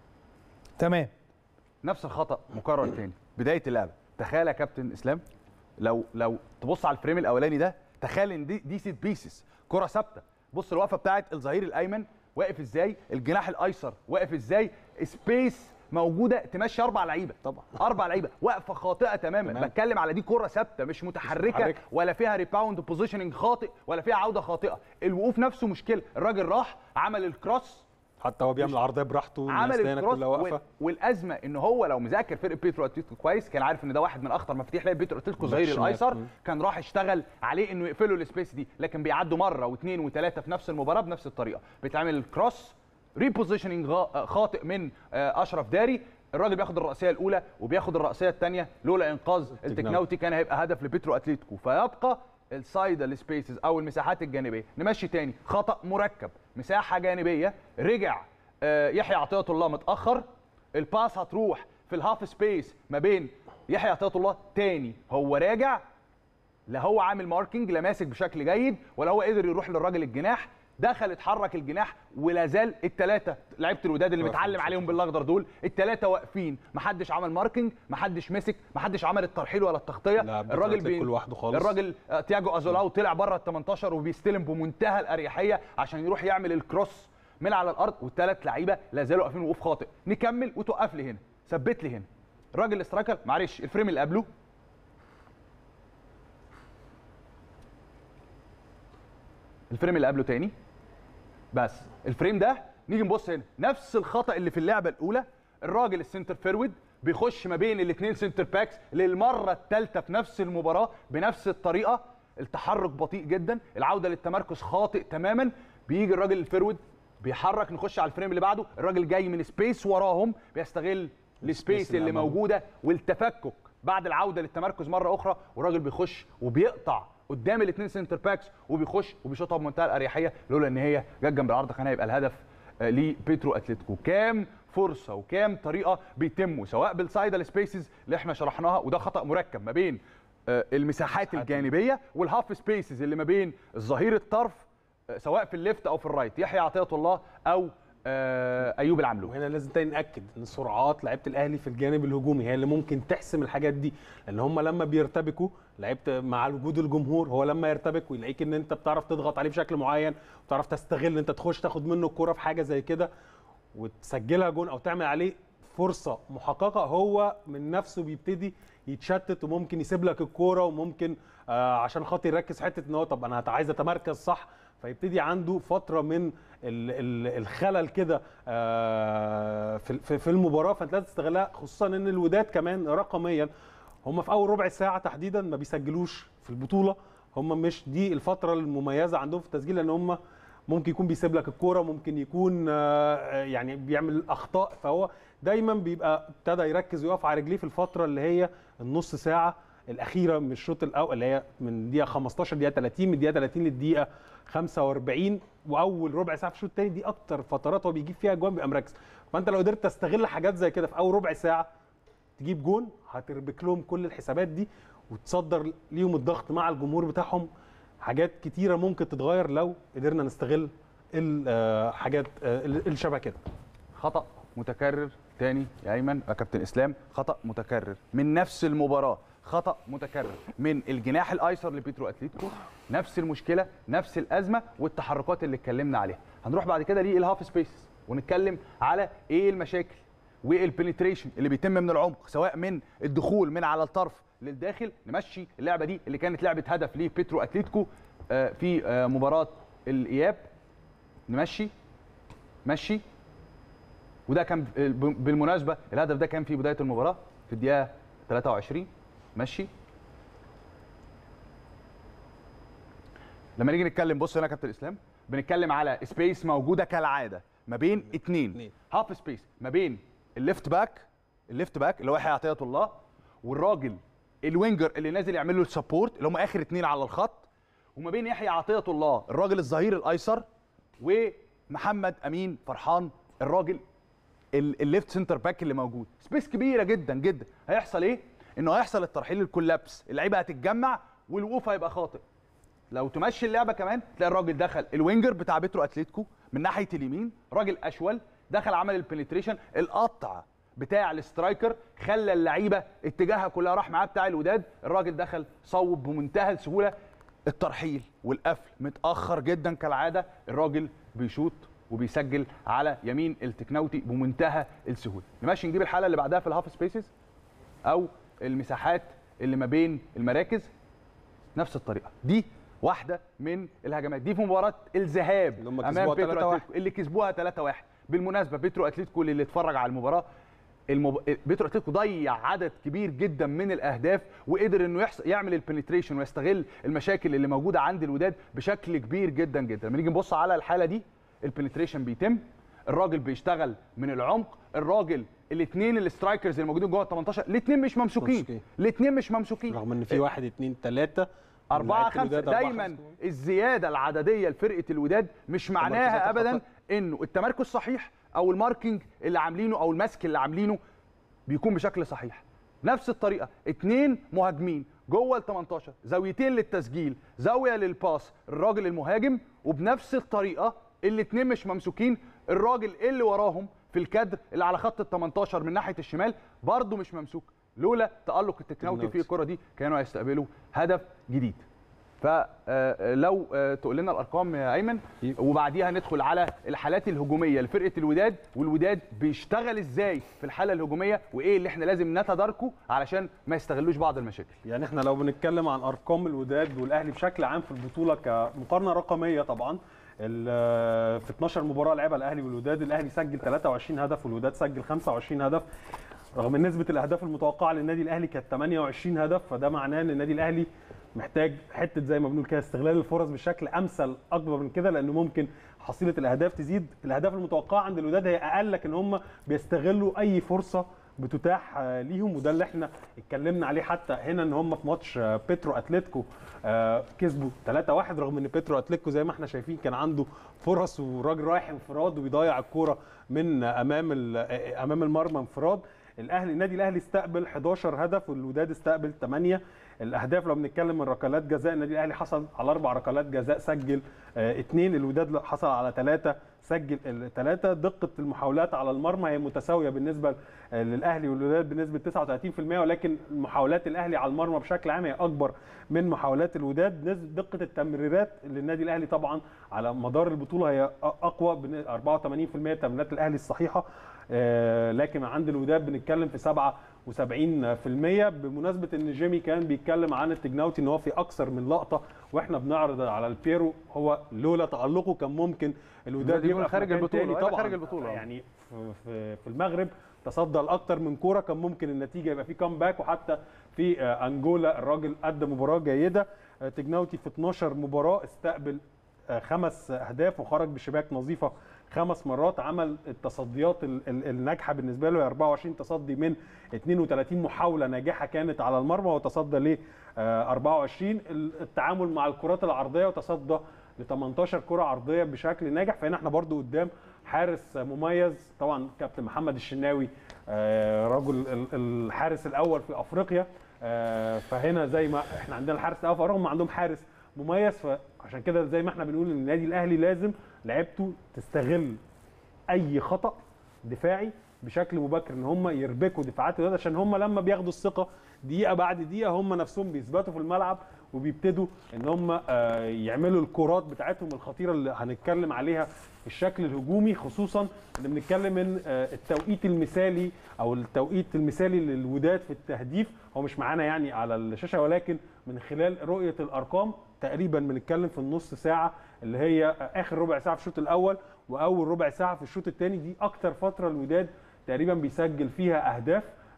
تمام نفس الخطا مكرر تاني بدايه اللعبه تخيل يا كابتن اسلام لو لو تبص على الفريم الاولاني ده تخيل ان دي دي سيت بيسز كره ثابته بص الوقفه بتاعت الظهير الايمن واقف ازاي الجناح الايسر واقف ازاي سبيس موجوده تمشي اربع لعيبه طبعا اربع لعيبه واقفه خاطئه تماما تمام. بتكلم على دي كره ثابته مش متحركه متحركة. ولا فيها ريباوند بوزيشننج خاطئ ولا فيها عوده خاطئه الوقوف نفسه مشكله الراجل راح عمل الكروس حتى هو بيعمل عرضيه براحته والناس عمل هنا الكروس كلها واقفه وال- والازمه ان هو لو مذاكر فرقه بيترو اتلتيكو كويس كان عارف ان ده واحد من اخطر مفاتيح لعب بيترو اتلتيكو باك ظهير شمال. الايسر مم. كان راح اشتغل عليه انه يقفلوا السبيس دي لكن بيعدوا مره واثنين وثلاثه في نفس المباراه بنفس الطريقه بيتعمل الكروس ريبوزيشننج خاطئ من آه، اشرف داري الراجل بياخد الرأسية الأولى وبياخد الرأسية الثانية لولا إنقاذ التكناوتي كان هيبقى هدف لبيترو أتليتيكو فيبقى السايدال سبيسز أو المساحات الجانبية نمشي تاني خطأ مركب مساحة جانبية رجع آه، يحيى عطية الله متأخر الباس هتروح في الهاف سبيس ما بين يحيى عطية الله تاني هو راجع لا هو عامل ماركينج لا ماسك بشكل جيد ولا هو قدر يروح للراجل الجناح دخل اتحرك الجناح ولا زال الثلاثه لعيبه الوداد اللي واقفين متعلم عليهم بالاخضر دول الثلاثه واقفين محدش عمل ماركينج محدش مسك محدش عمل الترحيل ولا التغطيه الراجل بي... كل لوحده خالص الراجل آه، تياجو ازولاو طلع بره ال 18 وبيستلم بمنتهى الاريحيه عشان يروح يعمل الكروس من على الارض والثلاث لعيبه لا زالوا واقفين وقوف خاطئ نكمل وتوقف لي هنا ثبت لي هنا الراجل الاسترايكر معلش الفريم اللي قبله الفريم اللي قبله تاني بس الفريم ده نيجي نبص هنا نفس الخطا اللي في اللعبه الاولى الراجل السنتر فيرود بيخش ما بين الاثنين سنتر باكس للمره الثالثه في نفس المباراه بنفس الطريقه التحرك بطيء جدا العوده للتمركز خاطئ تماما بيجي الراجل الفيرود بيحرك نخش على الفريم اللي بعده الراجل جاي من سبيس وراهم بيستغل السبيس اللي اللي أمامه. موجوده والتفكك بعد العوده للتمركز مره اخرى والراجل بيخش وبيقطع قدام الاثنين سنتر باكس وبيخش وبيشوطها بمنتهى الاريحيه لولا ان هي جت جنب العرض كان هيبقى الهدف آه، لبيترو اتلتيكو كام فرصه وكام طريقه بيتموا سواء بالسايدال سبيسز اللي احنا شرحناها وده خطا مركب ما بين آه، المساحات الجانبيه والهاف سبيسز اللي ما بين الظهير الطرف آه، سواء في الليفت او في الرايت يحيى عطيه الله او آه، ايوب العملو وهنا لازم تاني ناكد ان سرعات لعيبه الاهلي في الجانب الهجومي هي اللي ممكن تحسم الحاجات دي لان هم لما بيرتبكوا لعيبه مع وجود الجمهور هو لما يرتبك ويلاقيك ان انت بتعرف تضغط عليه بشكل معين وتعرف تستغل ان انت تخش تاخد منه الكوره في حاجه زي كده وتسجلها جون او تعمل عليه فرصه محققه هو من نفسه بيبتدي يتشتت وممكن يسيب لك الكوره وممكن آه عشان خاطر يركز حته ان هو طب انا عايز اتمركز صح فيبتدي عنده فتره من ال- ال- الخلل كده آه، في في- في المباراه فانت لازم تستغلها خصوصا ان الوداد كمان رقميا هم في اول ربع ساعه تحديدا ما بيسجلوش في البطوله هم مش دي الفتره المميزه عندهم في التسجيل لان هم ممكن يكون بيسيب لك الكوره ممكن يكون آه، يعني بيعمل اخطاء فهو دايما بيبقى ابتدى يركز ويقف على رجليه في الفتره اللي هي النص ساعه الاخيره من الشوط الاول اللي هي من دقيقه 15 دقيقه 30 من دقيقه 30 للدقيقه 45 واول ربع ساعه في الشوط الثاني دي اكتر فترات هو بيجيب فيها جوان بيبقى مركز فانت لو قدرت تستغل حاجات زي كده في اول ربع ساعه تجيب جون هتربك لهم كل الحسابات دي وتصدر ليهم الضغط مع الجمهور بتاعهم حاجات كتيره ممكن تتغير لو قدرنا نستغل الحاجات اللي شبه كده خطا متكرر تاني يا ايمن يا كابتن اسلام خطا متكرر من نفس المباراه خطا متكرر من الجناح الايسر لبيترو اتليتيكو نفس المشكله نفس الازمه والتحركات اللي اتكلمنا عليها هنروح بعد كده للهاف سبيس ونتكلم على ايه المشاكل والبنتريشن اللي بيتم من العمق سواء من الدخول من على الطرف للداخل نمشي اللعبه دي اللي كانت لعبه هدف لبيترو اتليتيكو آه، في آه، مباراه الاياب نمشي مشي وده كان بالمناسبه الهدف ده كان في بدايه المباراه في الدقيقه 23 ماشي لما نيجي نتكلم بص هنا يا كابتن اسلام بنتكلم على سبيس موجوده كالعاده ما بين اتنين هاف سبيس ما بين الليفت باك الليفت باك اللي هو يحيى عطيه الله والراجل الوينجر اللي نازل يعمل له السبورت اللي هم اخر اتنين على الخط وما بين يحيى عطيه الله الراجل الظهير الايسر ومحمد امين فرحان الراجل ال- الليفت سنتر باك اللي موجود سبيس كبيره جدا جدا هيحصل ايه انه هيحصل الترحيل الكولابس اللعيبه هتتجمع والوقوف هيبقى خاطئ لو تمشي اللعبه كمان تلاقي الراجل دخل الوينجر بتاع بيترو اتليتيكو من ناحيه اليمين راجل اشول دخل عمل البنتريشن القطع بتاع الاسترايكر خلى اللعيبه اتجاهها كلها راح معاه بتاع الوداد الراجل دخل صوب بمنتهى السهوله الترحيل والقفل متاخر جدا كالعاده الراجل بيشوط وبيسجل على يمين التكناوتي بمنتهى السهوله نمشي نجيب الحاله اللي بعدها في الهاف سبيسز او المساحات اللي ما بين المراكز نفس الطريقه دي واحده من الهجمات دي في مباراه الذهاب اللي هم امام كسبوها بيترو 3-1. اتلتيكو اللي كسبوها 3-1 بالمناسبه بيترو اتلتيكو اللي اتفرج على المباراه المب... بيترو اتلتيكو ضيع عدد كبير جدا من الاهداف وقدر انه يحص... يعمل البنتريشن ويستغل المشاكل اللي موجوده عند الوداد بشكل كبير جدا جدا لما نيجي نبص على الحاله دي البنتريشن بيتم الراجل بيشتغل من العمق الراجل الاثنين السترايكرز اللي موجودين جوه ال 18 الاثنين مش ممسوكين الاثنين مش ممسوكين رغم ان في واحد اتنين تلاته أربعة خمسة دايما الزيادة العددية لفرقة الوداد مش معناها تمركزات أبدا الخطأ. إنه التمركز صحيح أو الماركينج اللي عاملينه أو المسك اللي عاملينه بيكون بشكل صحيح نفس الطريقة اتنين مهاجمين جوه ال 18 زاويتين للتسجيل زاوية للباس الراجل المهاجم وبنفس الطريقة الاتنين مش ممسوكين الراجل اللي وراهم في الكادر اللي على خط ال 18 من ناحية الشمال برضه مش ممسوك لولا تألق التكناوتي في الكرة دي كانوا هيستقبلوا هدف جديد فلو تقول لنا الارقام يا ايمن وبعديها ندخل على الحالات الهجوميه لفرقه الوداد والوداد بيشتغل ازاي في الحاله الهجوميه وايه اللي احنا لازم نتداركه علشان ما يستغلوش بعض المشاكل يعني احنا لو بنتكلم عن ارقام الوداد والاهلي بشكل عام في البطوله كمقارنه رقميه طبعا ال- في 12 مباراه لعبها الاهلي والوداد الاهلي سجل 23 هدف والوداد سجل 25 هدف رغم ان نسبه الاهداف المتوقعه للنادي الاهلي كانت 28 هدف فده معناه ان النادي الاهلي محتاج حته زي ما بنقول كده استغلال الفرص بشكل امثل اكبر من كده لانه ممكن حصيله الاهداف تزيد الاهداف المتوقعه عند الوداد هي اقل لكن هم بيستغلوا اي فرصه بتتاح آه، ليهم وده اللي احنا اتكلمنا عليه حتى هنا ان هم في ماتش آه، بيترو اتلتيكو آه، كسبوا 3-1 رغم ان بيترو اتلتيكو زي ما احنا شايفين كان عنده فرص وراجل رايح انفراد وبيضيع الكوره من آه، امام ال- آه، امام المرمى انفراد الاهلي النادي الاهلي استقبل 11 هدف والوداد استقبل 8 الاهداف لو بنتكلم من ركلات جزاء النادي الاهلي حصل على اربع ركلات جزاء سجل آه، اثنين الوداد حصل على ثلاثه سجل ثلاثه دقه المحاولات على المرمى هي متساويه بالنسبه آه، للاهلي والوداد بنسبه 39% ولكن محاولات الاهلي على المرمى بشكل عام هي اكبر من محاولات الوداد نسبه دقه التمريرات للنادي الاهلي طبعا على مدار البطوله هي أ- اقوى بن- 84% تمريرات الاهلي الصحيحه آه، لكن عند الوداد بنتكلم في بمناسبه ان جيمي كان بيتكلم عن التجناوتي ان هو في اكثر من لقطه واحنا بنعرض على البيرو هو لولا تالقه كان ممكن الوداد الوداد يكون يبقى في خارج مكان البطولة، تاني هيبقى طبعا خارج البطولة. يعني في, في, في المغرب تصدى لاكتر من كوره كان ممكن النتيجه يبقى في كامباك وحتى في آه، انجولا الراجل قدم مباراه جيده آه، تجناوتي في 12 مباراه استقبل آه، خمس اهداف وخرج بشباك نظيفه خمس مرات عمل التصديات ال- ال- الناجحه بالنسبه له 24 تصدي من 32 محاوله ناجحه كانت على المرمى وتصدى ل 24 ال- التعامل مع الكرات العرضيه وتصدى ل 18 كره عرضيه بشكل ناجح فهنا احنا برضو قدام حارس مميز طبعا كابتن محمد الشناوي آه، رجل ال- الحارس الاول في افريقيا آه، فهنا زي ما احنا عندنا الحارس الاول فرغم ما عندهم حارس مميز فعشان كده زي ما احنا بنقول ان النادي الاهلي لازم لعيبته تستغل اي خطا دفاعي بشكل مبكر ان هم يربكوا دفاعات الوداد عشان هم لما بياخدوا الثقه دقيقه بعد دقيقه هم نفسهم بيثبتوا في الملعب وبيبتدوا ان هم آه، يعملوا الكرات بتاعتهم الخطيره اللي هنتكلم عليها في الشكل الهجومي خصوصا ان بنتكلم ان آه، التوقيت المثالي او التوقيت المثالي للوداد في التهديف هو مش معانا يعني على الشاشه ولكن من خلال رؤيه الارقام تقريبا بنتكلم في النص ساعه اللي هي اخر ربع ساعه في الشوط الاول واول ربع ساعه في الشوط الثاني دي اكتر فتره الوداد تقريبا بيسجل فيها اهداف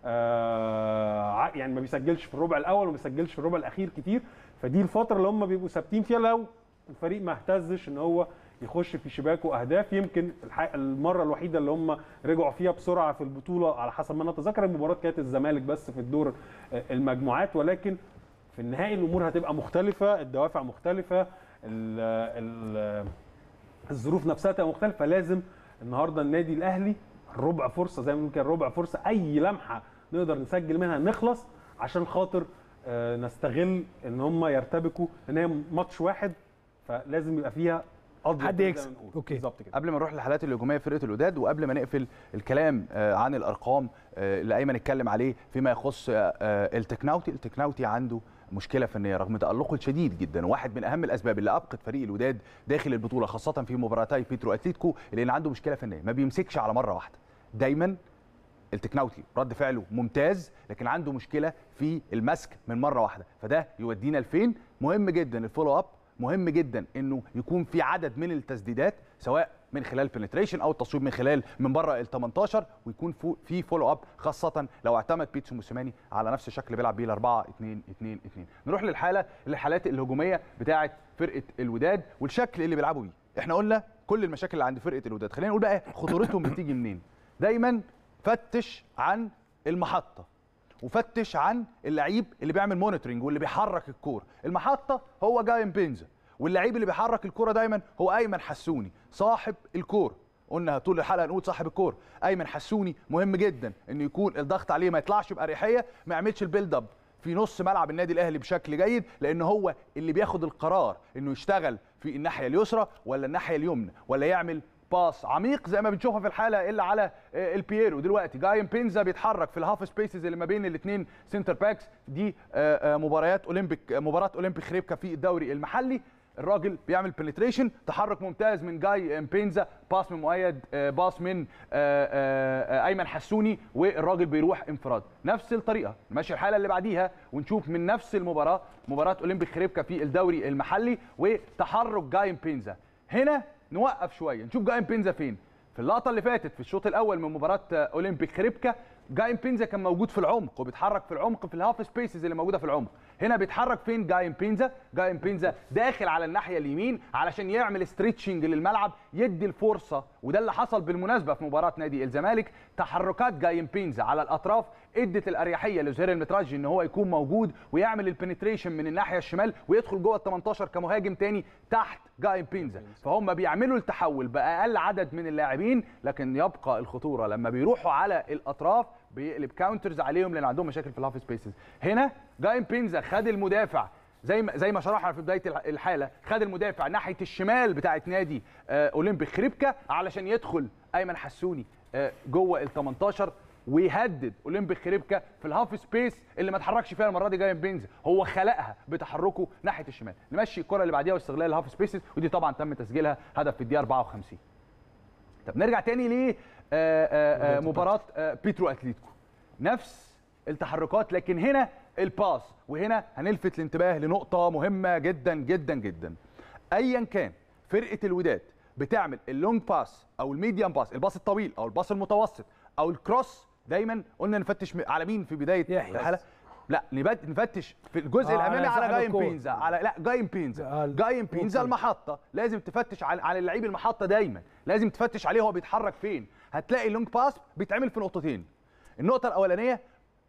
آه ع- يعني ما بيسجلش في الربع الاول وما بيسجلش في الربع الاخير كتير فدي الفتره اللي هم بيبقوا ثابتين فيها لو الفريق ما اهتزش ان هو يخش في شباكه اهداف يمكن الح- المره الوحيده اللي هم رجعوا فيها بسرعه في البطوله على حسب ما انا اتذكر المباراه كانت الزمالك بس في الدور آه، المجموعات ولكن في النهائي الامور هتبقى مختلفه الدوافع مختلفه ال ال الظروف نفسها تبقى مختلفه لازم النهارده النادي الاهلي ربع فرصه زي ما بنقول كده ربع فرصه اي لمحه نقدر نسجل منها نخلص عشان خاطر آه، نستغل ان هم يرتبكوا ان هي ماتش واحد فلازم يبقى فيها قضيه حد زي ما يكسب. بنقول. اوكي بالظبط كده قبل ما نروح للحالات الهجوميه في فرقه الوداد وقبل ما نقفل الكلام آه، عن الارقام آه، اللي ايمن اتكلم عليه فيما يخص آه، آه، التكناوتي التكناوتي عنده مشكله فنيه رغم تالقه الشديد جدا واحد من اهم الاسباب اللي ابقت فريق الوداد داخل البطوله خاصه في مباراتي بيترو اتليتيكو لان عنده مشكله فنيه ما بيمسكش على مره واحده دايما التكناوتي رد فعله ممتاز لكن عنده مشكله في المسك من مره واحده فده يودينا لفين مهم جدا الفولو اب مهم جدا انه يكون في عدد من التسديدات سواء من خلال بنتريشن او التصويب من خلال من بره ال 18 ويكون فو- في فولو اب خاصه لو اعتمد بيتسو موسيماني على نفس الشكل اللي بيلعب بيه ال 4 2 2 2 نروح للحاله الحالات الهجوميه بتاعه فرقه الوداد والشكل اللي بيلعبوا بيه احنا قلنا كل المشاكل اللي عند فرقه الوداد خلينا نقول بقى خطورتهم بتيجي منين دايما فتش عن المحطه وفتش عن اللعيب اللي بيعمل مونيتورنج واللي بيحرك الكوره المحطه هو جايم بينزا واللعيب اللي بيحرك الكوره دايما هو ايمن حسوني صاحب الكوره قلنا طول الحلقه نقول صاحب الكوره ايمن حسوني مهم جدا انه يكون الضغط عليه ما يطلعش باريحيه ما يعملش البيلد اب في نص ملعب النادي الاهلي بشكل جيد لان هو اللي بياخد القرار انه يشتغل في الناحيه اليسرى ولا الناحيه اليمنى ولا يعمل باس عميق زي ما بنشوفها في الحاله اللي على آه، البييرو دلوقتي جايم بينزا بيتحرك في الهاف سبيسز اللي ما بين الاثنين سنتر باكس دي آه، آه، مباريات اولمبيك آه، مباراه اولمبيك خريبكا في الدوري المحلي الراجل بيعمل بنتريشن تحرك ممتاز من جاي بينزا باس من مؤيد آه، باس من آه، آه، آه، ايمن حسوني والراجل بيروح انفراد نفس الطريقه ماشي الحاله اللي بعديها ونشوف من نفس المباراه مباراه اولمبيك خريبكا في الدوري المحلي وتحرك جاي بينزا هنا نوقف شويه نشوف جاي بينزا فين في اللقطه اللي فاتت في الشوط الاول من مباراه آه، اولمبيك خريبكا جايم بينزا كان موجود في العمق وبيتحرك في العمق في الهاف سبيسز اللي موجوده في العمق هنا بيتحرك فين جايم بينزا جايم بينزا داخل على الناحيه اليمين علشان يعمل ستريتشنج للملعب يدي الفرصه وده اللي حصل بالمناسبه في مباراه نادي الزمالك تحركات جايم بينزا على الاطراف ادت الاريحيه لزهير المترجي ان هو يكون موجود ويعمل البنتريشن من الناحيه الشمال ويدخل جوه ال 18 كمهاجم تاني تحت جايم بينزا فهم بيعملوا التحول باقل عدد من اللاعبين لكن يبقى الخطوره لما بيروحوا على الاطراف بيقلب كاونترز عليهم لان عندهم مشاكل في الهاف سبيسز هنا جايم بينزا خد المدافع زي ما زي ما شرحنا في بدايه الح- الحاله خد المدافع ناحيه الشمال بتاعه نادي آه، اولمبيك خريبكا علشان يدخل ايمن حسوني آه، جوه ال 18 ويهدد اولمبيك خريبكا في الهاف سبيس اللي ما اتحركش فيها المره دي جايم بينزا هو خلقها بتحركه ناحيه الشمال نمشي الكره اللي بعديها واستغلال الهاف سبيسز ودي طبعا تم تسجيلها هدف في الدقيقه 54 طب نرجع تاني ل آه، آه، آه، مباراه آه، بيترو اتليتيكو نفس التحركات لكن هنا الباس وهنا هنلفت الانتباه لنقطه مهمه جدا جدا جدا ايا كان فرقه الوداد بتعمل اللونج باس او الميديم باس الباص الطويل او الباص المتوسط او الكروس دايما قلنا نفتش على مين في بدايه الحلقه لا نبت- نفتش في الجزء آه، الامامي على على صاحب جايم الكورة. بينزا على لا جايم بينزا جايم بينزا أوكي. المحطه لازم تفتش على على اللعيب المحطه دايما لازم تفتش عليه هو بيتحرك فين هتلاقي اللونج باس بيتعمل في نقطتين النقطه الاولانيه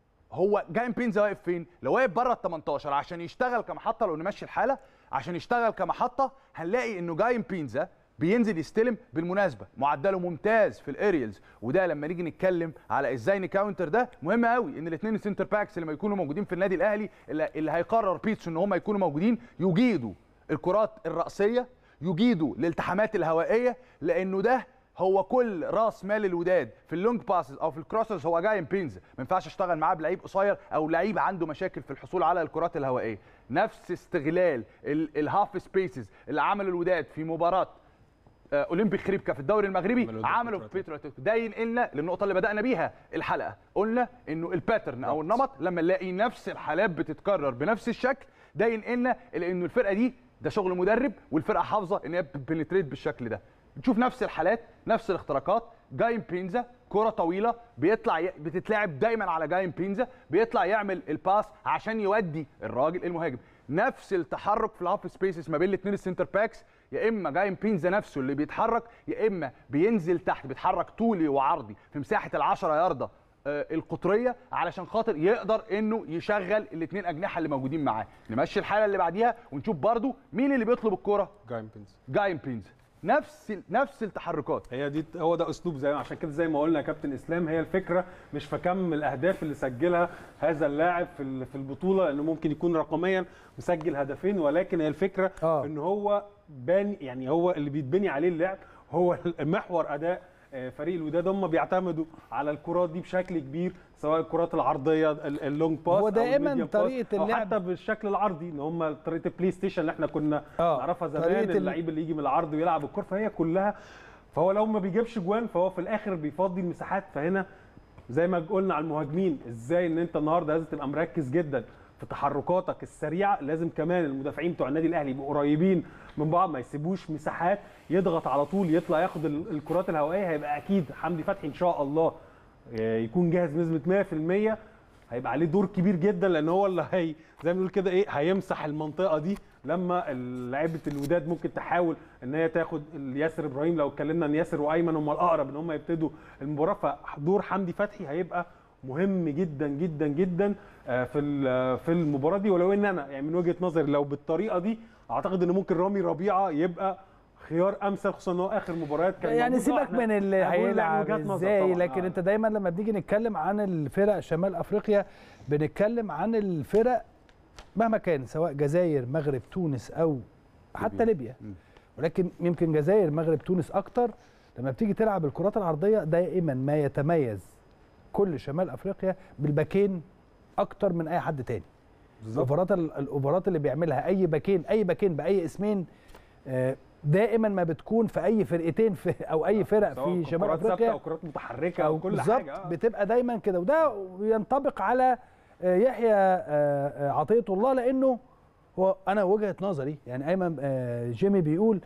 هو جايم بينزا واقف فين؟ لو واقف بره ال 18 عشان يشتغل كمحطه لو نمشي الحاله عشان يشتغل كمحطه هنلاقي انه جايم بينزا بينزل يستلم بالمناسبه معدله ممتاز في الاريالز وده لما نيجي نتكلم على ازاي نكاونتر ده مهم قوي ان الاثنين السنتر باكس اللي ما يكونوا موجودين في النادي الاهلي اللي, اللي هيقرر بيتسو ان هم يكونوا موجودين يجيدوا الكرات الراسيه يجيدوا الالتحامات الهوائيه لانه ده هو كل راس مال الوداد في اللونج باسز او في الكروسز هو جاي بينزا ما ينفعش اشتغل معاه بلعيب قصير او لعيب عنده مشاكل في الحصول على الكرات الهوائيه نفس استغلال ال- الهاف سبيسز اللي عمله الوداد في مباراه آه، اولمبيك خريبكا في الدوري المغربي عملوا في بيترو أتلتيكو. ده ينقلنا للنقطه اللي بدانا بيها الحلقه قلنا انه الباترن او النمط لما نلاقي نفس الحالات بتتكرر بنفس الشكل ده ينقلنا الى انه الفرقه دي ده شغل مدرب والفرقه حافظه ان هي بتبنتريت بالشكل ده نشوف نفس الحالات نفس الاختراقات جايم بينزا كرة طويلة بيطلع ي... بتتلعب دايما على جايم بينزا بيطلع يعمل الباس عشان يودي الراجل المهاجم نفس التحرك في الهاف سبيسز ما بين الاثنين السنتر باكس يا اما جايم بينزا نفسه اللي بيتحرك يا اما بينزل تحت بيتحرك طولي وعرضي في مساحة ال10 ياردة آه، القطريه علشان خاطر يقدر انه يشغل الاثنين اجنحه اللي موجودين معاه نمشي الحاله اللي بعديها ونشوف برضو مين اللي بيطلب الكوره جايم بينز جايم بينز نفس ال- نفس التحركات هي دي هو ده اسلوب زي عشان كده زي ما قلنا يا كابتن اسلام هي الفكره مش في كم الاهداف اللي سجلها هذا اللاعب في ال- في البطوله لانه ممكن يكون رقميا مسجل هدفين ولكن هي الفكره آه. ان هو باني يعني هو اللي بيتبني عليه اللعب هو محور اداء آه، فريق الوداد هم بيعتمدوا على الكرات دي بشكل كبير سواء الكرات العرضيه ال- اللونج باس هو أو دائماً الميديم باس، طريقة او اللعب- حتى بالشكل العرضي ان هم طريقه البلاي ستيشن اللي احنا كنا آه، نعرفها طريقة زمان ال- اللعيب اللي يجي من العرض ويلعب الكره فهي كلها فهو لو ما بيجيبش جوان فهو في الاخر بيفضي المساحات فهنا زي ما قلنا على المهاجمين ازاي ان انت النهارده لازم تبقى مركز جدا في تحركاتك السريعه لازم كمان المدافعين بتوع النادي الاهلي يبقوا قريبين من بعض ما يسيبوش مساحات يضغط على طول يطلع ياخد ال- الكرات الهوائيه هيبقى اكيد حمدي فتحي ان شاء الله آه، يكون جاهز بنسبه 100% هيبقى عليه دور كبير جدا لان هو اللي هي زي ما بنقول كده ايه هيمسح المنطقه دي لما لعيبه الوداد ممكن تحاول ان هي تاخد ياسر ابراهيم لو اتكلمنا ان ياسر وايمن هم الاقرب ان هم يبتدوا المباراه فدور حمدي فتحي هيبقى مهم جدا جدا جدا آه، في ال- في المباراه دي ولو ان انا يعني من وجهه نظري لو بالطريقه دي اعتقد ان ممكن رامي ربيعه يبقى خيار امثل خصوصا ان هو اخر مباريات كان يعني موجود. سيبك إحنا من اللي بقول يعني هيلعب وجهات نظر ازاي طبعاً. لكن آه. انت دايما لما بنيجي نتكلم عن الفرق شمال افريقيا بنتكلم عن الفرق مهما كان سواء جزائر مغرب تونس او حتى ليبيا ولكن يمكن جزائر مغرب تونس اكتر لما بتيجي تلعب الكرات العرضيه دائما ما يتميز كل شمال افريقيا بالباكين اكتر من اي حد تاني الاوفرات ال- الاوفرات اللي بيعملها اي باكين اي باكين باي اسمين آه، دائما ما بتكون في اي فرقتين في او اي فرق سواء في شمال كرات ثابتة افريقيا او كرات متحركه او او كل بالظبط حاجه آه. بتبقى دايما كده وده ينطبق على آه، يحيى آه، آه، عطيه الله لانه هو انا وجهه نظري يعني ايمن آه، جيمي بيقول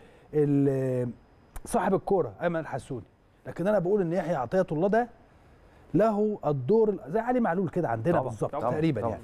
ال- صاحب الكوره ايمن الحسوني لكن انا بقول ان يحيى عطيه الله ده له الدور ال- زي علي معلول كده عندنا طبعاً، بالظبط طبعاً، تقريبا طبعاً. يعني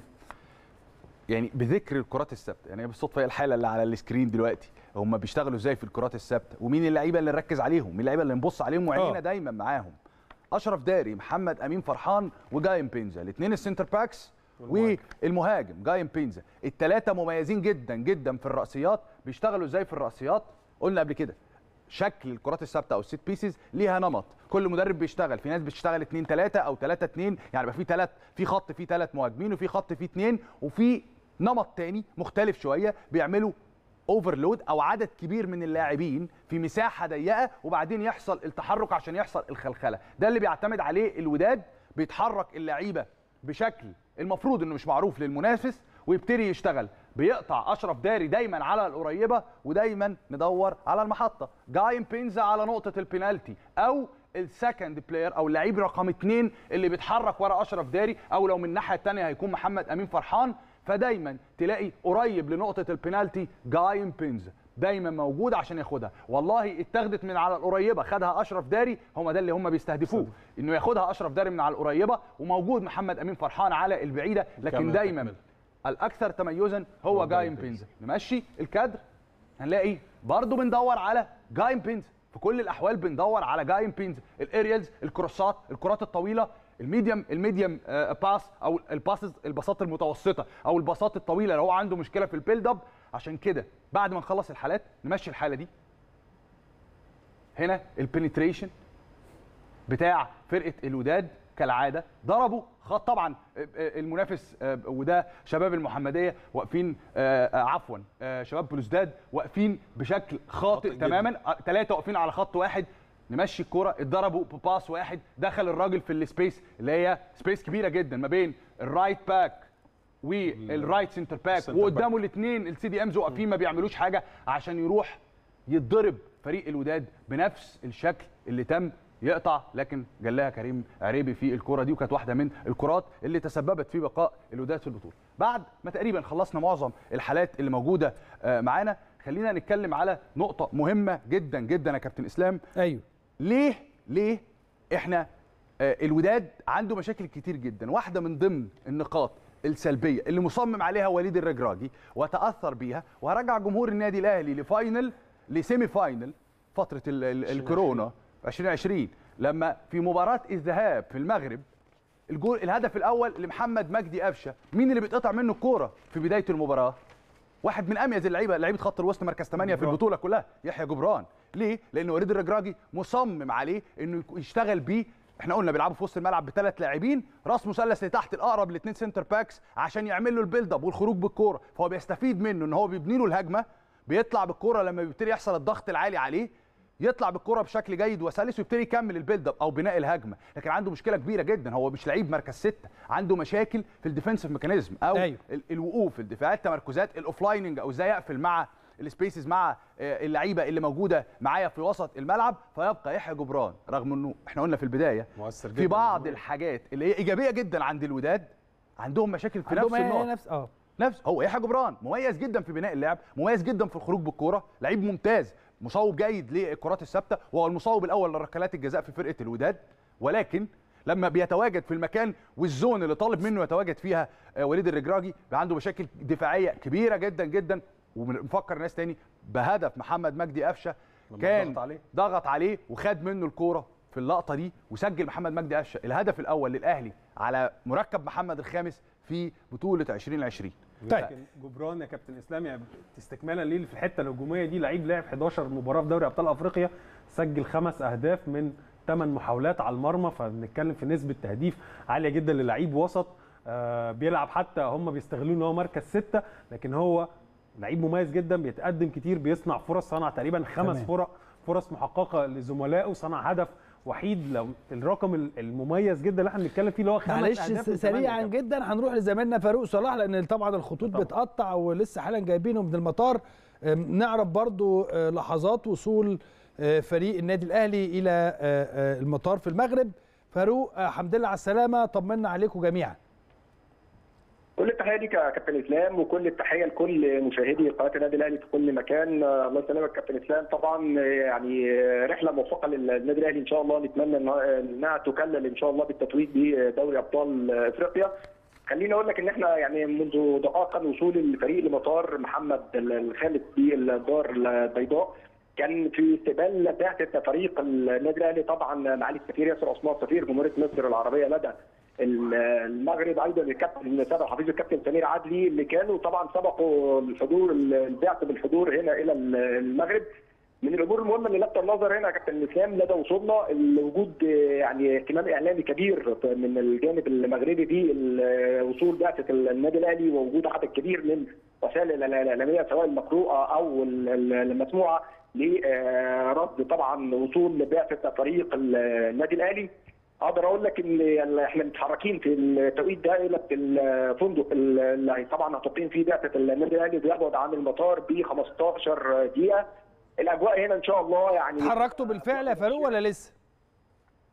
يعني بذكر الكرات الثابته يعني بالصدفه هي الحاله اللي على السكرين دلوقتي هم بيشتغلوا ازاي في الكرات الثابته ومين اللعيبه اللي نركز عليهم مين اللعيبه اللي نبص عليهم وعينينا آه. دايما معاهم اشرف داري محمد امين فرحان وجايم بينزا الاثنين السنتر باكس والمهاجم جايم بينزا الثلاثه مميزين جدا جدا في الرأسيات بيشتغلوا ازاي في الرأسيات قلنا قبل كده شكل الكرات الثابته او السيت بيسز ليها نمط كل مدرب بيشتغل في ناس بتشتغل 2 3 او 3 2 يعني يبقى في ثلاث في خط فيه ثلاث مهاجمين وفي خط فيه اثنين وفي نمط تاني مختلف شويه بيعملوا اوفرلود او عدد كبير من اللاعبين في مساحه ضيقه وبعدين يحصل التحرك عشان يحصل الخلخله ده اللي بيعتمد عليه الوداد بيتحرك اللعيبه بشكل المفروض انه مش معروف للمنافس ويبتدي يشتغل بيقطع اشرف داري دايما على القريبه ودايما ندور على المحطه جايم بينزا على نقطه البينالتي او السكند بلاير او اللعيب رقم اثنين اللي بيتحرك ورا اشرف داري او لو من الناحيه الثانيه هيكون محمد امين فرحان فدايما تلاقي قريب لنقطه البينالتي جاي بينز دايما موجود عشان ياخدها والله اتاخدت من على القريبه خدها اشرف داري هم ده اللي هم بيستهدفوه انه ياخدها اشرف داري من على القريبه وموجود محمد امين فرحان على البعيده لكن كمل، دايما كمل. الاكثر تميزا هو جايم بينز نمشي الكادر هنلاقي برضو بندور على جايم بينز في كل الاحوال بندور على جايم بينز الاريالز الكروسات الكرات الطويله الميديم الميديم آه، باس او الباسز الباصات المتوسطه او الباصات الطويله لو هو عنده مشكله في البيلد اب عشان كده بعد ما نخلص الحالات نمشي الحاله دي هنا البنتريشن بتاع فرقه الوداد كالعاده ضربوا خط طبعا المنافس آه، وده شباب المحمديه واقفين آه، آه، عفوا آه، شباب بلوزداد واقفين بشكل خاطئ تماما ثلاثه واقفين على خط واحد نمشي الكرة اتضربوا بباس واحد دخل الراجل في السبيس اللي هي سبيس كبيره جدا ما بين الرايت باك والرايت سنتر باك السنتر وقدامه الاثنين السي دي امز واقفين ما بيعملوش حاجه عشان يروح يتضرب فريق الوداد بنفس الشكل اللي تم يقطع لكن جلاها كريم عريبي في الكره دي وكانت واحده من الكرات اللي تسببت في بقاء الوداد في البطوله بعد ما تقريبا خلصنا معظم الحالات اللي موجوده آه، معانا خلينا نتكلم على نقطه مهمه جدا جدا يا كابتن اسلام ايوه ليه ليه احنا آه، الوداد عنده مشاكل كتير جدا واحده من ضمن النقاط السلبيه اللي مصمم عليها وليد الرجراجي وتاثر بيها وهرجع جمهور النادي الاهلي لفاينل لسيمي فاينل فتره ال ال الكورونا 2020 لما في مباراه الذهاب في المغرب الجول الهدف الاول لمحمد مجدي قفشه مين اللي بيتقطع منه الكوره في بدايه المباراه واحد من اميز اللعيبه لعيبه خط الوسط مركز 8 في جبران. البطوله كلها يحيى جبران ليه لان وليد الرجراجي مصمم عليه انه يك- يشتغل بيه احنا قلنا بيلعبوا في وسط الملعب بثلاث لاعبين راس مثلث لتحت الاقرب لاثنين سنتر باكس عشان يعمل له البيلد اب والخروج بالكوره فهو بيستفيد منه ان هو بيبني له الهجمه بيطلع بالكوره لما بيبتدي يحصل الضغط العالي عليه يطلع بالكره بشكل جيد وسلس ويبتدي يكمل البيلد اب او بناء الهجمه لكن عنده مشكله كبيره جدا هو مش لعيب مركز ستة عنده مشاكل في الديفنسيف ميكانيزم او أيوه. ال- الوقوف الدفاعات التمركزات الاوفلايننج او ازاي اقفل مع السبيسز مع آه، اللعيبه اللي موجوده معايا في وسط الملعب فيبقى يحيى جبران رغم انه احنا قلنا في البدايه مؤثر في بعض الحاجات اللي هي ايجابيه جدا عند الوداد عندهم مشاكل في عندهم نفس هي- النقط نفس اه نفس هو يحيى جبران مميز جدا في بناء اللعب مميز جدا في الخروج بالكوره لعيب ممتاز مصوب جيد للكرات الثابته وهو المصوب الاول لركلات الجزاء في فرقه الوداد ولكن لما بيتواجد في المكان والزون اللي طالب منه يتواجد فيها آه، وليد الرجراجي بقى عنده مشاكل دفاعيه كبيره جدا جدا ومفكر ناس تاني بهدف محمد مجدي قفشه كان ضغط عليه. ضغط عليه وخد منه الكوره في اللقطه دي وسجل محمد مجدي قفشه الهدف الاول للاهلي على مركب محمد الخامس في بطوله 2020 طيب جبران يا كابتن اسلام يعني استكمالا ليه في الحته الهجوميه دي لعيب لعب 11 مباراه في دوري ابطال افريقيا سجل خمس اهداف من ثمان محاولات على المرمى فبنتكلم في نسبه تهديف عاليه جدا للعيب وسط آه بيلعب حتى هم بيستغلوه ان هو مركز سته لكن هو لعيب مميز جدا بيتقدم كتير بيصنع فرص صنع تقريبا خمس تمام. فرص فرص محققه لزملائه صنع هدف وحيد لو الرقم المميز جدا اللي احنا بنتكلم فيه اللي هو خمس معلش أهداف من سريعا ثمانية. جدا هنروح لزميلنا فاروق صلاح لان طبعا الخطوط بتقطع ولسه حالا جايبينه من المطار أم، نعرف برضو آه، لحظات وصول آه، فريق النادي الاهلي الى آه، آه، المطار في المغرب فاروق آه، الحمد لله على السلامه طمنا عليكم جميعا كل التحيه ليك يا كابتن اسلام وكل التحيه لكل مشاهدي قناه النادي الاهلي في كل مكان آه، الله يسلمك كابتن اسلام طبعا آه، يعني آه، رحله موفقه للنادي الاهلي ان شاء الله نتمنى إنها- انها تكلل ان شاء الله بالتتويج بدوري ابطال آه، افريقيا خليني اقول لك ان احنا يعني منذ دقائق قبل وصول الفريق لمطار محمد الخالد في الدار البيضاء كان في استقبال بعثه فريق النادي الاهلي طبعا معالي السفير ياسر عثمان سفير جمهوريه مصر العربيه لدى المغرب ايضا الكابتن سابق حفيظ الكابتن سمير عدلي اللي كانوا طبعا سبقوا الحضور البعث بالحضور هنا الى المغرب من الامور المهمه اللي لفت النظر هنا يا كابتن الاسلام لدى وصولنا وجود يعني اهتمام اعلامي كبير من الجانب المغربي بوصول بعثه النادي الاهلي ووجود عدد كبير من وسائل الاعلاميه سواء المقروءه او المسموعه لرصد طبعا وصول بعثه فريق النادي الاهلي اقدر اقول لك ان احنا متحركين في التوقيت ده الى الفندق اللي طبعا هتقيم فيه بعثه النادي الاهلي بيبعد عن المطار ب 15 دقيقه الاجواء هنا ان شاء الله يعني اتحركتوا بالفعل يا فاروق ولا لسه؟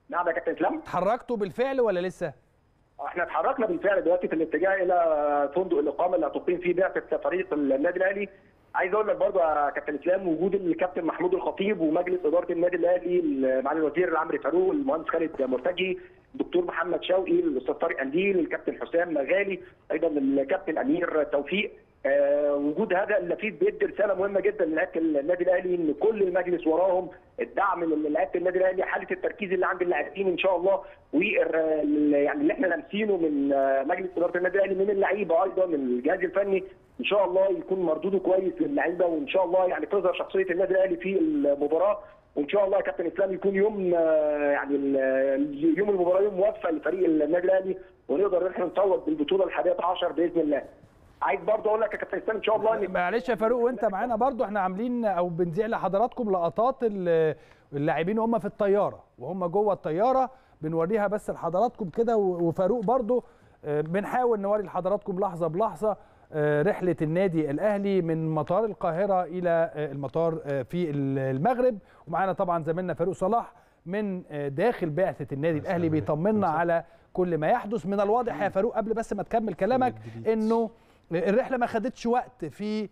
نعم يا كابتن اسلام اتحركتوا بالفعل ولا لسه؟ احنا اتحركنا بالفعل دلوقتي في الاتجاه الى فندق الاقامه اللي هتقيم فيه بعثه فريق النادي الاهلي عايز اقول لك برضه يا كابتن اسلام وجود الكابتن محمود الخطيب ومجلس اداره النادي الاهلي معالي الوزير عمرو فاروق المهندس خالد مرتجي الدكتور محمد شوقي الاستاذ طارق قنديل الكابتن حسام مغالي ايضا الكابتن امير توفيق آه وجود هذا اللفيف بيدي رساله مهمه جدا للاعيبه النادي الاهلي ان كل المجلس وراهم الدعم من لعيبه النادي الاهلي حاله التركيز اللي عند اللاعبين ان شاء الله و يعني اللي احنا لامسينه من مجلس اداره النادي الاهلي من اللعيبه ايضا من الجهاز الفني ان شاء الله يكون مردوده كويس للعيبه وان شاء الله يعني تظهر شخصيه النادي الاهلي في المباراه وان شاء الله يا كابتن اسلام يكون يوم يعني يوم المباراه يوم موفق لفريق النادي الاهلي ونقدر احنا نصوت بالبطوله الحادية عشر باذن الله. عايز برضه اقول لك يا كابتن اسلام ان شاء الله ان معلش يا فاروق وانت معانا برضه احنا عاملين او بنذيع لحضراتكم لقطات اللاعبين وهم في الطياره وهم جوه الطياره بنوريها بس لحضراتكم كده وفاروق برضه بنحاول نوري لحضراتكم لحظه بلحظه رحله النادي الاهلي من مطار القاهره الى المطار في المغرب ومعانا طبعا زميلنا فاروق صلاح من داخل بعثه النادي الاهلي بيطمنا على كل ما يحدث من الواضح يا فاروق قبل بس ما تكمل كلامك انه الرحله ما خدتش وقت في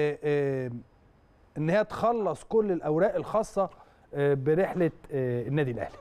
ان هي تخلص كل الاوراق الخاصه برحله النادي الاهلي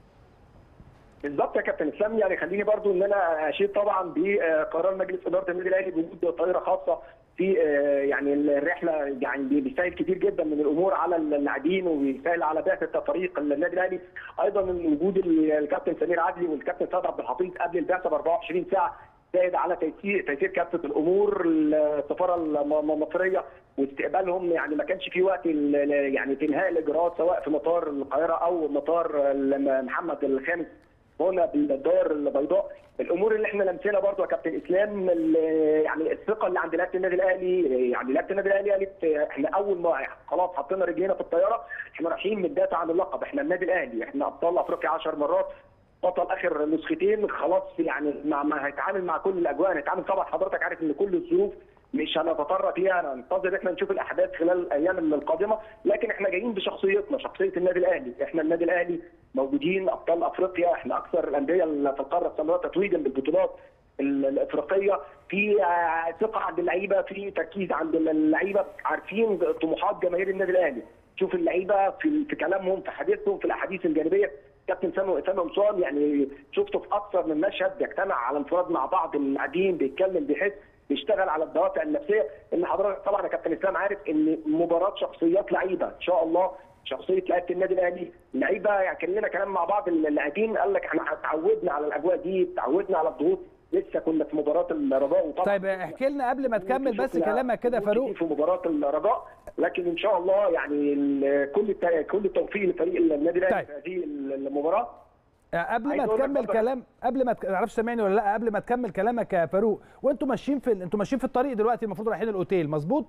بالظبط يا كابتن اسلام يعني خليني برضو ان انا اشيد طبعا بقرار مجلس اداره النادي الاهلي بوجود طائره خاصه في يعني الرحله يعني بيسهل كتير جدا من الامور على اللاعبين وبيسهل على بعثه فريق النادي الاهلي ايضا من وجود الكابتن سمير عدلي والكابتن سيد عبد الحفيظ قبل البعثه ب 24 ساعه زائد على تيسير تيسير كافه الامور السفاره المصريه واستقبالهم يعني ما كانش في وقت يعني في انهاء الاجراءات سواء في مطار القاهره او مطار محمد الخامس هنا بالدار البيضاء الامور اللي احنا لمسنا برضو يا كابتن اسلام يعني الثقه اللي عند لعيبه النادي الاهلي يعني لعيبه النادي الاهلي قالت احنا اول ما خلاص حطينا رجلينا في الطياره احنا رايحين بندافع عن اللقب احنا النادي الاهلي احنا ابطال افريقيا 10 مرات بطل اخر نسختين خلاص يعني مع ما هيتعامل مع كل الاجواء هنتعامل طبعا حضرتك عارف ان كل الظروف مش هنتطرق فيها هننتظر احنا نشوف الاحداث خلال الايام القادمه لكن احنا جايين بشخصيتنا شخصيه النادي الاهلي احنا النادي الاهلي موجودين ابطال افريقيا احنا اكثر الانديه في القاره السمراء تتويجا بالبطولات الافريقيه في ثقه عند اللعيبه في تركيز عند اللعيبه عارفين طموحات جماهير النادي الاهلي شوف اللعيبه في في كلامهم في حديثهم في الاحاديث الجانبيه كابتن سامي اسامه وصال يعني شفته في اكثر من مشهد بيجتمع على انفراد مع بعض اللاعبين بيتكلم بيحس بيشتغل على الدوافع النفسيه اللي حضرتك طبعا يا كابتن اسلام عارف ان مباراه شخصيات لعيبه ان شاء الله شخصيه لعيبه النادي الاهلي لعيبه يعني كان لنا كلام مع بعض اللاعبين قال لك احنا اتعودنا على الاجواء دي اتعودنا على الضغوط لسه كنا في مباراه الرجاء وطبعا طيب احكي لنا قبل ما تكمل بس كلامك كده فاروق في مباراه الرجاء لكن ان شاء الله يعني كل كل التوفيق لفريق النادي الاهلي طيب. في هذه المباراه قبل ما تكمل كلام قبل ما ما اعرفش سامعني ولا لا قبل ما تكمل كلامك يا فاروق وانتوا ماشيين في انتوا ماشيين في الطريق دلوقتي المفروض رايحين الاوتيل مظبوط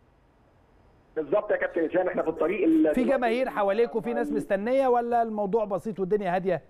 بالظبط يا كابتن اسلام احنا في الطريق في جماهير حواليك وفي ناس مستنيه ولا الموضوع بسيط والدنيا هاديه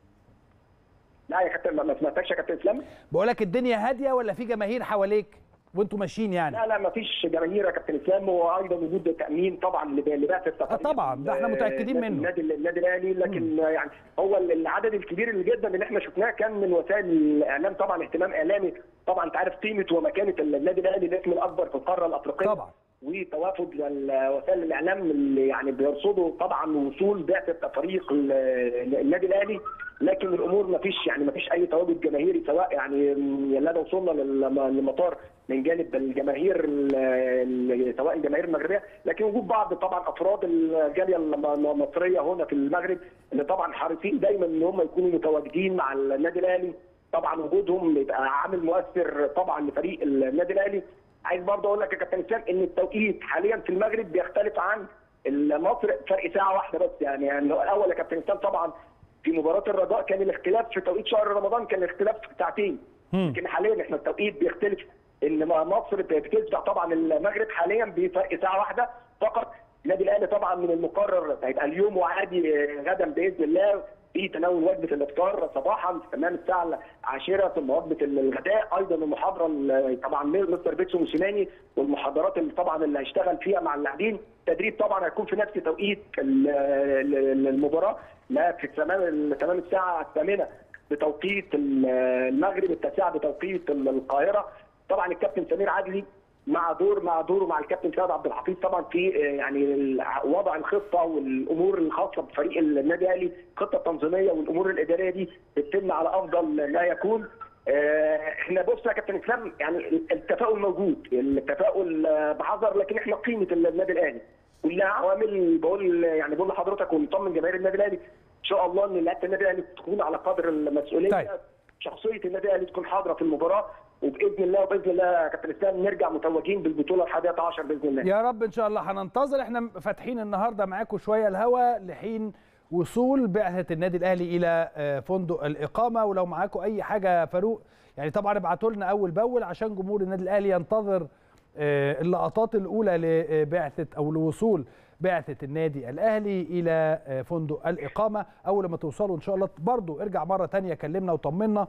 لا يا كابتن ما سمعتكش يا كابتن اسلام بقول لك الدنيا هاديه ولا في جماهير حواليك وانتوا ماشيين يعني لا لا ما فيش جماهير يا كابتن اسلام وايضا وجود تامين طبعا لبعثه السفريه طبعا ده احنا متاكدين منه النادي النادي الاهلي لكن م. يعني هو العدد الكبير اللي جدا اللي احنا شفناه كان من وسائل الاعلام طبعا اهتمام اعلامي طبعا انت عارف قيمه ومكانه النادي الاهلي الاسم الاكبر في القاره الافريقيه طبعا وتوافد وسائل الاعلام اللي يعني بيرصدوا طبعا وصول بعثه فريق النادي الاهلي لكن الامور ما فيش يعني ما فيش اي تواجد جماهيري سواء يعني لدى وصولنا للمطار من جانب الجماهير سواء الجماهير المغربيه لكن وجود بعض طبعا افراد الجاليه المصريه هنا في المغرب اللي طبعا حريصين دايما ان هم يكونوا متواجدين مع النادي الاهلي طبعا وجودهم بيبقى عامل مؤثر طبعا لفريق النادي الاهلي عايز برضه اقول لك يا كابتن اسلام ان التوقيت حاليا في المغرب بيختلف عن مصر فرق ساعه واحده بس يعني, يعني الاول يا كابتن اسلام طبعا في مباراه الرجاء كان الاختلاف في توقيت شهر رمضان كان الاختلاف ساعتين لكن حاليا احنا التوقيت بيختلف ان مصر بتسبق طبعا المغرب حاليا بفرق ساعه واحده فقط النادي الاهلي طبعا من المقرر هيبقى اليوم وعادي غدا باذن الله في تناول وجبه الافطار صباحا في تمام الساعه العاشره ثم وجبه الغداء ايضا المحاضره ال- طبعا مستر بيتسو موسيماني والمحاضرات اللي طبعا اللي هيشتغل فيها مع اللاعبين التدريب طبعا هيكون في نفس توقيت ال- ال- المباراه لا في تمام تمام الساعه الثامنه بتوقيت ال- المغرب التاسعه بتوقيت ال- القاهره طبعا الكابتن سمير عدلي مع دور مع دوره مع الكابتن سيد عبد الحفيظ طبعا في آه، يعني ال- وضع الخطه والامور الخاصه بفريق النادي الاهلي الخطه التنظيميه والامور الاداريه دي بتتم على افضل ما يكون آه، احنا بص يا كابتن اسلام يعني التفاؤل موجود التفاؤل آه، بحذر لكن احنا قيمه النادي الاهلي كلها عوامل بقول يعني بقول لحضرتك ونطمن جماهير النادي الاهلي ان شاء الله ان لعيبه النادي الاهلي تكون على قدر المسؤوليه طيب. شخصيه النادي الاهلي تكون حاضره في المباراه وباذن الله وباذن الله يا كابتن اسلام نرجع متوجين بالبطوله الحادية عشر باذن الله يا رب ان شاء الله هننتظر احنا فاتحين النهارده معاكم شويه الهوا لحين وصول بعثه النادي الاهلي الى آه، فندق الاقامه ولو معاكم اي حاجه يا فاروق يعني طبعا ابعتوا لنا اول باول عشان جمهور النادي الاهلي ينتظر آه، اللقطات الاولى لبعثه او لوصول بعثه النادي الاهلي الى آه، فندق الاقامه اول ما توصلوا ان شاء الله برضو ارجع مره تانية كلمنا وطمنا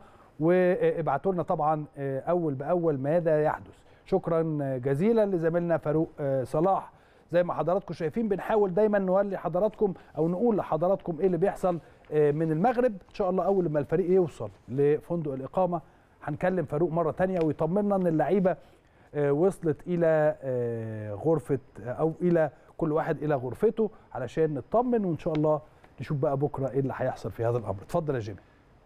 وابعتوا لنا طبعا آه، اول باول ماذا يحدث شكرا جزيلا لزميلنا فاروق آه، صلاح زي ما حضراتكم شايفين بنحاول دايما نولي حضراتكم او نقول لحضراتكم ايه اللي بيحصل آه، من المغرب ان شاء الله اول ما الفريق يوصل لفندق الاقامه هنكلم فاروق مره تانية ويطمنا ان اللعيبه آه، وصلت الى آه، غرفه او الى كل واحد الى غرفته علشان نطمن وان شاء الله نشوف بقى بكره ايه اللي هيحصل في هذا الامر اتفضل يا جيمي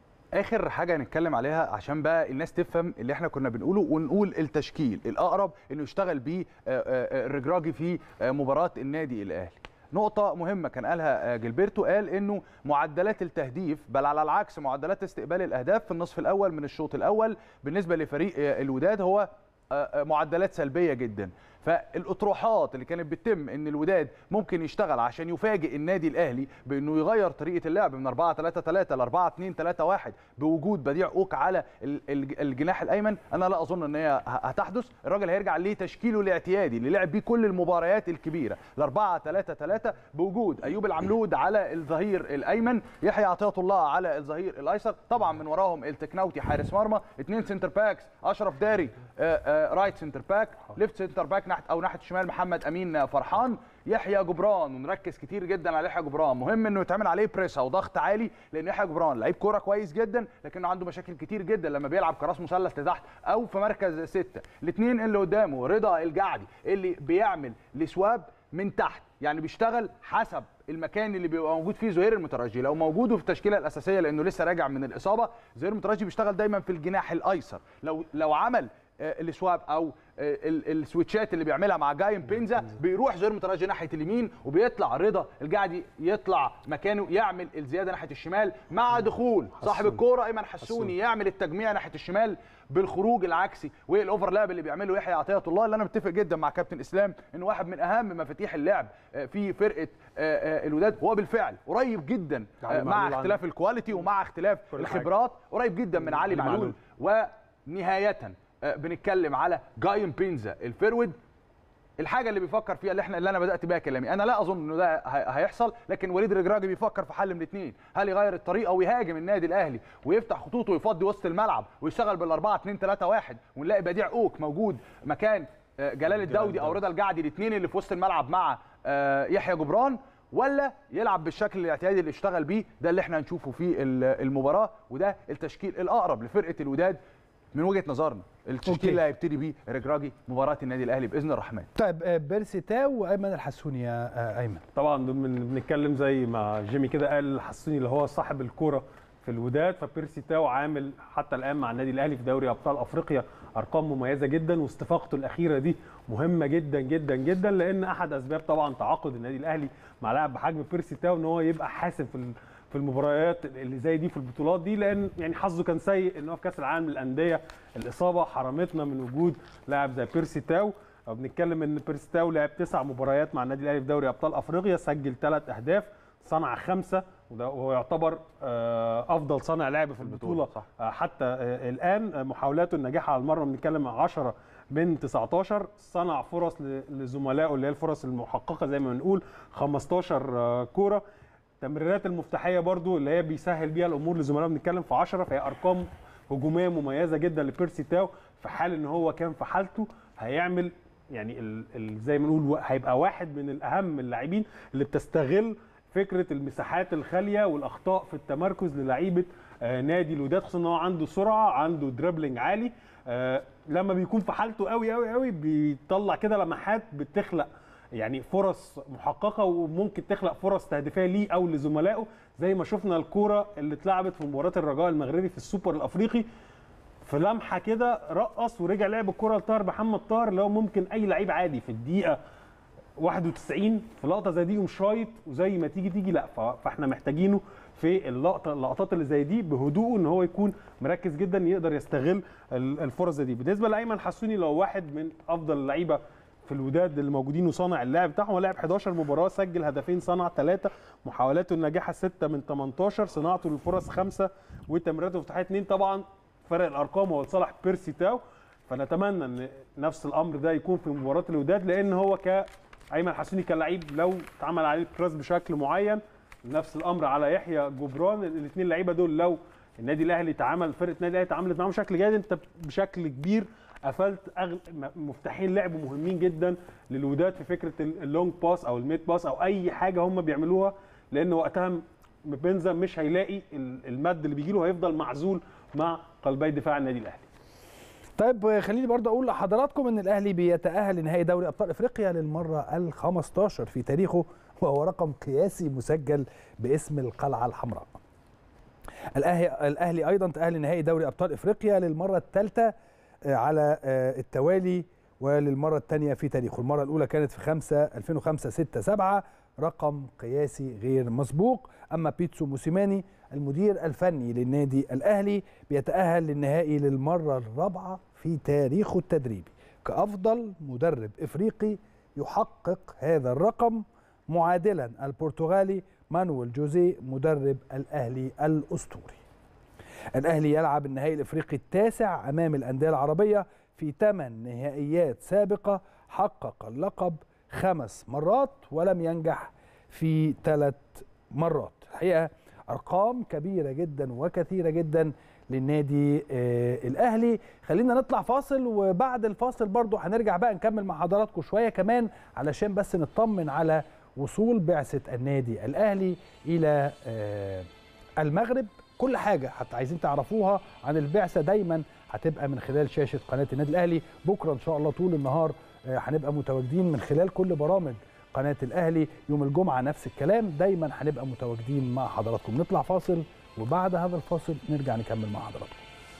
اخر حاجه هنتكلم عليها عشان بقى الناس تفهم اللي احنا كنا بنقوله ونقول التشكيل الاقرب انه يشتغل بيه آه، آه، الرجراجي في آه، مباراه النادي الاهلي نقطة مهمة كان قالها آه، جilberto قال انه معدلات التهديف بل على العكس معدلات استقبال الاهداف في النصف الاول من الشوط الاول بالنسبة لفريق آه، الوداد هو آه، آه، معدلات سلبيه جدا فالاطروحات اللي كانت بتتم ان الوداد ممكن يشتغل عشان يفاجئ النادي الاهلي بانه يغير طريقه اللعب من 4 3 3 ل 4 2 3 1 بوجود بديع اوك على ال- ال- الجناح الايمن انا لا اظن ان هي ه- هتحدث الراجل هيرجع لتشكيله الاعتيادي اللي لعب بيه كل المباريات الكبيره ال 4 3 3 بوجود ايوب العملود على الظهير الايمن يحيى عطيه الله على الظهير الايسر طبعا من وراهم التكناوتي حارس مرمى اثنين سنتر باكس اشرف داري آه، آه، رايت سنتر باك ليفت سنتر باك ناحيه او ناحيه الشمال محمد امين فرحان يحيى جبران ونركز كتير جدا على يحيى جبران مهم انه يتعمل عليه بريس او ضغط عالي لان يحيى جبران لعيب كوره كويس جدا لكنه عنده مشاكل كتير جدا لما بيلعب كراس مثلث لتحت او في مركز ستة الاثنين اللي قدامه رضا الجعدي اللي بيعمل لسواب من تحت يعني بيشتغل حسب المكان اللي بيبقى موجود فيه زهير المترجي لو موجود في التشكيله الاساسيه لانه لسه راجع من الاصابه زهير المترجي بيشتغل دايما في الجناح الايسر لو لو عمل آه، السواب او آه، ال- السويتشات اللي بيعملها مع جايم بينزا بيروح زهير المترجي ناحيه اليمين وبيطلع رضا الجعدي يطلع مكانه يعمل الزياده ناحيه الشمال مع دخول صاحب الكوره ايمن حسوني يعمل التجميع ناحيه الشمال بالخروج العكسي والاوفرلاب اللي بيعمله يحيى عطيه الله اللي انا متفق جدا مع كابتن اسلام انه واحد من اهم مفاتيح اللعب آه، في فرقه آه، آه، الوداد هو بالفعل قريب جدا آه، علي مع معلول اختلاف الكواليتي ومع اختلاف كل حاجة. الخبرات قريب جدا من علي علي معلول ونهايه آه، بنتكلم على جايم بينزا الفيرود الحاجه اللي بيفكر فيها اللي احنا اللي انا بدات بيها كلامي انا لا اظن انه ده هي- هيحصل لكن وليد رجراجي بيفكر في حل من الاثنين هل يغير الطريقه ويهاجم النادي الاهلي ويفتح خطوطه ويفضي وسط الملعب ويشتغل بال 4 2 3 1 ونلاقي بديع اوك موجود مكان آه، جلال الدودي او رضا الجعدي الاثنين اللي في وسط الملعب مع آه، يحيى جبران ولا يلعب بالشكل الاعتيادي اللي اشتغل بيه ده اللي احنا هنشوفه في ال- المباراه وده التشكيل الاقرب لفرقه الوداد من وجهه نظرنا التشكيل أوكي. اللي هيبتدي بيه رجراجي مباراه النادي الاهلي باذن الرحمن طيب طيب بيرسي تاو وايمن الحسوني يا آه، ايمن طبعا دول من بنتكلم زي ما جيمي كده قال الحسوني اللي هو صاحب الكرة في الوداد فبيرسي تاو عامل حتى الان مع النادي الاهلي في دوري ابطال افريقيا ارقام مميزه جدا واستفاقته الاخيره دي مهمه جدا جدا جدا لان احد اسباب طبعا تعاقد النادي الاهلي مع لاعب بحجم بيرسي تاو ان هو يبقى حاسم في ال- في المباريات اللي زي دي في البطولات دي لان يعني حظه كان سيء ان هو في كاس العالم للانديه الاصابه حرمتنا من وجود لاعب زي بيرسي تاو أو بنتكلم ان بيرسي تاو لعب تسع مباريات مع النادي الاهلي في دوري ابطال افريقيا سجل ثلاث اهداف صنع خمسه وده وهو يعتبر آه، افضل صانع لعب في البطوله صح. آه، حتى آه، الان آه، محاولاته الناجحه على المره بنتكلم عن 10 من 19 صنع فرص ل- لزملائه اللي هي الفرص المحققه زي ما بنقول 15 آه، كوره التمريرات المفتاحيه برضو اللي هي بيسهل بيها الامور لزملائه بنتكلم في 10 فهي ارقام هجوميه مميزه جدا لبيرسي تاو في حال ان هو كان في حالته هيعمل يعني ال ال زي ما نقول هيبقى واحد من الاهم اللاعبين اللي بتستغل فكره المساحات الخاليه والاخطاء في التمركز للعيبه آه نادي الوداد خصوصا ان هو عنده سرعه عنده دريبلينج عالي آه لما بيكون في حالته قوي قوي قوي بيطلع كده لمحات بتخلق يعني فرص محققه وممكن تخلق فرص تهديفيه ليه او لزملائه زي ما شفنا الكوره اللي اتلعبت في مباراه الرجاء المغربي في السوبر الافريقي في لمحه كده رقص ورجع لعب الكره لطاهر محمد طاهر اللي هو ممكن اي لعيب عادي في الدقيقه 91 في لقطه زي دي يقوم شايط وزي ما تيجي تيجي لا فاحنا محتاجينه في اللقطه اللقطات اللي زي دي بهدوء ان هو يكون مركز جدا يقدر يستغل الفرص دي بالنسبه لايمن حسوني لو واحد من افضل اللعيبه في الوداد اللي موجودين وصانع اللعب بتاعهم هو لعب 11 مباراه سجل هدفين صنع ثلاثه محاولاته الناجحه 6 من 18 صناعته للفرص خمسه وتمريراته الافتتاحيه اثنين طبعا فرق الارقام هو لصالح بيرسي تاو فنتمنى ان نفس الامر ده يكون في مباراه الوداد لان هو ك ايمن حسوني كلاعب لو اتعمل عليه البريس بشكل معين نفس الامر على يحيى جبران الاثنين لعيبه دول لو النادي الاهلي تعامل فرقه النادي الاهلي تعاملت معاهم بشكل جيد انت بشكل كبير قفلت أغل... مفتاحين لعب مهمين جدا للوداد في فكره اللونج باس او الميد باس او اي حاجه هم بيعملوها لان وقتها بنزا مش هيلاقي المد اللي بيجي له هيفضل معزول مع قلبي دفاع النادي الاهلي طيب خليني برضه اقول لحضراتكم ان الاهلي بيتاهل لنهائي دوري ابطال افريقيا للمره ال15 في تاريخه وهو رقم قياسي مسجل باسم القلعه الحمراء. الاهلي الاهلي ايضا تاهل لنهائي دوري ابطال افريقيا للمره الثالثه على التوالي وللمره الثانيه في تاريخه، المره الاولى كانت في 5 2005 6 7 رقم قياسي غير مسبوق، اما بيتسو موسيماني المدير الفني للنادي الاهلي بيتاهل للنهائي للمره الرابعه في تاريخه التدريبي كافضل مدرب افريقي يحقق هذا الرقم معادلا البرتغالي مانويل جوزيه مدرب الاهلي الاسطوري. الاهلي يلعب النهائي الافريقي التاسع امام الانديه العربيه في ثمان نهائيات سابقه حقق اللقب خمس مرات ولم ينجح في ثلاث مرات. الحقيقه ارقام كبيره جدا وكثيره جدا للنادي آه الاهلي خلينا نطلع فاصل وبعد الفاصل برضو هنرجع بقى نكمل مع حضراتكم شويه كمان علشان بس نطمن على وصول بعثه النادي الاهلي الى آه المغرب كل حاجه حتى عايزين تعرفوها عن البعثه دايما هتبقى من خلال شاشه قناه النادي الاهلي بكره ان شاء الله طول النهار آه هنبقى متواجدين من خلال كل برامج قناه الاهلي يوم الجمعه نفس الكلام دايما هنبقى متواجدين مع حضراتكم نطلع فاصل وبعد هذا الفاصل نرجع نكمل مع حضراتكم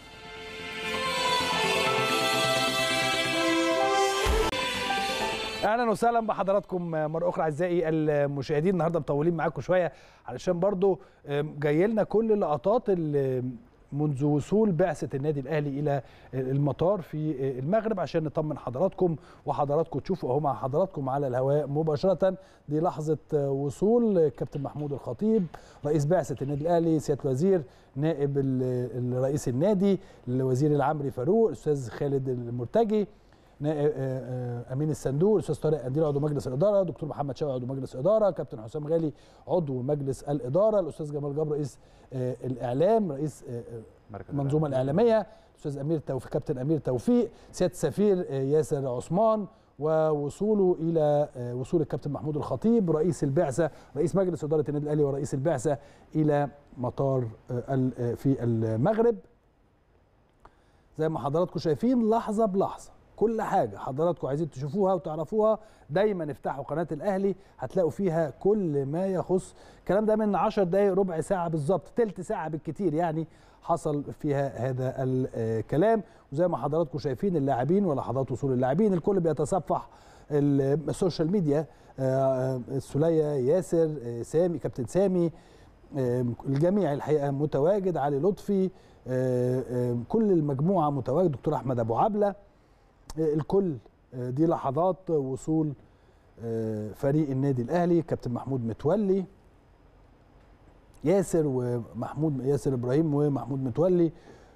اهلا وسهلا بحضراتكم مره اخرى اعزائي المشاهدين النهارده مطولين معاكم شويه علشان برضو جاي لنا كل اللقطات منذ وصول بعثه النادي الاهلي الى المطار في المغرب عشان نطمن حضراتكم وحضراتكم تشوفوا اهو مع حضراتكم على الهواء مباشره دي لحظه وصول كابتن محمود الخطيب رئيس بعثه النادي الاهلي سياده الوزير نائب رئيس النادي الوزير العمري فاروق الاستاذ خالد المرتجي نائب امين الصندوق الاستاذ طارق قنديل عضو مجلس الاداره دكتور محمد شوقي عضو مجلس الاداره كابتن حسام غالي عضو مجلس الاداره الاستاذ جمال جبر رئيس الاعلام رئيس المنظومه الاعلاميه الاستاذ امير توفيق كابتن امير توفيق سياده السفير ياسر عثمان ووصوله الى وصول الكابتن محمود الخطيب رئيس البعثه رئيس مجلس اداره النادي الاهلي ورئيس البعثه الى مطار في المغرب زي ما حضراتكم شايفين لحظه بلحظه كل حاجه حضراتكم عايزين تشوفوها وتعرفوها دايما افتحوا قناه الاهلي هتلاقوا فيها كل ما يخص الكلام ده من 10 دقائق ربع ساعه بالظبط تلت ساعه بالكتير يعني حصل فيها هذا الكلام وزي ما حضراتكم شايفين اللاعبين ولحظات وصول اللاعبين الكل بيتصفح السوشيال ميديا السوليه ياسر سامي كابتن سامي الجميع الحقيقه متواجد علي لطفي كل المجموعه متواجد دكتور احمد ابو عبله الكل دي لحظات وصول فريق النادي الاهلي كابتن محمود متولي ياسر ومحمود ياسر ابراهيم ومحمود متولي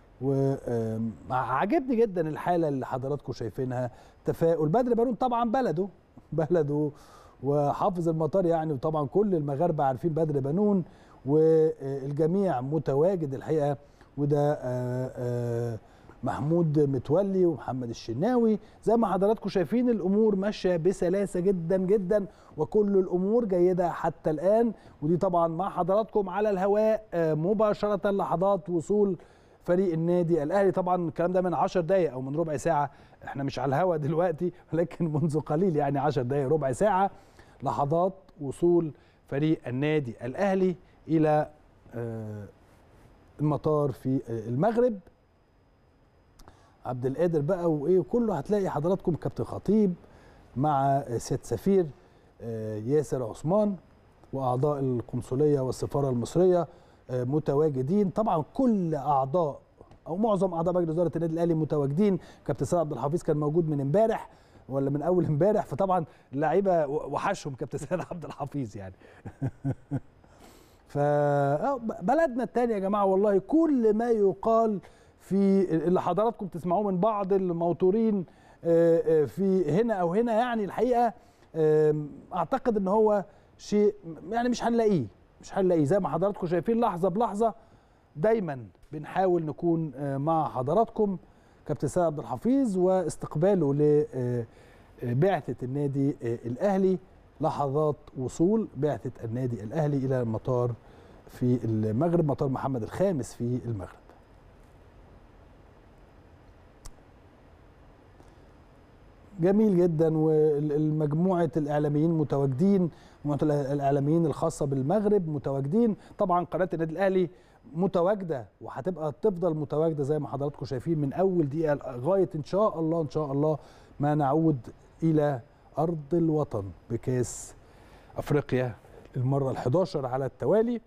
وعجبني جدا الحاله اللي حضراتكم شايفينها تفاؤل بدر بارون طبعا بلده بلده وحافظ المطار يعني وطبعا كل المغاربه عارفين بدر بنون والجميع متواجد الحقيقه وده آه، آه، محمود متولي ومحمد الشناوي زي ما حضراتكم شايفين الامور ماشيه بسلاسه جدا جدا وكل الامور جيده حتى الان ودي طبعا مع حضراتكم على الهواء آه، مباشره لحظات وصول فريق النادي الاهلي طبعا الكلام ده من 10 دقائق او من ربع ساعه احنا مش على الهواء دلوقتي ولكن منذ قليل يعني 10 دقائق ربع ساعه لحظات وصول فريق النادي الاهلي الى آه، المطار في آه، المغرب عبد القادر بقى وايه كله هتلاقي حضراتكم كابتن خطيب مع سياده سفير آه، ياسر عثمان واعضاء القنصليه والسفاره المصريه آه، متواجدين طبعا كل اعضاء او معظم اعضاء مجلس اداره النادي الاهلي متواجدين كابتن سيد عبد الحفيظ كان موجود من امبارح ولا من اول امبارح فطبعا اللعيبه وحشهم كابتن سيد عبد الحفيظ يعني فبلدنا التاني يا جماعه والله كل ما يقال في اللي حضراتكم تسمعوه من بعض الموتورين آه، آه، في هنا او هنا يعني الحقيقه آم، اعتقد ان هو شيء يعني مش هنلاقيه مش هنلاقيه زي ما حضراتكم شايفين لحظه بلحظه دايما بنحاول نكون آه، مع حضراتكم كابتن سيد عبد الحفيظ واستقباله لبعثه النادي آه، الاهلي لحظات وصول بعثه النادي الاهلي الى المطار في المغرب مطار محمد الخامس في المغرب جميل جدا والمجموعه الاعلاميين متواجدين مجموعه الاعلاميين الخاصه بالمغرب متواجدين طبعا قناه النادي الاهلي متواجده وهتبقى تفضل متواجده زي ما حضراتكم شايفين من اول دقيقه لغايه ان شاء الله ان شاء الله ما نعود الى ارض الوطن بكاس افريقيا المره ال11 على التوالي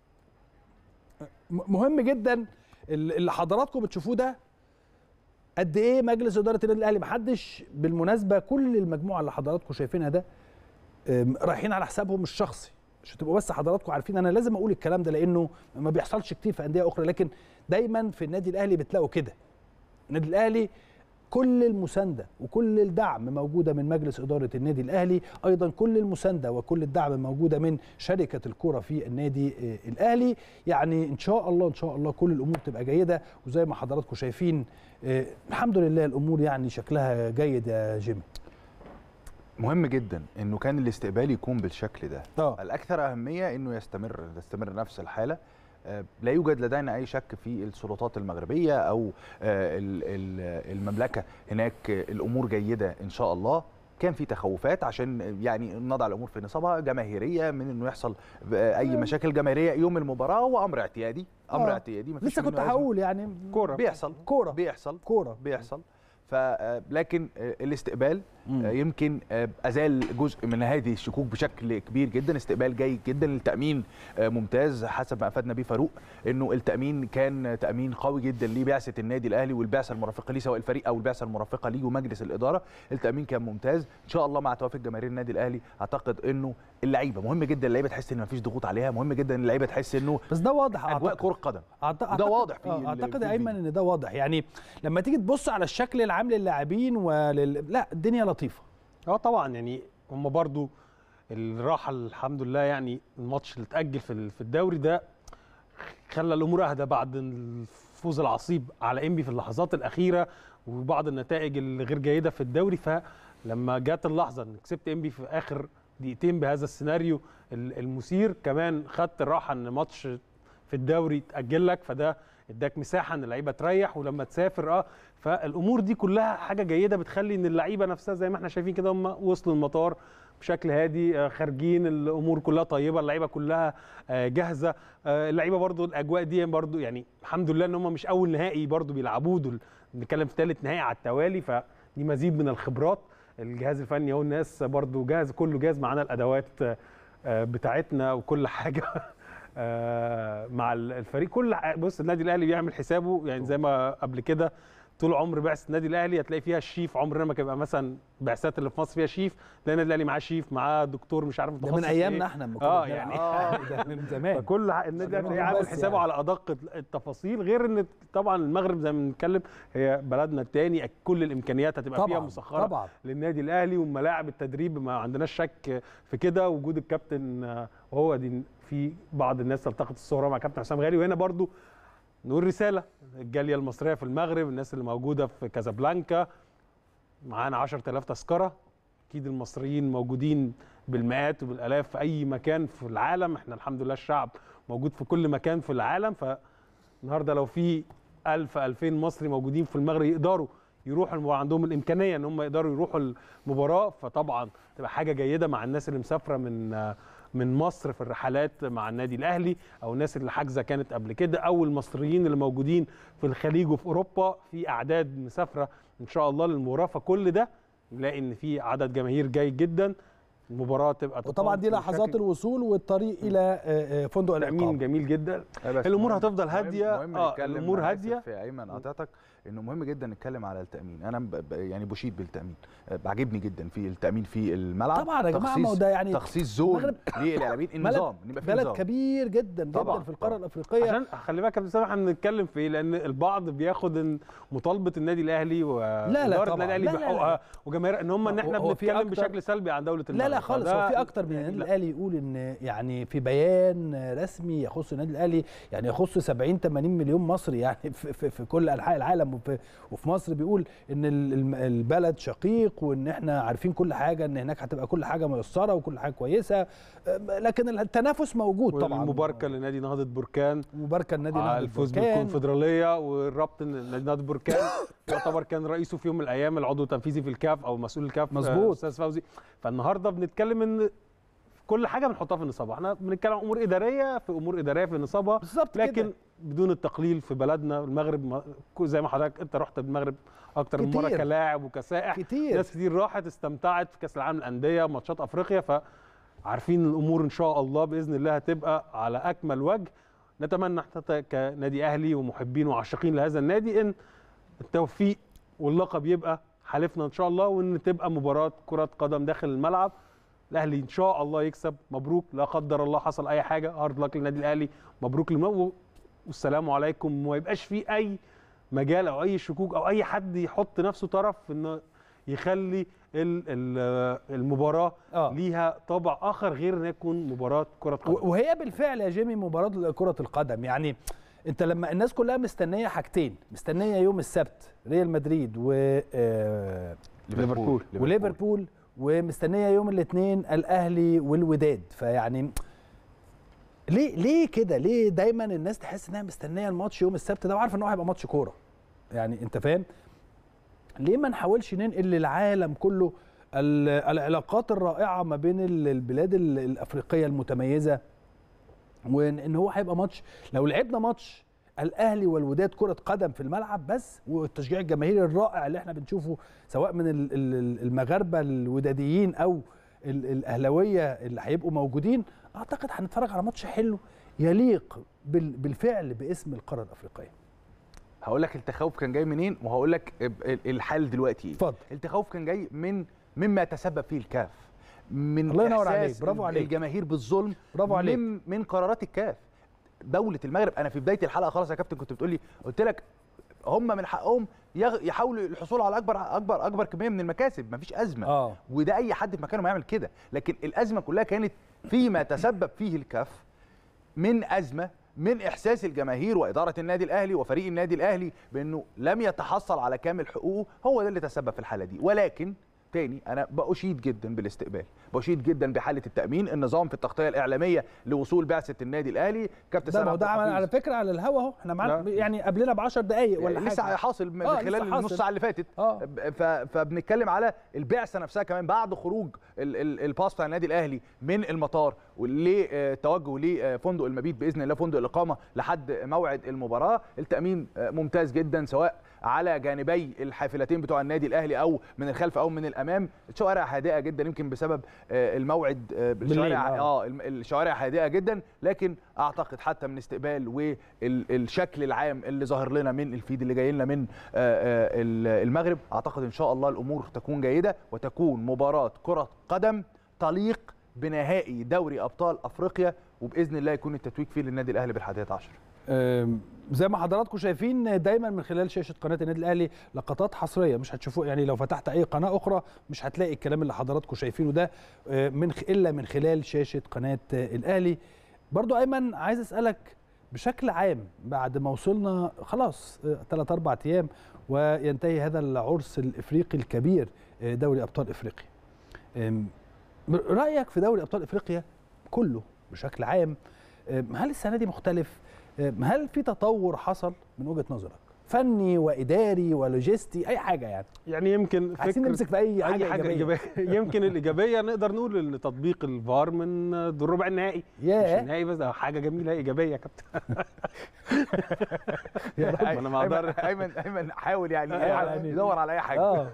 م- مهم جدا اللي حضراتكم بتشوفوه ده قد ايه مجلس اداره النادي الاهلي محدش بالمناسبه كل المجموعه اللي حضراتكم شايفينها ده أم، رايحين على حسابهم الشخصي مش هتبقوا بس حضراتكم عارفين انا لازم اقول الكلام ده لانه ما بيحصلش كتير في انديه اخرى لكن دايما في النادي الاهلي بتلاقوا كده النادي الاهلي كل المسانده وكل الدعم موجوده من مجلس اداره النادي الاهلي ايضا كل المسانده وكل الدعم موجوده من شركه الكره في النادي آه، الاهلي يعني ان شاء الله ان شاء الله كل الامور تبقى جيده وزي ما حضراتكم شايفين آه، الحمد لله الامور يعني شكلها جيد يا جيمي مهم جدا انه كان الاستقبال يكون بالشكل ده آه. الاكثر اهميه انه يستمر تستمر نفس الحاله آه، لا يوجد لدينا اي شك في السلطات المغربيه او آه، ال- ال- المملكه هناك آه، الامور جيده ان شاء الله كان في تخوفات عشان يعني نضع الامور في نصابها جماهيريه من انه يحصل آه، اي مشاكل جماهيريه يوم المباراه وامر اعتيادي امر آه. اعتيادي مفيش لسه منه كنت أزمة. هقول يعني كوره بيحصل كوره بيحصل كوره بيحصل ف آه، لكن آه، الاستقبال آه، يمكن آه، ازال جزء من هذه الشكوك بشكل كبير جدا استقبال جيد جدا التامين آه، ممتاز حسب ما افادنا بيه فاروق انه التامين كان تامين قوي جدا لبعثه النادي الاهلي والبعثه المرافقه ليه سواء الفريق او البعثه المرافقه ليه ومجلس الاداره التامين كان ممتاز ان شاء الله مع توافق جماهير النادي الاهلي اعتقد انه اللعيبه مهم جدا اللعيبه تحس ان مفيش ضغوط عليها مهم جدا ان اللعيبه تحس انه بس ده واضح اجواء أعتقد. كره قدم أعت- ده واضح في آه، ال- اعتقد في يا ايمن ان ده واضح يعني لما تيجي تبص على الشكل العام للاعبين ولل... لا الدنيا لطيفه اه طبعا يعني هم برضو الراحه الحمد لله يعني الماتش اللي اتاجل في ال- في الدوري ده خلى الامور اهدى بعد الفوز العصيب على انبي في اللحظات الاخيره وبعض النتائج الغير جيده في الدوري فلما جت اللحظه ان كسبت انبي في اخر دقيقتين بهذا السيناريو ال- المثير كمان خدت الراحه ان ماتش في الدوري اتاجل لك فده اداك مساحه ان اللعيبه تريح ولما تسافر اه فالامور دي كلها حاجه جيده بتخلي ان اللعيبه نفسها زي ما احنا شايفين كده هم وصلوا المطار بشكل هادي آه، خارجين الامور كلها طيبه اللعيبه كلها آه، جاهزه آه، اللعيبه برضو الاجواء دي برضو يعني الحمد لله ان هم مش اول نهائي برضو بيلعبوه دول بنتكلم في ثالث نهائي على التوالي فدي مزيد من الخبرات الجهاز الفني اهو الناس برضو جاهز كله جاهز معانا الادوات آه، آه، بتاعتنا وكل حاجه آه، مع الفريق كل ح- بص النادي الاهلي بيعمل حسابه يعني زي ما قبل كده طول عمر بعثه النادي الاهلي هتلاقي فيها الشيف عمرنا ما كان يبقى مثلا بعثات اللي في مصر فيها شيف تلاقي النادي الاهلي معاه شيف معاه دكتور مش عارف ده متخصص من في ايامنا إيه. احنا لما كنا اه بنلعب. يعني آه، ده من زمان فكل ح- النادي زمان الاهلي عامل بس حسابه يعني. على ادق التفاصيل غير ان طبعا المغرب زي ما بنتكلم هي بلدنا الثاني كل الامكانيات هتبقى فيها طبعاً، مسخره طبعاً. للنادي الاهلي وملاعب التدريب ما عندناش شك في كده وجود الكابتن آه، وهو دي في بعض الناس التقط الصوره مع كابتن حسام غالي وهنا برضو نقول رساله الجاليه المصريه في المغرب الناس اللي موجوده في كازابلانكا معانا 10000 تذكره اكيد المصريين موجودين بالمئات وبالالاف في اي مكان في العالم احنا الحمد لله الشعب موجود في كل مكان في العالم فالنهارده لو في 1000 2000 مصري موجودين في المغرب يقدروا يروحوا المباراة عندهم الامكانيه ان هم يقدروا يروحوا المباراه فطبعا تبقى حاجه جيده مع الناس اللي مسافره من من مصر في الرحلات مع النادي الاهلي او الناس اللي حاجزه كانت قبل كده او المصريين اللي موجودين في الخليج وفي اوروبا في اعداد مسافره ان شاء الله للمباراه فكل ده نلاقي ان في عدد جماهير جيد جدا المباراه تبقى وطبعا دي تقام لحظات بشكل- الوصول والطريق الى آه، آه، فندق تامين الاقامه جميل جدا بس الامور مهم- هتفضل مهم- هاديه مهم اه نتكلم الامور أنا آسف هاديه في ايمن قطعتك انه مهم جدا نتكلم على التامين انا ب... ب- يعني بشيد بالتامين آه، بعجبني جدا في التامين في الملعب طبعا يا جماعه ما هو تخصيص- ده يعني تخصيص زون المغرب للاعبين النظام إن يبقى في بلد نظام. كبير جدا جدا طبعاً، في القاره الافريقيه عشان خلي بالك يا كابتن سامح احنا بنتكلم في ايه لان البعض بياخد إن مطالبه النادي الاهلي واداره طبعاً. النادي الاهلي لا، لا، لا. بحقوقها وجماهير ان هم ان احنا هو في بنتكلم أكتر- بشكل سلبي عن دوله المغرب لا لا خالص فده- هو في اكتر من النادي الاهلي يقول ان يعني في بيان رسمي يخص النادي الاهلي يعني يخص 70 80 مليون مصري يعني في, في, في كل انحاء العالم وفي, وفي مصر بيقول ان ال- الم- البلد شقيق وان احنا عارفين كل حاجه ان هناك هتبقى كل حاجه ميسره وكل حاجه كويسه أم، لكن التنافس موجود طبعا والمباركه لنادي نهضه بركان مباركه النادي على نهضة الفوز بركان. بالكونفدراليه والربط إن نادي نهضه بركان يعتبر كان رئيسه في يوم من الايام العضو التنفيذي في الكاف او مسؤول الكاف آه، مظبوط. استاذ فوزي فالنهارده بنتكلم ان كل حاجه بنحطها في النصاب احنا بنتكلم عن امور اداريه في امور اداريه في نصابها بالظبط لكن كده. بدون التقليل في بلدنا المغرب ما- زي ما حضرتك انت رحت المغرب اكتر من مره كتير. كلاعب وكسائح كتير. ناس كتير راحت استمتعت في كاس العالم للانديه ماتشات افريقيا فعارفين الامور ان شاء الله باذن الله هتبقى على اكمل وجه نتمنى حتى كنادي اهلي ومحبين وعاشقين لهذا النادي ان التوفيق واللقب يبقى حالفنا ان شاء الله وان تبقى مباراه كره قدم داخل الملعب الاهلي ان شاء الله يكسب مبروك لا قدر الله حصل اي حاجه هارد لك للنادي الاهلي مبروك للم... والسلام عليكم وما يبقاش في اي مجال او اي شكوك او اي حد يحط نفسه طرف في انه يخلي ال- ال- المباراه آه. ليها طابع اخر غير ان تكون مباراه كره قدم و- وهي بالفعل يا جيمي مباراه كره القدم يعني انت لما الناس كلها مستنيه حاجتين مستنيه يوم السبت ريال مدريد و آه، ليفربول. وليفربول ومستنيه يوم الاثنين الاهلي والوداد فيعني ليه ليه كده ليه دايما الناس تحس انها مستنيه الماتش يوم السبت ده وعارفه ان هو هيبقى ماتش كوره يعني انت فاهم ليه ما نحاولش ننقل للعالم كله ال- العلاقات الرائعه ما بين ال- البلاد ال- الافريقيه المتميزه وان إن هو هيبقى ماتش لو لعبنا ماتش الاهلي والوداد كره قدم في الملعب بس والتشجيع الجماهيري الرائع اللي احنا بنشوفه سواء من ال- ال- المغاربه الوداديين او ال- الاهلاويه اللي هيبقوا موجودين اعتقد هنتفرج على ماتش حلو يليق بال- بالفعل باسم القاره الافريقيه هقول لك التخوف كان جاي منين وهقول لك ال- الحل دلوقتي ايه اتفضل التخوف كان جاي من مما تسبب فيه الكاف من الله ينور إحساس عليك، برافو عليك. الجماهير بالظلم برافو عليك. من من قرارات الكاف دوله المغرب انا في بدايه الحلقه خلاص يا كابتن كنت بتقول لي قلت لك هم من حقهم يغ- يحاولوا الحصول على اكبر اكبر اكبر كميه من المكاسب مفيش ازمه اه وده اي حد في مكانه ما يعمل كده لكن الازمه كلها كانت فيما تسبب فيه الكاف من ازمه من احساس الجماهير واداره النادي الاهلي وفريق النادي الاهلي بانه لم يتحصل على كامل حقوقه هو ده اللي تسبب في الحاله دي ولكن تاني انا بأشيد جدا بالاستقبال بأشيد جدا بحاله التامين النظام في التغطيه الاعلاميه لوصول بعثه النادي الاهلي كابتن ده ما سامح هو ده عبد عمل الحفيظ. على فكره على الهوا اهو احنا معانا لا. يعني قبلنا ب 10 دقائق ولا لسه حاجه حاصل من آه، خلال لسه النص حاصل. ساعه اللي فاتت ب- ف- فبنتكلم على البعثه نفسها كمان بعد خروج ال- ال- الباص بتاع النادي الاهلي من المطار ولتوجه لفندق المبيت باذن الله فندق الاقامه لحد موعد المباراه التامين آه، ممتاز جدا سواء على جانبي الحافلتين بتوع النادي الاهلي او من الخلف او من الامام الشوارع هادئه جدا يمكن بسبب آه، الموعد آه، الشوارع بالليل، اه الم- الشوارع هادئه جدا لكن اعتقد حتى من استقبال والشكل العام اللي ظاهر لنا من الفيد اللي جاي لنا من آه، آه، ال- المغرب اعتقد ان شاء الله الامور تكون جيده وتكون مباراه كره قدم تليق بنهائي دوري ابطال افريقيا وباذن الله يكون التتويج فيه للنادي الاهلي بالحادية عشر أم، زي ما حضراتكم شايفين دايما من خلال شاشه قناه النادي الاهلي لقطات حصريه مش هتشوفوه يعني لو فتحت اي قناه اخرى مش هتلاقي الكلام اللي حضراتكم شايفينه ده أه، من خ- الا من خلال شاشه قناه أه، الاهلي برضو ايمن عايز اسالك بشكل عام بعد ما وصلنا خلاص ثلاث اربع ايام وينتهي هذا العرس الافريقي الكبير أه، دوري ابطال افريقيا أم، رايك في دوري ابطال افريقيا كله بشكل عام أم، هل السنه دي مختلف أم، هل في تطور حصل من وجهه نظرك فني واداري ولوجستي اي حاجه يعني يعني يمكن عايزين فكرة- نمسك في اي اي حاجه إيجابية. ايجابيه يمكن الايجابيه نقدر نقول ان تطبيق الفار من دور ربع النهائي ياه. مش النهائي بس ده حاجه جميله ايجابيه يا كابتن يا رب، أنا ما أقدر. ايمن ايمن حاول يعني يعني- يدور على اي حاجه اه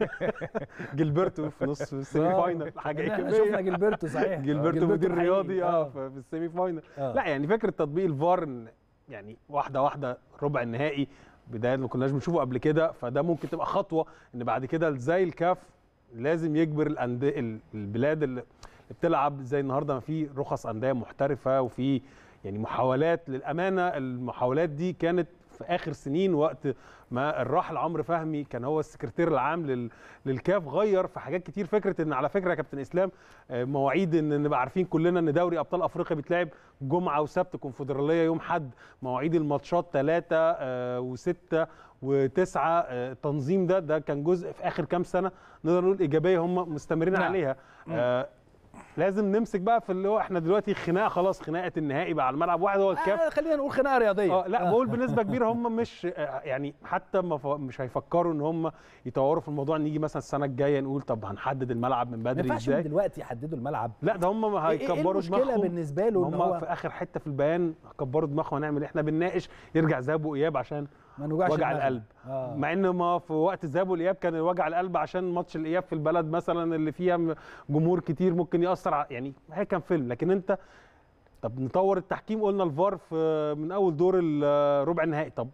جilberto في نص السيمي آه. فاينل حاجه إحنا ايجابيه شفنا جilberto صحيح. جilberto جilberto مدير حقيقي. رياضي اه آه. في في السيمي فاينل آه. لا يعني فكره تطبيق الفار إن يعني واحده واحده ربع النهائي بدايه ما كناش بنشوفه قبل كده فده ممكن تبقى خطوه ان بعد كده زي الكاف لازم يجبر الانديه ال- البلاد اللي بتلعب زي النهارده ما في رخص انديه محترفه وفي يعني محاولات للامانه المحاولات دي كانت في اخر سنين وقت ما الراحل عمرو فهمي كان هو السكرتير العام لل... للكاف غير في حاجات كتير فكره ان على فكره يا كابتن اسلام آه، مواعيد ان نبقى عارفين كلنا ان دوري ابطال افريقيا بيتلعب جمعه وسبت كونفدراليه يوم حد مواعيد الماتشات ثلاثة وستة وتسعة آه، التنظيم ده ده كان جزء في اخر كام سنه نقدر نقول ايجابيه هم مستمرين نعم. عليها آه، لازم نمسك بقى في اللي هو احنا دلوقتي خناقه خلاص خناقه النهائي بقى على الملعب واحد هو الكاف آه خلينا نقول خناقه رياضيه اه لا بقول بنسبه كبيره هم مش آه، يعني حتى ما ف- مش هيفكروا ان هم يطوروا في الموضوع ان يجي مثلا السنه الجايه نقول طب هنحدد الملعب من ما بدري ينفعش من ازاي دلوقتي يحددوا الملعب لا ده هم إيه- إيه هيكبروا المشكلة دماغهم بالنسبة له إن هم هو- في اخر حته في البيان كبروا دماغهم هنعمل إيه؟ احنا بنناقش يرجع ذهاب واياب عشان ما نوجعش وجع دماغنا. القلب آه. مع ان ما في وقت الذهاب والاياب كان وجع القلب عشان ماتش الاياب في البلد مثلا اللي فيها م- جمهور كتير ممكن ياثر ع- يعني هي كان فيلم لكن انت طب نطور التحكيم قلنا الفار في من اول دور ال- ربع النهائي طب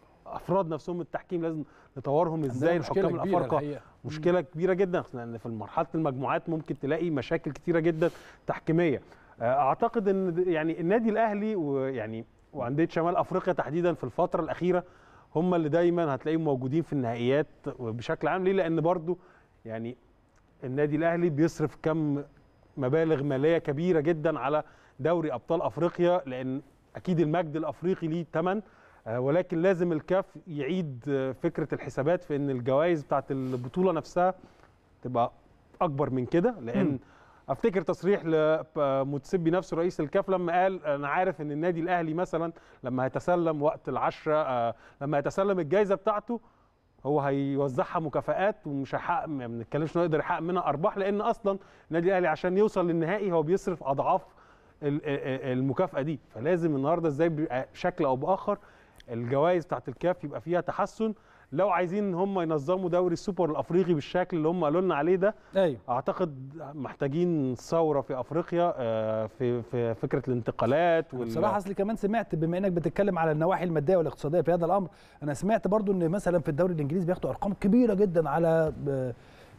افراد نفسهم التحكيم لازم نطورهم ازاي مشكلة الحكام كبيرة الافارقه الحقيقة. مشكله كبيره جدا لان في مرحله المجموعات ممكن تلاقي مشاكل كتيره جدا تحكيميه آه، اعتقد ان د- يعني النادي الاهلي ويعني وانديه شمال افريقيا تحديدا في الفتره الاخيره هم اللي دايما هتلاقيهم موجودين في النهائيات بشكل عام ليه لان برضو يعني النادي الاهلي بيصرف كم مبالغ ماليه كبيره جدا على دوري ابطال افريقيا لان اكيد المجد الافريقي ليه ثمن آه، ولكن لازم الكاف يعيد آه، فكره الحسابات في ان الجوائز بتاعت البطوله نفسها تبقى اكبر من كده لان مم. افتكر تصريح لموتسيبي نفسه رئيس الكاف لما قال انا عارف ان النادي الاهلي مثلا لما هيتسلم وقت العشرة آه، لما هيتسلم الجائزه بتاعته هو هيوزعها مكافآت ومش هيحقق ما بنتكلمش انه يقدر يحقق منها ارباح لان اصلا النادي الاهلي عشان يوصل للنهائي هو بيصرف اضعاف ال- ال- المكافاه دي فلازم النهارده ازاي بيبقى بشكل او باخر الجوائز بتاعت الكاف يبقى فيها تحسن لو عايزين ان هم ينظموا دوري السوبر الافريقي بالشكل اللي هم قالوا لنا عليه ده ايوه اعتقد محتاجين ثوره في افريقيا آه، في في فكره الانتقالات وال- بصراحه اصل كمان سمعت بما انك بتتكلم على النواحي الماديه والاقتصاديه في هذا الامر انا سمعت برضو ان مثلا في الدوري الانجليزي بياخدوا ارقام كبيره جدا على ب-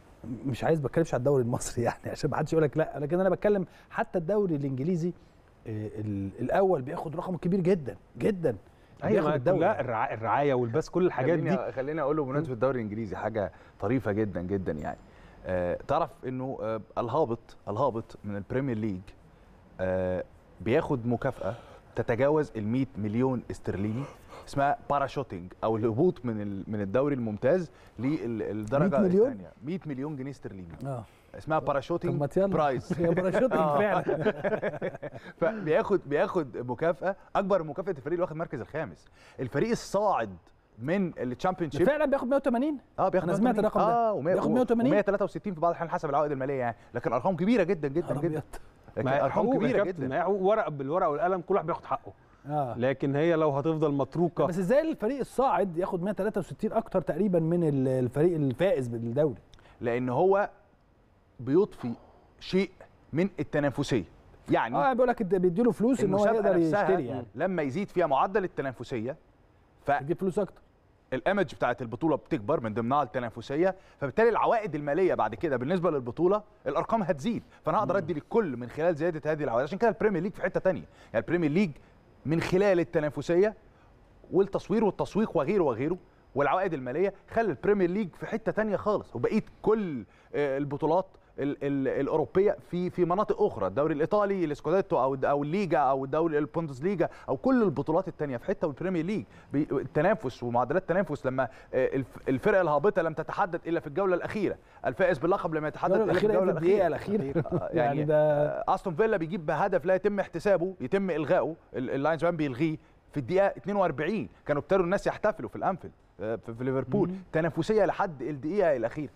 مش عايز بتكلمش على الدوري المصري يعني عشان ما حدش يقول لك لا لكن انا بتكلم حتى الدوري الانجليزي آه، ال- الاول بياخد رقم كبير جدا جدا ايوه بياخد ما الدوري كلها الرع- الرعايه والبث كل الحاجات دي خليني خليني اقول له بمناسبه الدوري الانجليزي حاجه طريفه جدا جدا يعني آه تعرف انه آه الهابط الهابط من البريمير ليج آه بياخد مكافاه تتجاوز ال 100 مليون استرليني اسمها باراشوتنج او الهبوط من ال- من الدوري الممتاز للدرجه 100 مليون؟ الثانيه 100 مليون جنيه استرليني اه اسمها باراشوتنج طب ما يلا. برايز هي باراشوتنج آه. فعلا. فبياخد بياخد مكافاه اكبر مكافاه الفريق اللي واخد المركز الخامس الفريق الصاعد من الشامبيون شيب فعلا بياخد 180 اه بياخد انا سمعت 180. الرقم ده اه ومية- بياخد 180 163 في بعض الاحيان حسب العوائد الماليه يعني لكن ارقام كبيره جدا جدا جدا لكن ما ارقام حقوق يا كبيره كابتن، جدا ما حقوق ورق بالورقه والقلم كل واحد بياخد حقه اه لكن هي لو هتفضل متروكه بس ازاي الفريق الصاعد ياخد 163 اكتر تقريبا من ال- الفريق الفائز بالدوري لان هو بيضفي شيء من التنافسيه يعني اه بيقول لك بيديله فلوس ان هو المسابقة يقدر نفسها يشتري يعني لما يزيد فيها معدل التنافسيه ف يجيب فلوس اكتر الايمج بتاعت البطوله بتكبر من ضمنها التنافسيه فبالتالي العوائد الماليه بعد كده بالنسبه للبطوله الارقام هتزيد فانا هقدر ادي للكل من خلال زياده هذه العوائد عشان كده البريمير ليج في حته تانية يعني البريمير ليج من خلال التنافسيه والتصوير والتسويق وغيره وغيره والعوائد الماليه خلى البريمير ليج في حته تانية خالص وبقيه كل آه، البطولات ال- ال- الاوروبيه في في مناطق اخرى الدوري الايطالي الاسكوديتو او او الليجا او الدوري البوندسليجا او كل البطولات الثانيه في حته والبريمير ليج بي- التنافس ومعدلات التنافس لما آه، الف- الفرق الهابطه لم تتحدد الا في الجوله الاخيره الفائز باللقب لم يتحدد الجولة الا في الأخيرة الجوله إيه في الاخيره الدقيقة الأخيرة؟ آه، يعني يعني ده- ده استون فيلا بيجيب بهدف لا يتم احتسابه يتم الغائه ال- اللاينز مان بيلغيه في الدقيقه 42 كانوا ابتدوا الناس يحتفلوا في الانفيلد آه، في في ليفربول تنافسيه لحد الدقيقه الاخيره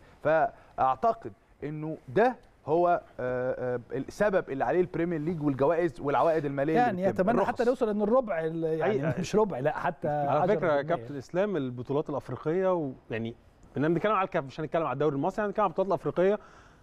فاعتقد انه ده هو آه، آه، السبب اللي عليه البريمير ليج والجوائز والعوائد الماليه اللي يعني بتتم. اتمنى الرخص. حتى نوصل ان الربع ال- يعني أي- مش ربع لا حتى على فكره يا 10%. كابتن اسلام البطولات الافريقيه ويعني بدنا بنتكلم على الكاف مش هنتكلم على الدوري المصري هنتكلم على البطولات الافريقيه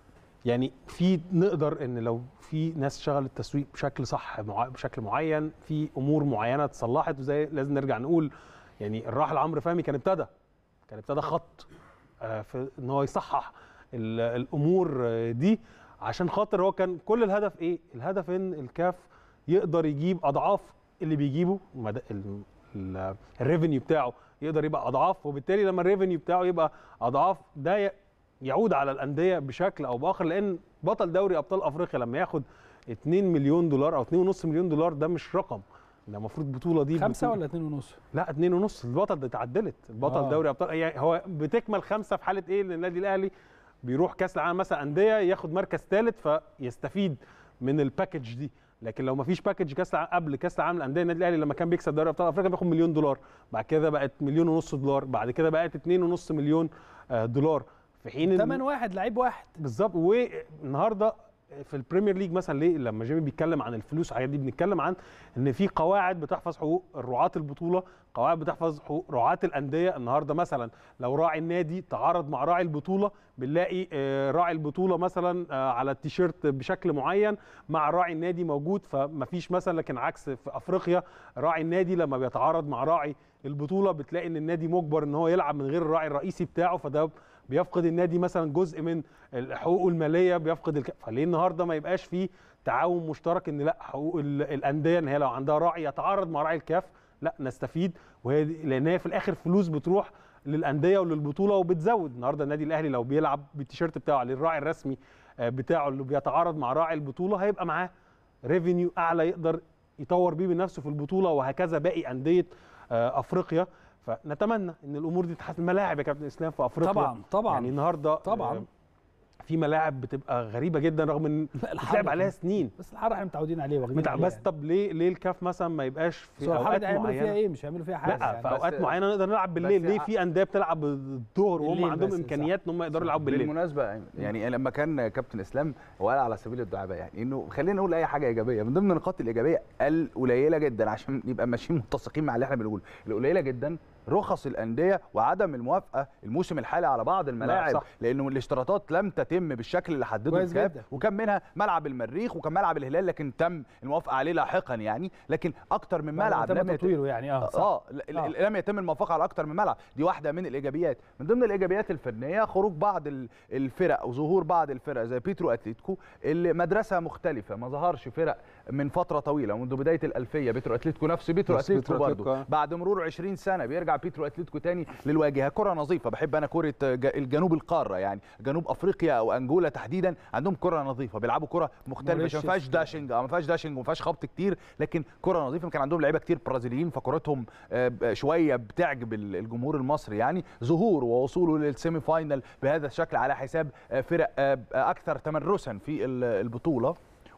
يعني في نقدر ان لو في ناس شغلت التسويق بشكل صح مع- بشكل معين في امور معينه اتصلحت وزي لازم نرجع نقول يعني الراحل عمرو فهمي كان ابتدى كان ابتدى خط آه، في ان هو يصحح ال- الامور آه، دي عشان خاطر هو كان كل الهدف ايه؟ الهدف ان الكاف يقدر يجيب اضعاف اللي بيجيبه مد- ال- ال- الريفينيو بتاعه يقدر يبقى اضعاف وبالتالي لما الريفينيو بتاعه يبقى اضعاف ده ي- يعود على الانديه بشكل او باخر لان بطل دوري ابطال افريقيا لما ياخد 2 مليون دولار او 2.5 مليون دولار ده مش رقم ده المفروض بطوله دي خمسة بطولة- ولا اتنين ونص لا اتنين ونص البطل ده اتعدلت البطل آه. آه. دوري ابطال يعني هو بتكمل خمسه في حاله ايه ان النادي الاهلي بيروح كاس العالم مثلا انديه ياخد مركز ثالث فيستفيد من الباكج دي لكن لو ما فيش باكج كاس العالم قبل كاس العالم للانديه النادي الاهلي لما كان بيكسب دوري ابطال افريقيا بياخد مليون دولار بعد كده بقت مليون ونص دولار بعد كده بقت اتنين ونص مليون آه، دولار في حين إن- تمن واحد لعيب واحد بالظبط والنهارده في البريمير ليج مثلا ليه لما جيمي بيتكلم عن الفلوس والحاجات دي بنتكلم عن ان في قواعد بتحفظ حقوق رعاة البطوله قواعد بتحفظ حقوق رعاة الانديه النهارده مثلا لو راعي النادي تعارض مع راعي البطوله بنلاقي آه، راعي البطوله مثلا آه، على التيشيرت بشكل معين مع راعي النادي موجود فمفيش مثلا لكن عكس في افريقيا راعي النادي لما بيتعارض مع راعي البطوله بتلاقي ان النادي مجبر ان هو يلعب من غير الراعي الرئيسي بتاعه فده بيفقد النادي مثلا جزء من حقوقه الماليه بيفقد الك... فليه النهارده ما يبقاش فيه تعاون مشترك ان لا حقوق ال- الانديه ان هي لو عندها راعي يتعارض مع راعي الكاف لا نستفيد وهي دي- لان هي في الاخر فلوس بتروح للانديه وللبطوله وبتزود النهارده النادي الاهلي لو بيلعب بالتيشيرت بتاعه عليه الراعي الرسمي آه، بتاعه اللي بيتعارض مع راعي البطوله هيبقى معاه ريفينيو اعلى يقدر يطور بيه من نفسه في البطوله وهكذا باقي انديه آه، افريقيا فنتمنى ان الامور دي تتحسن الملاعب يا كابتن اسلام في افريقيا طبعا طبعا يعني النهارده طبعا آه، في ملاعب بتبقى غريبه جدا رغم ان بتلعب عليها سنين بس الحر احنا متعودين عليه واخدين متع... عليه بس طب ليه ليه الكاف مثلا ما يبقاش في بس هو الحر اوقات ده هيعملوا معينه فيها ايه مش هيعملوا فيها حاجه لا يعني. في اوقات بس- معينه نقدر نلعب بالليل بس ليه ع- في انديه بتلعب الظهر وهم بالليل عندهم بس، صح. امكانيات ان هم يقدروا يلعبوا بالليل بالمناسبه يعني لما كان كابتن اسلام هو قال على سبيل الدعابه يعني انه خلينا نقول اي حاجه ايجابيه من ضمن النقاط الايجابيه القليله جدا عشان نبقى ماشيين متسقين مع اللي احنا بنقوله القليله جدا رخص الانديه وعدم الموافقه الموسم الحالي على بعض الملاعب صح. لانه الاشتراطات لم تتم بالشكل اللي حدده كويس الكاف جدا. وكان منها ملعب المريخ وكان ملعب الهلال لكن تم الموافقه عليه لاحقا يعني لكن اكتر من بعد ما ملعب تم لم يتم تطويره يعني اه صح اه ل- ل- لم يتم الموافقه على اكتر من ملعب دي واحده من الايجابيات من ضمن الايجابيات الفنيه خروج بعض ال- الفرق وظهور بعض الفرق زي بيترو اتلتيكو اللي مدرسه مختلفه ما ظهرش فرق من فتره طويله منذ بدايه الالفيه بيترو اتلتيكو نفس بيترو نفس اتلتيكو بيترو أتلتيكو، برضه آه. بعد مرور 20 سنه بيرجع بيترو اتلتيكو تاني للواجهه كره نظيفه بحب انا كره ج- الجنوب القاره يعني جنوب افريقيا او انجولا تحديدا عندهم كره نظيفه بيلعبوا كره مختلفه عشان ما فيهاش موريشيوس. داشنج اه ما فيهاش داشنج وما فيهاش خبط كتير لكن كره نظيفه كان عندهم لعيبه كتير برازيليين فكرتهم آه، ب- شويه بتعجب ال- الجمهور المصري يعني ظهور ووصوله للسيمي فاينل بهذا الشكل على حساب آه، فرق آه، اكثر تمرسا في ال- البطوله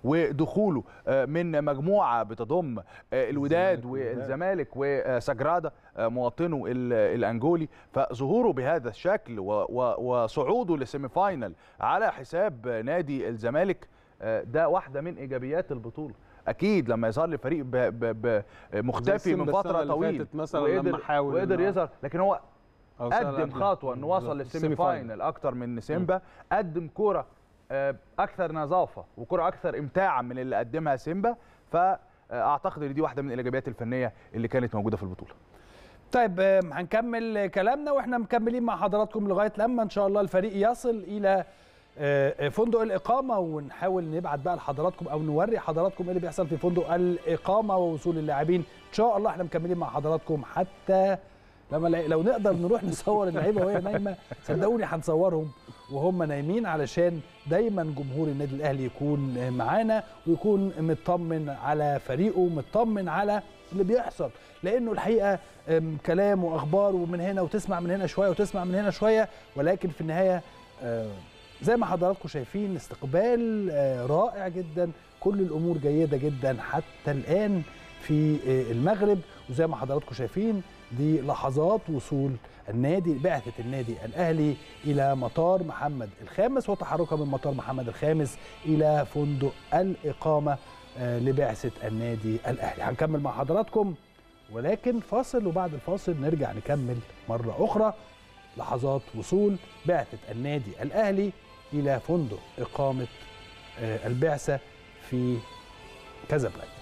ودخوله آه، من مجموعه بتضم آه، الوداد والزمالك وسجرادا آه، مواطنه ال- الانجولي فظهوره بهذا الشكل و- و- وصعوده للسيمي فاينل على حساب نادي الزمالك آه، ده واحده من ايجابيات البطوله اكيد لما يظهر لي فريق ب ب ب مختفي السيمبا من السنة فتره اللي طويله فاتت مثلاً وقدر لما حاول وقدر إنه- يظهر لكن هو أو السنة اللي قدم قبلها. خطوه انه وصل بالظبط. للسيمي السيمي فاينل اكتر من سيمبا قدم كوره آه، اكثر نظافه وكره اكثر امتاعا من اللي قدمها سيمبا فاعتقد ان دي واحده من الايجابيات الفنيه اللي كانت موجوده في البطوله طيب آه، هنكمل كلامنا واحنا مكملين مع حضراتكم لغايه لما ان شاء الله الفريق يصل الى آه، فندق الاقامه ونحاول نبعت بقى لحضراتكم او نوري حضراتكم ايه اللي بيحصل في فندق الاقامه ووصول اللاعبين ان شاء الله احنا مكملين مع حضراتكم حتى لما لو نقدر نروح نصور اللعيبه وهي نايمه صدقوني هنصورهم وهم نايمين علشان دايما جمهور النادي الاهلي يكون معانا ويكون مطمن على فريقه مطمن على اللي بيحصل لانه الحقيقه أم، كلام واخبار ومن هنا وتسمع من هنا شويه وتسمع من هنا شويه ولكن في النهايه آه، زي ما حضراتكم شايفين استقبال آه، رائع جدا كل الامور جيده جدا حتى الان في آه، المغرب وزي ما حضراتكم شايفين دي لحظات وصول النادي بعثه النادي الاهلي الى مطار محمد الخامس وتحركها من مطار محمد الخامس الى فندق الاقامه آه، لبعثه النادي الاهلي هنكمل مع حضراتكم ولكن فاصل وبعد الفاصل نرجع نكمل مره اخرى لحظات وصول بعثه النادي الاهلي الى فندق اقامه آه، البعثه في كازابلانكا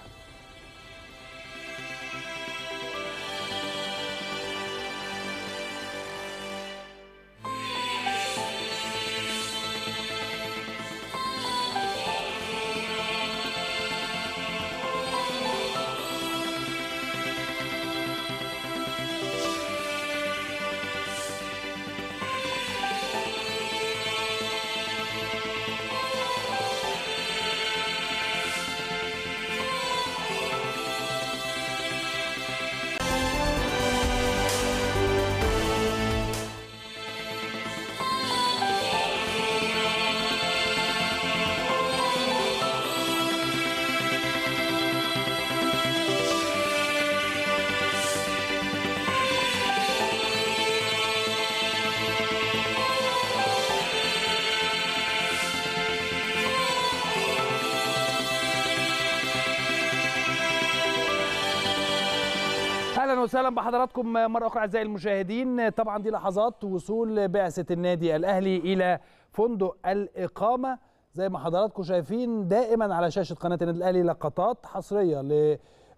اهلا وسهلا بحضراتكم مره اخرى اعزائي المشاهدين طبعا دي لحظات وصول بعثه النادي الاهلي الى فندق الاقامه زي ما حضراتكم شايفين دائما على شاشه قناه النادي الاهلي لقطات حصريه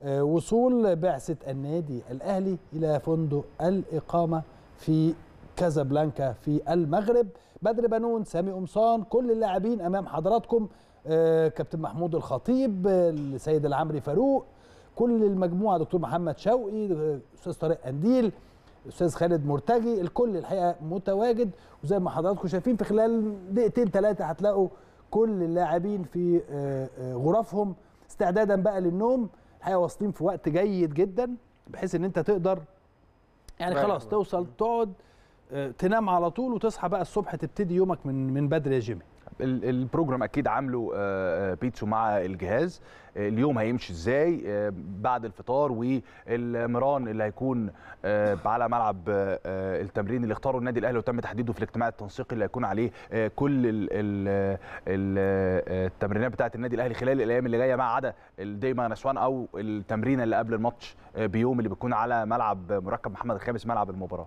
لوصول بعثه النادي الاهلي الى فندق الاقامه في كازابلانكا في المغرب بدر بنون سامي قمصان كل اللاعبين امام حضراتكم آه، كابتن محمود الخطيب آه، السيد العمري فاروق كل المجموعه دكتور محمد شوقي استاذ طارق قنديل استاذ خالد مرتجي الكل الحقيقه متواجد وزي ما حضراتكم شايفين في خلال دقيقتين ثلاثه هتلاقوا كل اللاعبين في آه، آه، غرفهم استعدادا بقى للنوم الحقيقه واصلين في وقت جيد جدا بحيث ان انت تقدر يعني رايح خلاص بقى. توصل تقعد آه، تنام على طول وتصحى بقى الصبح تبتدي يومك من من بدري يا جيمي ال- البروجرام اكيد عامله آه، آه، بيتسو مع الجهاز آه، اليوم هيمشي ازاي آه، بعد الفطار والمران اللي هيكون آه، على ملعب آه، آه، التمرين اللي اختاره النادي الاهلي وتم تحديده في الاجتماع التنسيقي اللي هيكون عليه آه، كل ال- ال- ال- آه، التمرينات بتاعه النادي الاهلي خلال الايام اللي جايه ما عدا الديما نسوان او التمرين اللي قبل الماتش آه، بيوم اللي بيكون على ملعب مركب محمد الخامس ملعب المباراه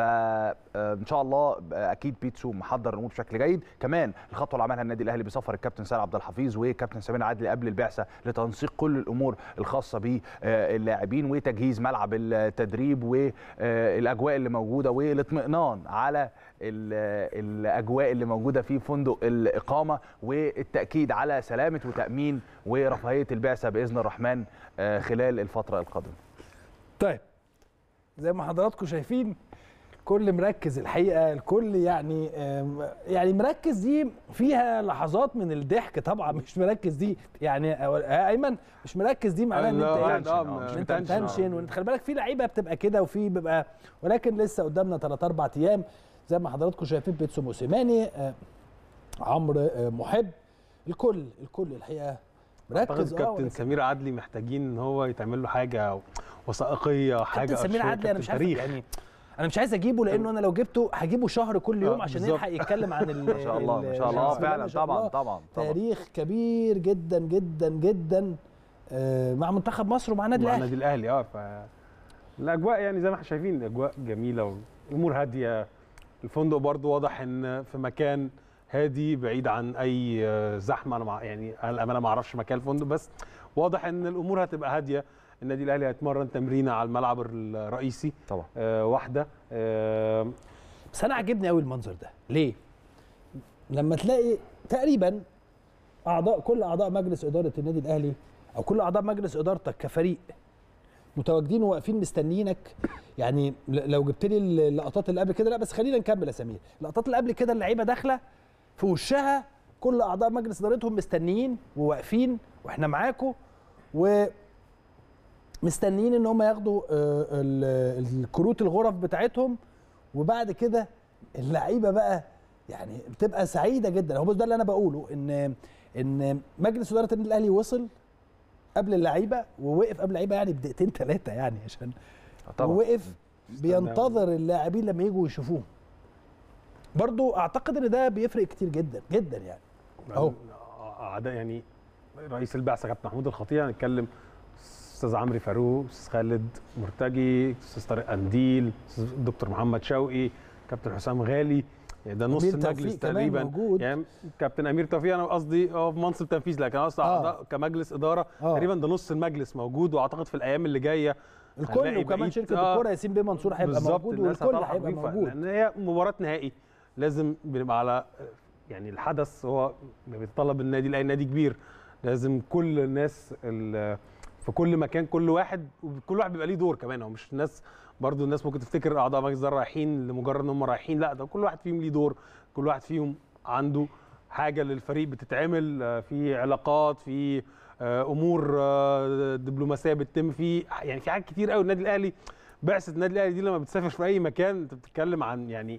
فان شاء الله اكيد بيتسو محضر الامور بشكل جيد كمان الخطوه اللي عملها النادي الاهلي بسفر الكابتن سيد عبد الحفيظ وكابتن سمير عادل قبل البعثه لتنسيق كل الامور الخاصه باللاعبين وتجهيز ملعب التدريب والاجواء اللي موجوده والاطمئنان على ال- الاجواء اللي موجوده في فندق الاقامه والتاكيد على سلامه وتامين ورفاهيه البعثه باذن الرحمن آه، خلال الفتره القادمه طيب زي ما حضراتكم شايفين الكل مركز الحقيقه الكل يعني آم، يعني مركز دي فيها لحظات من الضحك طبعا مش مركز دي يعني أو- آه، ايمن مش مركز دي معناها ان لا، انت لا، إيه؟ مش ان انت متنشن. تنشن وانت خلي بالك في لعيبه بتبقى كده وفي بيبقى ولكن لسه قدامنا 3 4 ايام زي ما حضراتكم شايفين بيتسو موسيماني آه، عمرو آه، محب الكل الكل الحقيقه اعتقد مركز اه كابتن ولكن- سمير عدلي محتاجين ان هو يتعمل له حاجه وثائقيه حاجه كابتن سمير أرشيف، عدلي انا مش عارف تاريخ. يعني انا مش عايز اجيبه لانه انا لو جبته هجيبه شهر كل يوم آه، عشان بالظبط. يلحق يتكلم عن ال- ما شاء الله، ال- ما شاء الله، بسم فعلا، ما شاء طبعاً، الله. طبعاً، طبعاً. تاريخ كبير جدا جدا جدا آه، مع منتخب مصر ومع النادي مع الاهلي النادي الاهلي اه ف الاجواء يعني زي ما احنا شايفين الاجواء جميله والامور هاديه الفندق برضو واضح ان في مكان هادي بعيد عن اي آه، زحمه انا مع يعني انا الامانه ما اعرفش مكان الفندق بس واضح ان الامور هتبقى هاديه النادي الاهلي هيتمرن تمرينه على الملعب الرئيسي طبعا آه واحده آه بس انا عاجبني قوي المنظر ده ليه لما تلاقي تقريبا اعضاء كل اعضاء مجلس اداره النادي الاهلي او كل اعضاء مجلس ادارتك كفريق متواجدين وواقفين مستنيينك يعني ل- لو جبت لي اللقطات اللي قبل كده لا بس خلينا نكمل يا سمير اللقطات اللي قبل كده اللعيبه داخله في وشها كل اعضاء مجلس ادارتهم مستنيين وواقفين واحنا معاكم و مستنيين ان هم ياخدوا آه، ال- الكروت الغرف بتاعتهم وبعد كده اللعيبه بقى يعني بتبقى سعيده جدا هو بص ده اللي انا بقوله ان ان مجلس اداره النادي الاهلي وصل قبل اللعيبه ووقف قبل اللعيبه يعني بدقيقتين ثلاثه يعني عشان طبعا. ووقف بينتظر اللاعبين لما يجوا يشوفوهم برضو اعتقد ان ده بيفرق كتير جدا جدا يعني اهو اعداء يعني رئيس البعثه كابتن محمود الخطيب هنتكلم استاذ عمرو فاروق استاذ خالد مرتجي استاذ طارق قنديل استاذ دكتور محمد شوقي كابتن حسام غالي يعني ده نص أمير المجلس توفيق كمان تقريبا موجود. يعني كابتن امير توفيق انا قصدي هو في منصب تنفيذ لكن انا قصدي أعضاء كمجلس اداره آه. تقريبا ده نص المجلس موجود واعتقد في الايام اللي جايه الكل هنلاقي وكمان بقية- شركه آه، الكوره ياسين بيه منصور هيبقى بالظبط، موجود الناس والكل هتلحق هيبقى بيه، موجود لان هي مباراه نهائي لازم بنبقى على يعني الحدث هو بيتطلب النادي الاهلي نادي كبير لازم كل الناس ال- في كل مكان كل واحد وكل واحد بيبقى ليه دور كمان هو مش الناس برضو الناس ممكن تفتكر اعضاء مجلس الاداره رايحين لمجرد ان هم رايحين لا ده كل واحد فيهم ليه دور كل واحد فيهم عنده حاجه للفريق بتتعمل آه، في علاقات في آه، امور آه، دبلوماسيه بتتم في يعني في حاجات كتير قوي النادي الاهلي بعثه النادي الاهلي دي لما بتسافر في اي مكان انت بتتكلم عن يعني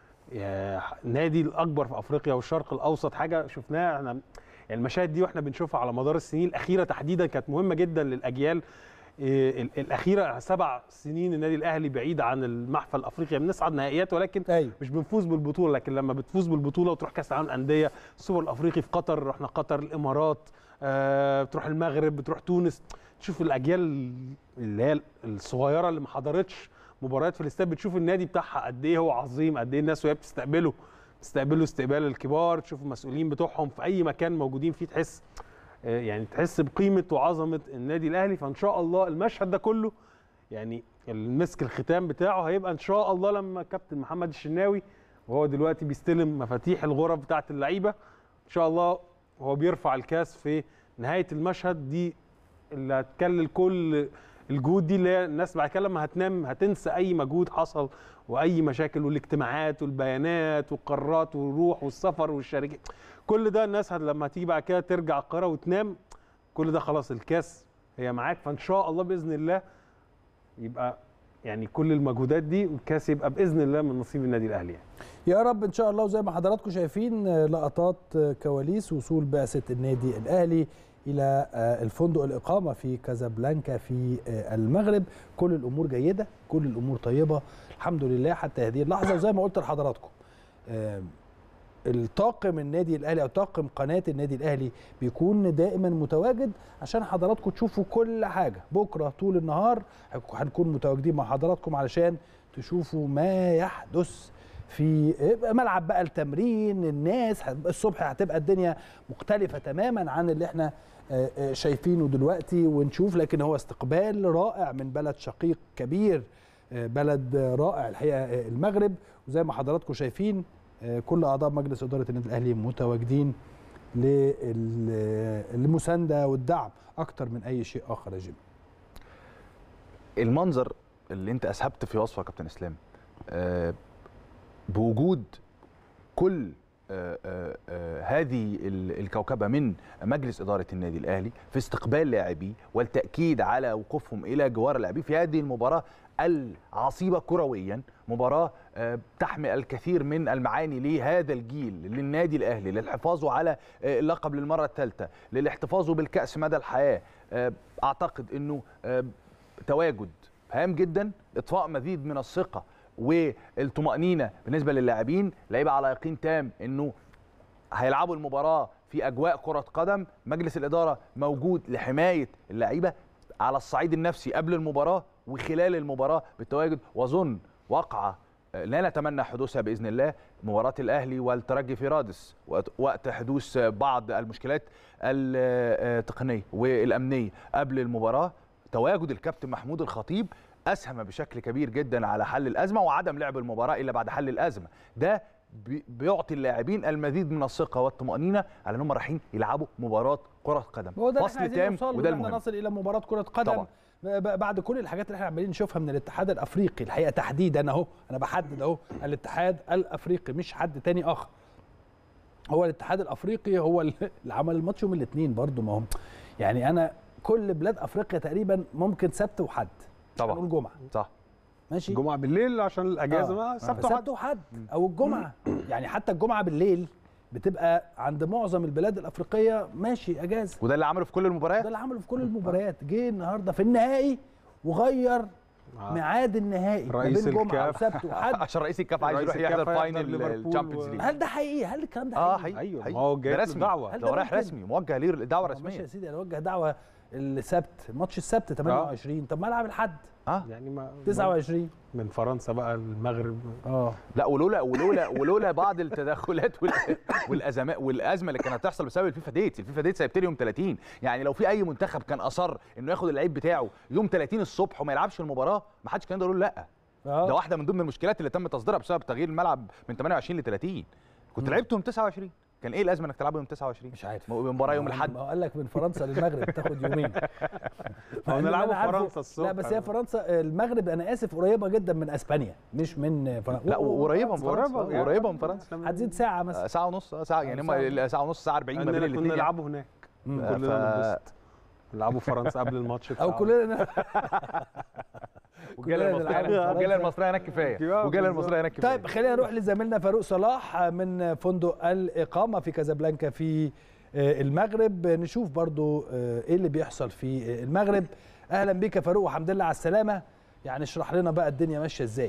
يا النادي الاكبر في افريقيا والشرق الاوسط حاجه شفناها احنا يعني المشاهد دي واحنا بنشوفها على مدار السنين الاخيره تحديدا كانت مهمه جدا للاجيال إيه، ال- الاخيره سبع سنين النادي الاهلي بعيد عن المحفل الافريقي بنصعد نهائيات ولكن أيوة. مش بنفوز بالبطوله لكن لما بتفوز بالبطوله وتروح كاس العالم الانديه السوبر الافريقي في قطر رحنا قطر الامارات آه بتروح المغرب بتروح تونس تشوف الاجيال اللي هي الصغيره اللي ما حضرتش مباريات في الاستاد بتشوف النادي بتاعها قد ايه هو عظيم قد ايه الناس وهي بتستقبله تستقبله استقبال الكبار تشوف المسؤولين بتوعهم في اي مكان موجودين فيه تحس آه، يعني تحس بقيمه وعظمه النادي الاهلي فان شاء الله المشهد ده كله يعني المسك الختام بتاعه هيبقى ان شاء الله لما كابتن محمد الشناوي وهو دلوقتي بيستلم مفاتيح الغرف بتاعه اللعيبه ان شاء الله هو بيرفع الكاس في نهايه المشهد دي اللي هتكلل كل الجهود دي اللي هي الناس بعد كده لما هتنام هتنسى اي مجهود حصل واي مشاكل والاجتماعات والبيانات والقرارات والروح والسفر والشركات كل ده الناس هت- لما تيجي بعد كده ترجع القاهره وتنام كل ده خلاص الكاس هي معاك فان شاء الله باذن الله يبقى يعني كل المجهودات دي والكاس يبقى باذن الله من نصيب النادي الاهلي يعني. يا رب ان شاء الله وزي ما حضراتكم شايفين آه، لقطات آه، كواليس وصول بعثه النادي الاهلي الى آه، الفندق الاقامه في كازابلانكا في آه، المغرب كل الامور جيده كل الامور طيبه الحمد لله حتى هذه اللحظه وزي ما قلت لحضراتكم آه، الطاقم النادي الاهلي او طاقم قناه النادي الاهلي بيكون دائما متواجد عشان حضراتكم تشوفوا كل حاجه بكره طول النهار هنكون متواجدين مع حضراتكم علشان تشوفوا ما يحدث في ملعب بقى التمرين الناس الصبح هتبقى الدنيا مختلفه تماما عن اللي احنا آه، آه، شايفينه دلوقتي ونشوف لكن هو استقبال رائع من بلد شقيق كبير آه، بلد رائع الحقيقه آه، المغرب وزي ما حضراتكم شايفين آه، كل اعضاء مجلس اداره النادي الاهلي متواجدين لل- للمسانده والدعم اكتر من اي شيء اخر يا جيمي المنظر اللي انت اسهبت في وصفه يا كابتن اسلام آه، بوجود كل آه، آه، آه، هذه ال- الكوكبه من مجلس اداره النادي الاهلي في استقبال لاعبيه والتاكيد على وقوفهم الى جوار اللاعبين في هذه المباراه العصيبه كرويا مباراه آه، تحمل الكثير من المعاني لهذا الجيل للنادي الاهلي للحفاظ على آه، اللقب للمره الثالثه للاحتفاظ بالكاس مدى الحياه آه، اعتقد انه آه، تواجد هام جدا اطفاء مزيد من الثقه والطمانينه بالنسبه للاعبين لعيبه على يقين تام انه هيلعبوا المباراه في اجواء كره قدم مجلس الاداره موجود لحمايه اللعيبه على الصعيد النفسي قبل المباراه وخلال المباراه بالتواجد واظن وقعه لا نتمنى حدوثها باذن الله مباراه الاهلي والترجي في رادس وقت- وقت حدوث بعض المشكلات التقنيه والامنيه قبل المباراه تواجد الكابتن محمود الخطيب اسهم بشكل كبير جدا على حل الازمه وعدم لعب المباراه الا بعد حل الازمه ده بي- بيعطي اللاعبين المزيد من الثقه والطمانينه على انهم رايحين يلعبوا مباراه كره قدم هو ده اللي احنا فصل عايزين تام نوصل له وده إن احنا المهم نصل الى مباراه كره قدم طبعا. ب- بعد كل الحاجات اللي احنا عمالين نشوفها من الاتحاد الافريقي الحقيقه تحديدا اهو انا بحدد اهو الاتحاد الافريقي مش حد تاني اخر هو الاتحاد الافريقي هو اللي عمل الماتش يوم الاثنين برضو ما هم يعني انا كل بلاد افريقيا تقريبا ممكن سبت وحد طبعا نقول جمعه صح ماشي جمعه بالليل عشان الاجازه آه. ما سبت سبت وحد وحد او الجمعه يعني حتى الجمعه بالليل بتبقى عند معظم البلاد الافريقيه ماشي اجازه وده اللي عمله في كل المباريات ده اللي عمله في كل المباريات جه النهارده في النهائي وغير ميعاد النهائي ما رئيس بين جمعه الكاف. وسبت وحد عشان رئيس الكاف عايز رئيس يروح يحضر الكاف هيحضر فاينل ليفربول الشامبيونز و- ليج هل ده حقيقي هل الكلام ده اه حقيقي حقيقي أيوة، حقيقي. ما هو جاي ده له رسمي دعوة. هل ده ده رايح ممكن؟ رسمي موجه ليه دعوه ماشي يا رسميه سيدي انا وجه دعوه السبت ماتش السبت 28 طب ما العب الحد اه يعني ما 29 من فرنسا بقى المغرب اه لا ولولا ولولا ولولا بعض التدخلات وال- والازمات والازمه اللي كانت هتحصل بسبب الفيفا ديت الفيفا ديت هيبتدي يوم 30 يعني لو في اي منتخب كان اصر انه ياخد اللعيب بتاعه يوم 30 الصبح وما يلعبش المباراه ما حدش كان يقدر يقول لا آه. ده واحده من ضمن المشكلات اللي تم تصديرها بسبب تغيير الملعب من 28 ل 30 كنت لعبت يوم 29 كان ايه الازمه انك تلعبه يوم 29 مش عارف مباراه يوم ما- الاحد ما هو قال لك من فرنسا للمغرب تاخد يومين أو مع إن نلعبه أنا في عارفه- فرنسا الصبح. لا بس هي فرنسا المغرب انا اسف قريبه جدا من اسبانيا مش من فرنسا لا قريبه من فرنسا قريبة. قريبه من فرنسا هتزيد ساعه مثلا آه، ساعه ونص آه، ساعه يعني هم ساعه ونص ساعه 40 ما بين اننا الاثنين كنا يعني. نلعبه هناك مم. كلنا ف- ننبسط نلعبوا فرنسا قبل الماتش او بساعة. كلنا والجاليه كلنا المصريه نلعبه والجاليه فرنسا. المصريه هناك كفايه كفاية والجاليه بالظبط. المصريه هناك كفايه طيب خلينا نروح لزميلنا فاروق صلاح من فندق الإقامة في كازابلانكا في آه، المغرب نشوف برضو آه، ايه اللي بيحصل في آه، المغرب اهلا بيك يا فاروق وحمد لله على السلامة يعني اشرح لنا بقى الدنيا ماشية ازاي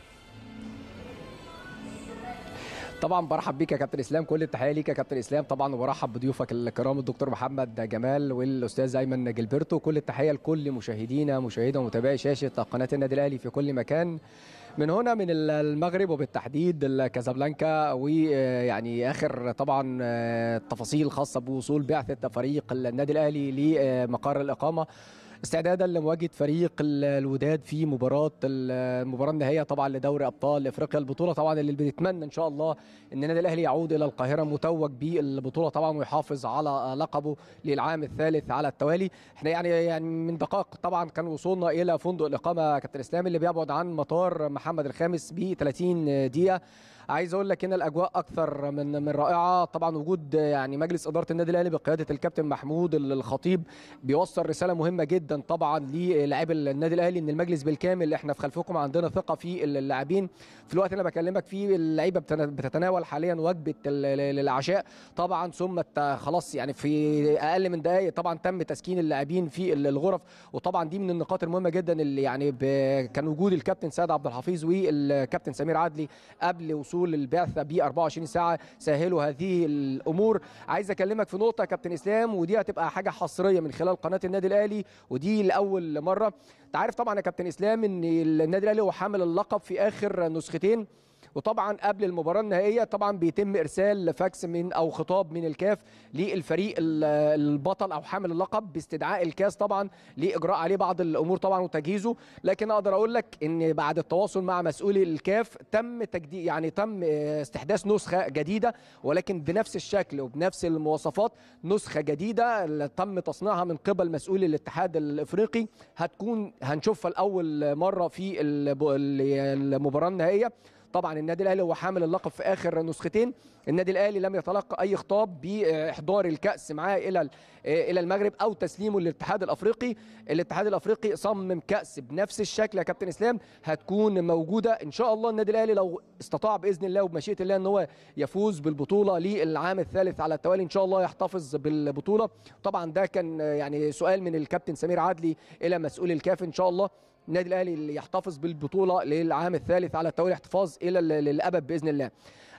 طبعا برحب بيك يا كابتن اسلام كل التحيه ليك يا كابتن اسلام طبعا وبرحب بضيوفك الكرام الدكتور محمد جمال والاستاذ ايمن جilberto كل التحيه لكل مشاهدينا مشاهدي ومتابعي شاشه قناه النادي الاهلي في كل مكان من هنا من المغرب وبالتحديد كازابلانكا ويعني اخر طبعا تفاصيل خاصه بوصول بعثه فريق النادي الاهلي لمقر الاقامه استعدادا لمواجهه فريق ال- الوداد في مباراه ال- المباراه النهائيه طبعا لدوري ابطال افريقيا البطوله طبعا اللي بنتمنى ان شاء الله ان النادي الاهلي يعود الى القاهره متوج بالبطوله طبعا ويحافظ على لقبه للعام الثالث على التوالي احنا يعني يعني من دقائق طبعا كان وصولنا الى فندق الاقامه كابتن اسلام اللي بيبعد عن مطار محمد الخامس ب 30 دقيقه عايز اقول لك ان الاجواء اكثر من من رائعه طبعا وجود يعني مجلس اداره النادي الاهلي بقياده الكابتن محمود الخطيب بيوصل رساله مهمه جدا طبعا للاعبي النادي الاهلي ان المجلس بالكامل احنا في خلفكم عندنا ثقه في اللاعبين في الوقت اللي انا بكلمك فيه اللعيبه بتنا- بتتناول حاليا وجبه ال- ال- العشاء طبعا ثم الت- خلاص يعني في اقل من دقائق طبعا تم تسكين اللاعبين في ال- الغرف وطبعا دي من النقاط المهمه جدا اللي يعني ب- كان وجود الكابتن سيد عبد الحفيظ والكابتن سمير عدلي قبل وصول البعثه ب 24 ساعه سهلوا هذه الامور عايز اكلمك في نقطه يا كابتن اسلام ودي هتبقى حاجه حصريه من خلال قناه النادي الاهلي ودي لاول مره انت عارف طبعا يا كابتن اسلام ان النادي الاهلي هو حامل اللقب في اخر نسختين وطبعا قبل المباراه النهائيه طبعا بيتم ارسال فاكس من او خطاب من الكاف للفريق ال- البطل او حامل اللقب باستدعاء الكاس طبعا لاجراء عليه بعض الامور طبعا وتجهيزه لكن اقدر اقول لك ان بعد التواصل مع مسؤولي الكاف تم تجديد يعني تم آه، استحداث نسخه جديده ولكن بنفس الشكل وبنفس المواصفات نسخه جديده اللي تم تصنيعها من قبل مسؤولي الاتحاد الافريقي هتكون هنشوفها لاول مره في الب- المباراه النهائيه طبعا النادي الاهلي هو حامل اللقب في اخر نسختين النادي الاهلي لم يتلقى اي خطاب باحضار الكاس معاه الى ال- الى المغرب او تسليمه للاتحاد الافريقي الاتحاد الافريقي صمم كاس بنفس الشكل يا كابتن اسلام هتكون موجوده ان شاء الله النادي الاهلي لو استطاع باذن الله وبمشيئه الله ان هو يفوز بالبطوله للعام الثالث على التوالي ان شاء الله يحتفظ بالبطوله طبعا ده كان يعني سؤال من الكابتن سمير عدلي الى مسؤول الكاف ان شاء الله النادي الاهلي اللي يحتفظ بالبطوله للعام الثالث على التوالي احتفاظ الى ال- الابد باذن الله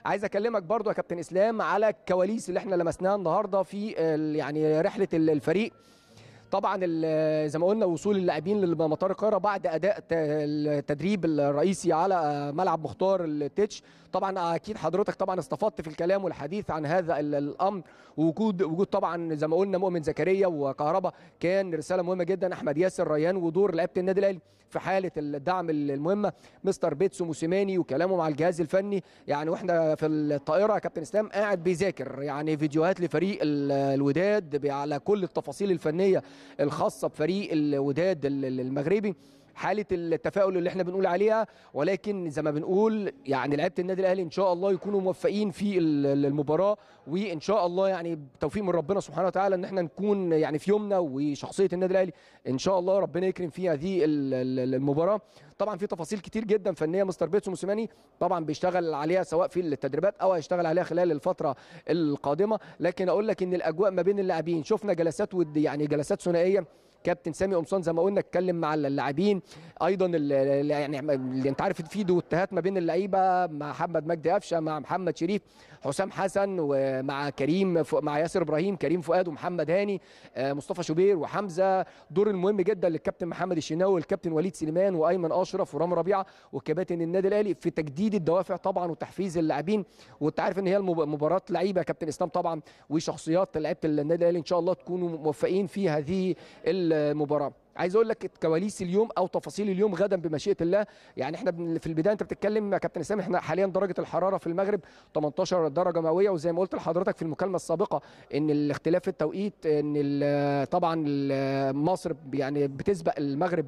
عايز اكلمك برضو يا كابتن اسلام على الكواليس اللي احنا لمسناها النهارده في ال- يعني رحله ال- الفريق طبعا ال- زي ما قلنا وصول اللاعبين لمطار القاهره بعد اداء ت- التدريب الرئيسي على ملعب مختار التتش طبعا اكيد حضرتك طبعا استفدت في الكلام والحديث عن هذا ال- الامر وجود وجود طبعا زي ما قلنا مؤمن زكريا وكهربا كان رساله مهمه جدا احمد ياسر ريان ودور لعيبه النادي الاهلي في حاله الدعم المهمه مستر بيتسو موسيماني وكلامه مع الجهاز الفني يعني واحنا في الطائره يا كابتن اسلام قاعد بيذاكر يعني فيديوهات لفريق ال- الوداد على كل التفاصيل الفنيه الخاصه بفريق الوداد ال- ال- المغربي حاله التفاؤل اللي احنا بنقول عليها ولكن زي ما بنقول يعني لعيبه النادي الاهلي ان شاء الله يكونوا موفقين في ال- ال- المباراه وان شاء الله يعني بتوفيق من ربنا سبحانه وتعالى ان احنا نكون يعني في يومنا وشخصيه النادي الاهلي ان شاء الله ربنا يكرم في هذه ال- ال- المباراه طبعا في تفاصيل كتير جدا فنيه مستر بيتسو موسيماني طبعا بيشتغل عليها سواء في التدريبات او هيشتغل عليها خلال الفتره القادمه لكن اقول لك ان الاجواء ما بين اللاعبين شفنا جلسات ود يعني جلسات ثنائيه كابتن سامي قمصان زي ما قلنا اتكلم مع اللاعبين ايضا ال- ال- يعني اللي انت عارف في دوتهات ما بين اللعيبه مع محمد مجدي قفشه مع محمد شريف حسام حسن ومع كريم ف- مع ياسر ابراهيم كريم فؤاد ومحمد هاني آه، مصطفى شوبير وحمزه دور المهم جدا للكابتن محمد الشناوي والكابتن وليد سليمان وايمن اشرف ورامي ربيعه وكباتن النادي الاهلي في تجديد الدوافع طبعا وتحفيز اللاعبين وانت عارف ان هي المب- مباراه لعيبه يا كابتن اسلام طبعا وشخصيات لعيبه النادي الاهلي ان شاء الله تكونوا موفقين في هذه المباراه عايز اقول لك كواليس اليوم او تفاصيل اليوم غدا بمشيئه الله يعني احنا بن- في البدايه انت بتتكلم يا كابتن اسلام احنا حاليا درجه الحراره في المغرب 18 درجه مئويه وزي ما قلت لحضرتك في المكالمه السابقه ان الاختلاف في التوقيت ان ال- طبعا ال- مصر يعني بتسبق المغرب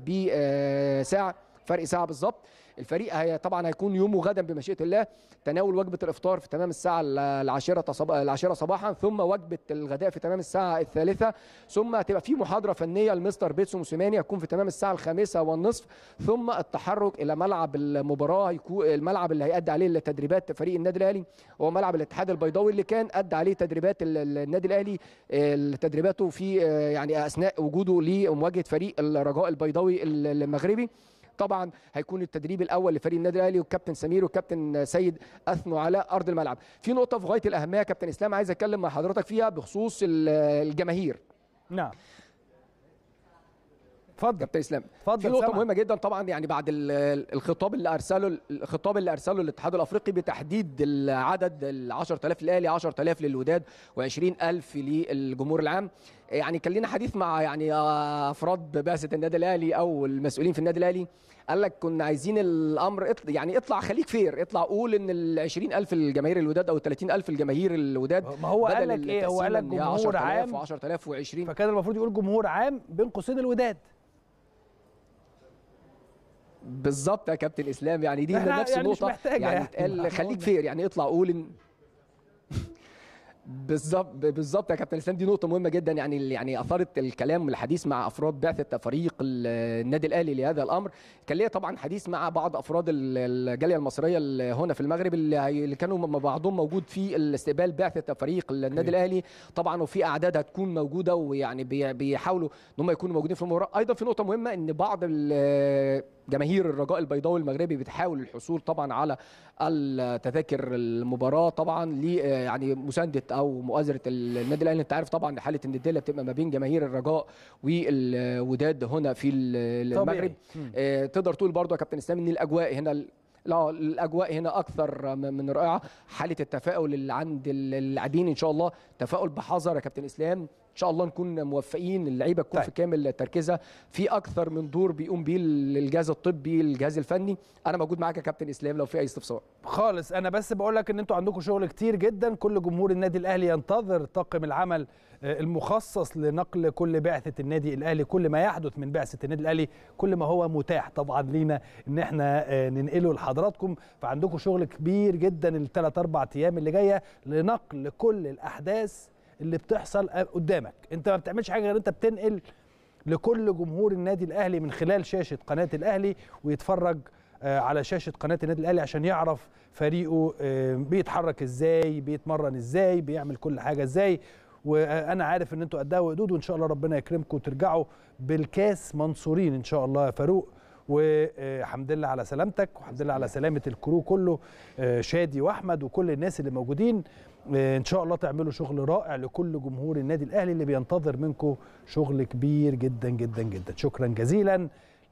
بساعه فرق ساعه بالظبط الفريق هي طبعا هيكون يومه غدا بمشيئه الله تناول وجبه الافطار في تمام الساعه العاشره صب- العاشره صباحا ثم وجبه الغداء في تمام الساعه الثالثه ثم هتبقى في محاضره فنيه لمستر بيتسو موسيماني هتكون في تمام الساعه الخامسه والنصف ثم التحرك الى ملعب المباراه هيكون الملعب اللي هيأدي عليه التدريبات فريق النادي الاهلي هو ملعب الاتحاد البيضاوي اللي كان أدى عليه تدريبات ال- ال- النادي الاهلي آه، تدريباته في آه، يعني اثناء وجوده لمواجهه فريق الرجاء البيضاوي ال- المغربي طبعا هيكون التدريب الاول لفريق النادي الاهلي والكابتن سمير والكابتن سيد اثنوا على ارض الملعب في نقطه في غايه الاهميه يا كابتن اسلام عايز اتكلم مع حضرتك فيها بخصوص ال- الجماهير نعم اتفضل كابتن اسلام اتفضل في نقطه سامعك. مهمه جدا طبعا يعني بعد ال- الخطاب اللي ارسله الخطاب اللي ارسله الاتحاد الافريقي بتحديد العدد ال 10000 للاهلي 10000 للوداد و20000 للجمهور العام يعني كان لنا حديث مع يعني افراد بعثه النادي الاهلي او المسؤولين في النادي الاهلي قال لك كنا عايزين الامر اطلع يعني اطلع خليك فير اطلع قول ان ال 20000 الجماهير الوداد او ال 30000 الجماهير الوداد ما هو قال لك ايه هو قال لك جمهور عام و10000 و20 فكان المفروض يقول جمهور عام بين قوسين الوداد بالظبط يا كابتن اسلام يعني دي إحنا نفس يعني مش النقطه محتاجة يعني يعني. اتقال إحنا خليك قلنا. فير يعني اطلع قول ان بالظبط بالظبط يا كابتن اسلام دي نقطه مهمه جدا يعني يعني اثارت الكلام والحديث مع افراد بعثه فريق ال- النادي الاهلي لهذا الامر كان ليا طبعا حديث مع بعض افراد ال- الجاليه المصريه اللي هنا في المغرب اللي هي- اللي كانوا م- بعضهم موجود في الاستقبال بعثه فريق النادي الاهلي طبعا وفي اعداد هتكون موجوده ويعني بي- بيحاولوا ان هم يكونوا موجودين في المباراه ايضا في نقطه مهمه ان بعض ال- جماهير الرجاء البيضاوي المغربي بتحاول الحصول طبعا على التذاكر المباراه طبعا ل يعني مسانده او مؤازره النادي الاهلي انت عارف طبعا حاله النديه بتبقى ما بين جماهير الرجاء والوداد هنا في المغرب طبيعي. مم. آه، تقدر تقول برضو يا كابتن اسلام ان الاجواء هنا ال- لا الاجواء هنا اكثر م- من رائعه حاله التفاؤل اللي عند ال- اللاعبين ان شاء الله تفاؤل بحذر يا كابتن اسلام ان شاء الله نكون موفقين اللعيبه تكون طيب. في كامل تركيزها في اكثر من دور بيقوم بيه الجهاز الطبي الجهاز الفني انا موجود معاك يا كابتن اسلام لو في اي استفسار خالص انا بس بقول لك ان انتوا عندكم شغل كتير جدا كل جمهور النادي الاهلي ينتظر طاقم العمل آه، المخصص لنقل كل بعثه النادي الاهلي كل ما يحدث من بعثه النادي الاهلي كل ما هو متاح طبعا لينا ان احنا آه، ننقله لحضراتكم فعندكم شغل كبير جدا الثلاث اربع ايام اللي جايه لنقل كل الاحداث اللي بتحصل آه، قدامك انت ما بتعملش حاجه غير انت بتنقل لكل جمهور النادي الاهلي من خلال شاشه قناه الاهلي ويتفرج آه، على شاشه قناه النادي الاهلي عشان يعرف فريقه آه، بيتحرك ازاي بيتمرن ازاي بيعمل كل حاجه ازاي وانا عارف ان انتوا قدها وقدود وان شاء الله ربنا يكرمكم وترجعوا بالكاس منصورين ان شاء الله يا فاروق وحمد لله على سلامتك وحمد لله على سلامه الكرو كله آه، شادي واحمد وكل الناس اللي موجودين آه، ان شاء الله تعملوا شغل رائع لكل جمهور النادي الاهلي اللي بينتظر منكم شغل كبير جدا جدا جدا شكرا جزيلا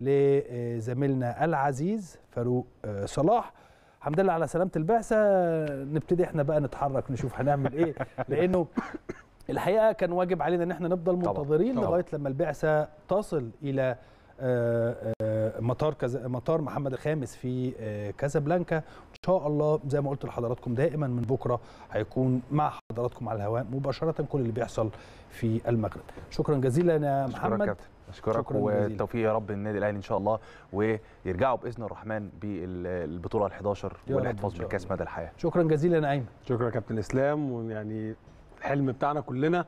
لزميلنا العزيز فاروق آه، صلاح الحمد لله على سلامه البعثه نبتدي احنا بقى نتحرك نشوف هنعمل ايه لانه الحقيقه كان واجب علينا ان احنا نفضل منتظرين طبعاً. لغايه لما البعثه تصل الى آه، آه، مطار كذا مطار محمد الخامس في آه، كازابلانكا ان شاء الله زي ما قلت لحضراتكم دائما من بكره هيكون مع حضراتكم على الهواء مباشره كل اللي بيحصل في المغرب شكرا جزيلا يا اشكرك محمد كابتن اشكرك شكراً جزيلاً. والتوفيق يا رب للنادي الاهلي ان شاء الله ويرجعوا باذن الرحمن بالبطوله ال11 يا رب والاحتفاظ إن شاء بكاس مدى الحياه شكرا جزيلا يا ايمن شكرا يا كابتن اسلام ويعني الحلم بتاعنا كلنا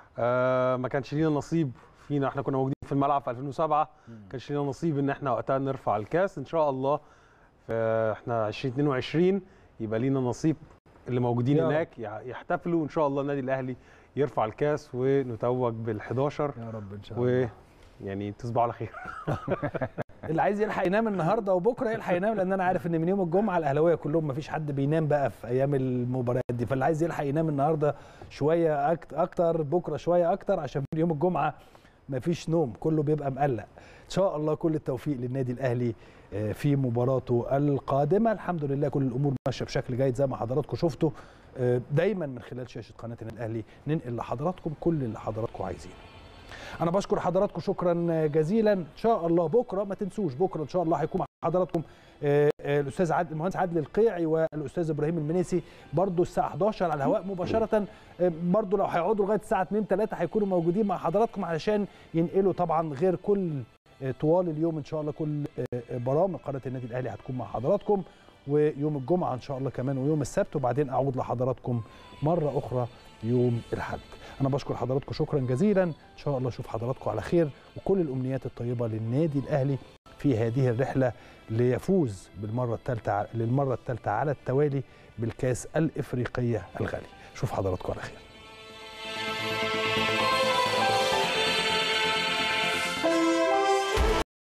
آه ما كانش لينا نصيب فينا احنا كنا موجودين في الملعب في 2007 ما كانش لينا نصيب ان احنا وقتها نرفع الكاس ان شاء الله في احنا 2022 يبقى لينا نصيب اللي موجودين يا رب. هناك يع- يحتفلوا وان شاء الله النادي الاهلي يرفع الكاس ونتوج بال11 يا رب ان شاء الله ويعني تصبحوا على خير اللي عايز يلحق ينام النهارده وبكره يلحق ينام لان انا عارف ان من يوم الجمعه الاهلاويه كلهم ما فيش حد بينام بقى في ايام المباريات دي فاللي عايز يلحق ينام النهارده شويه أكت- اكتر بكره شويه اكتر عشان من يوم الجمعه ما فيش نوم كله بيبقى مقلق ان شاء الله كل التوفيق للنادي الاهلي آه، في مباراته القادمه الحمد لله كل الامور ماشيه بشكل جيد زي ما حضراتكم شفتوا آه، دايما من خلال شاشه قناه النادي الاهلي ننقل لحضراتكم كل اللي حضراتكم عايزينه انا بشكر حضراتكم شكرا جزيلا ان شاء الله بكره ما تنسوش بكره ان شاء الله هيكون مع حضراتكم آه، آه، الاستاذ عادل المهندس عادل القيعي والاستاذ ابراهيم المنيسي برضو الساعه 11 على الهواء مباشره آه، برضو لو هيقعدوا لغايه الساعه 2 3 هيكونوا موجودين مع حضراتكم علشان ينقلوا طبعا غير كل آه، طوال اليوم ان شاء الله كل آه، آه، برامج قناه النادي الاهلي هتكون مع حضراتكم ويوم الجمعه ان شاء الله كمان ويوم السبت وبعدين اعود لحضراتكم مره اخرى يوم الاحد انا بشكر حضراتكم شكرا جزيلا ان شاء الله اشوف حضراتكم على خير وكل الامنيات الطيبه للنادي الاهلي في هذه الرحله ليفوز بالمره الثالثه للمره الثالثه على التوالي بالكاس الافريقيه الغالي اشوف حضراتكم على خير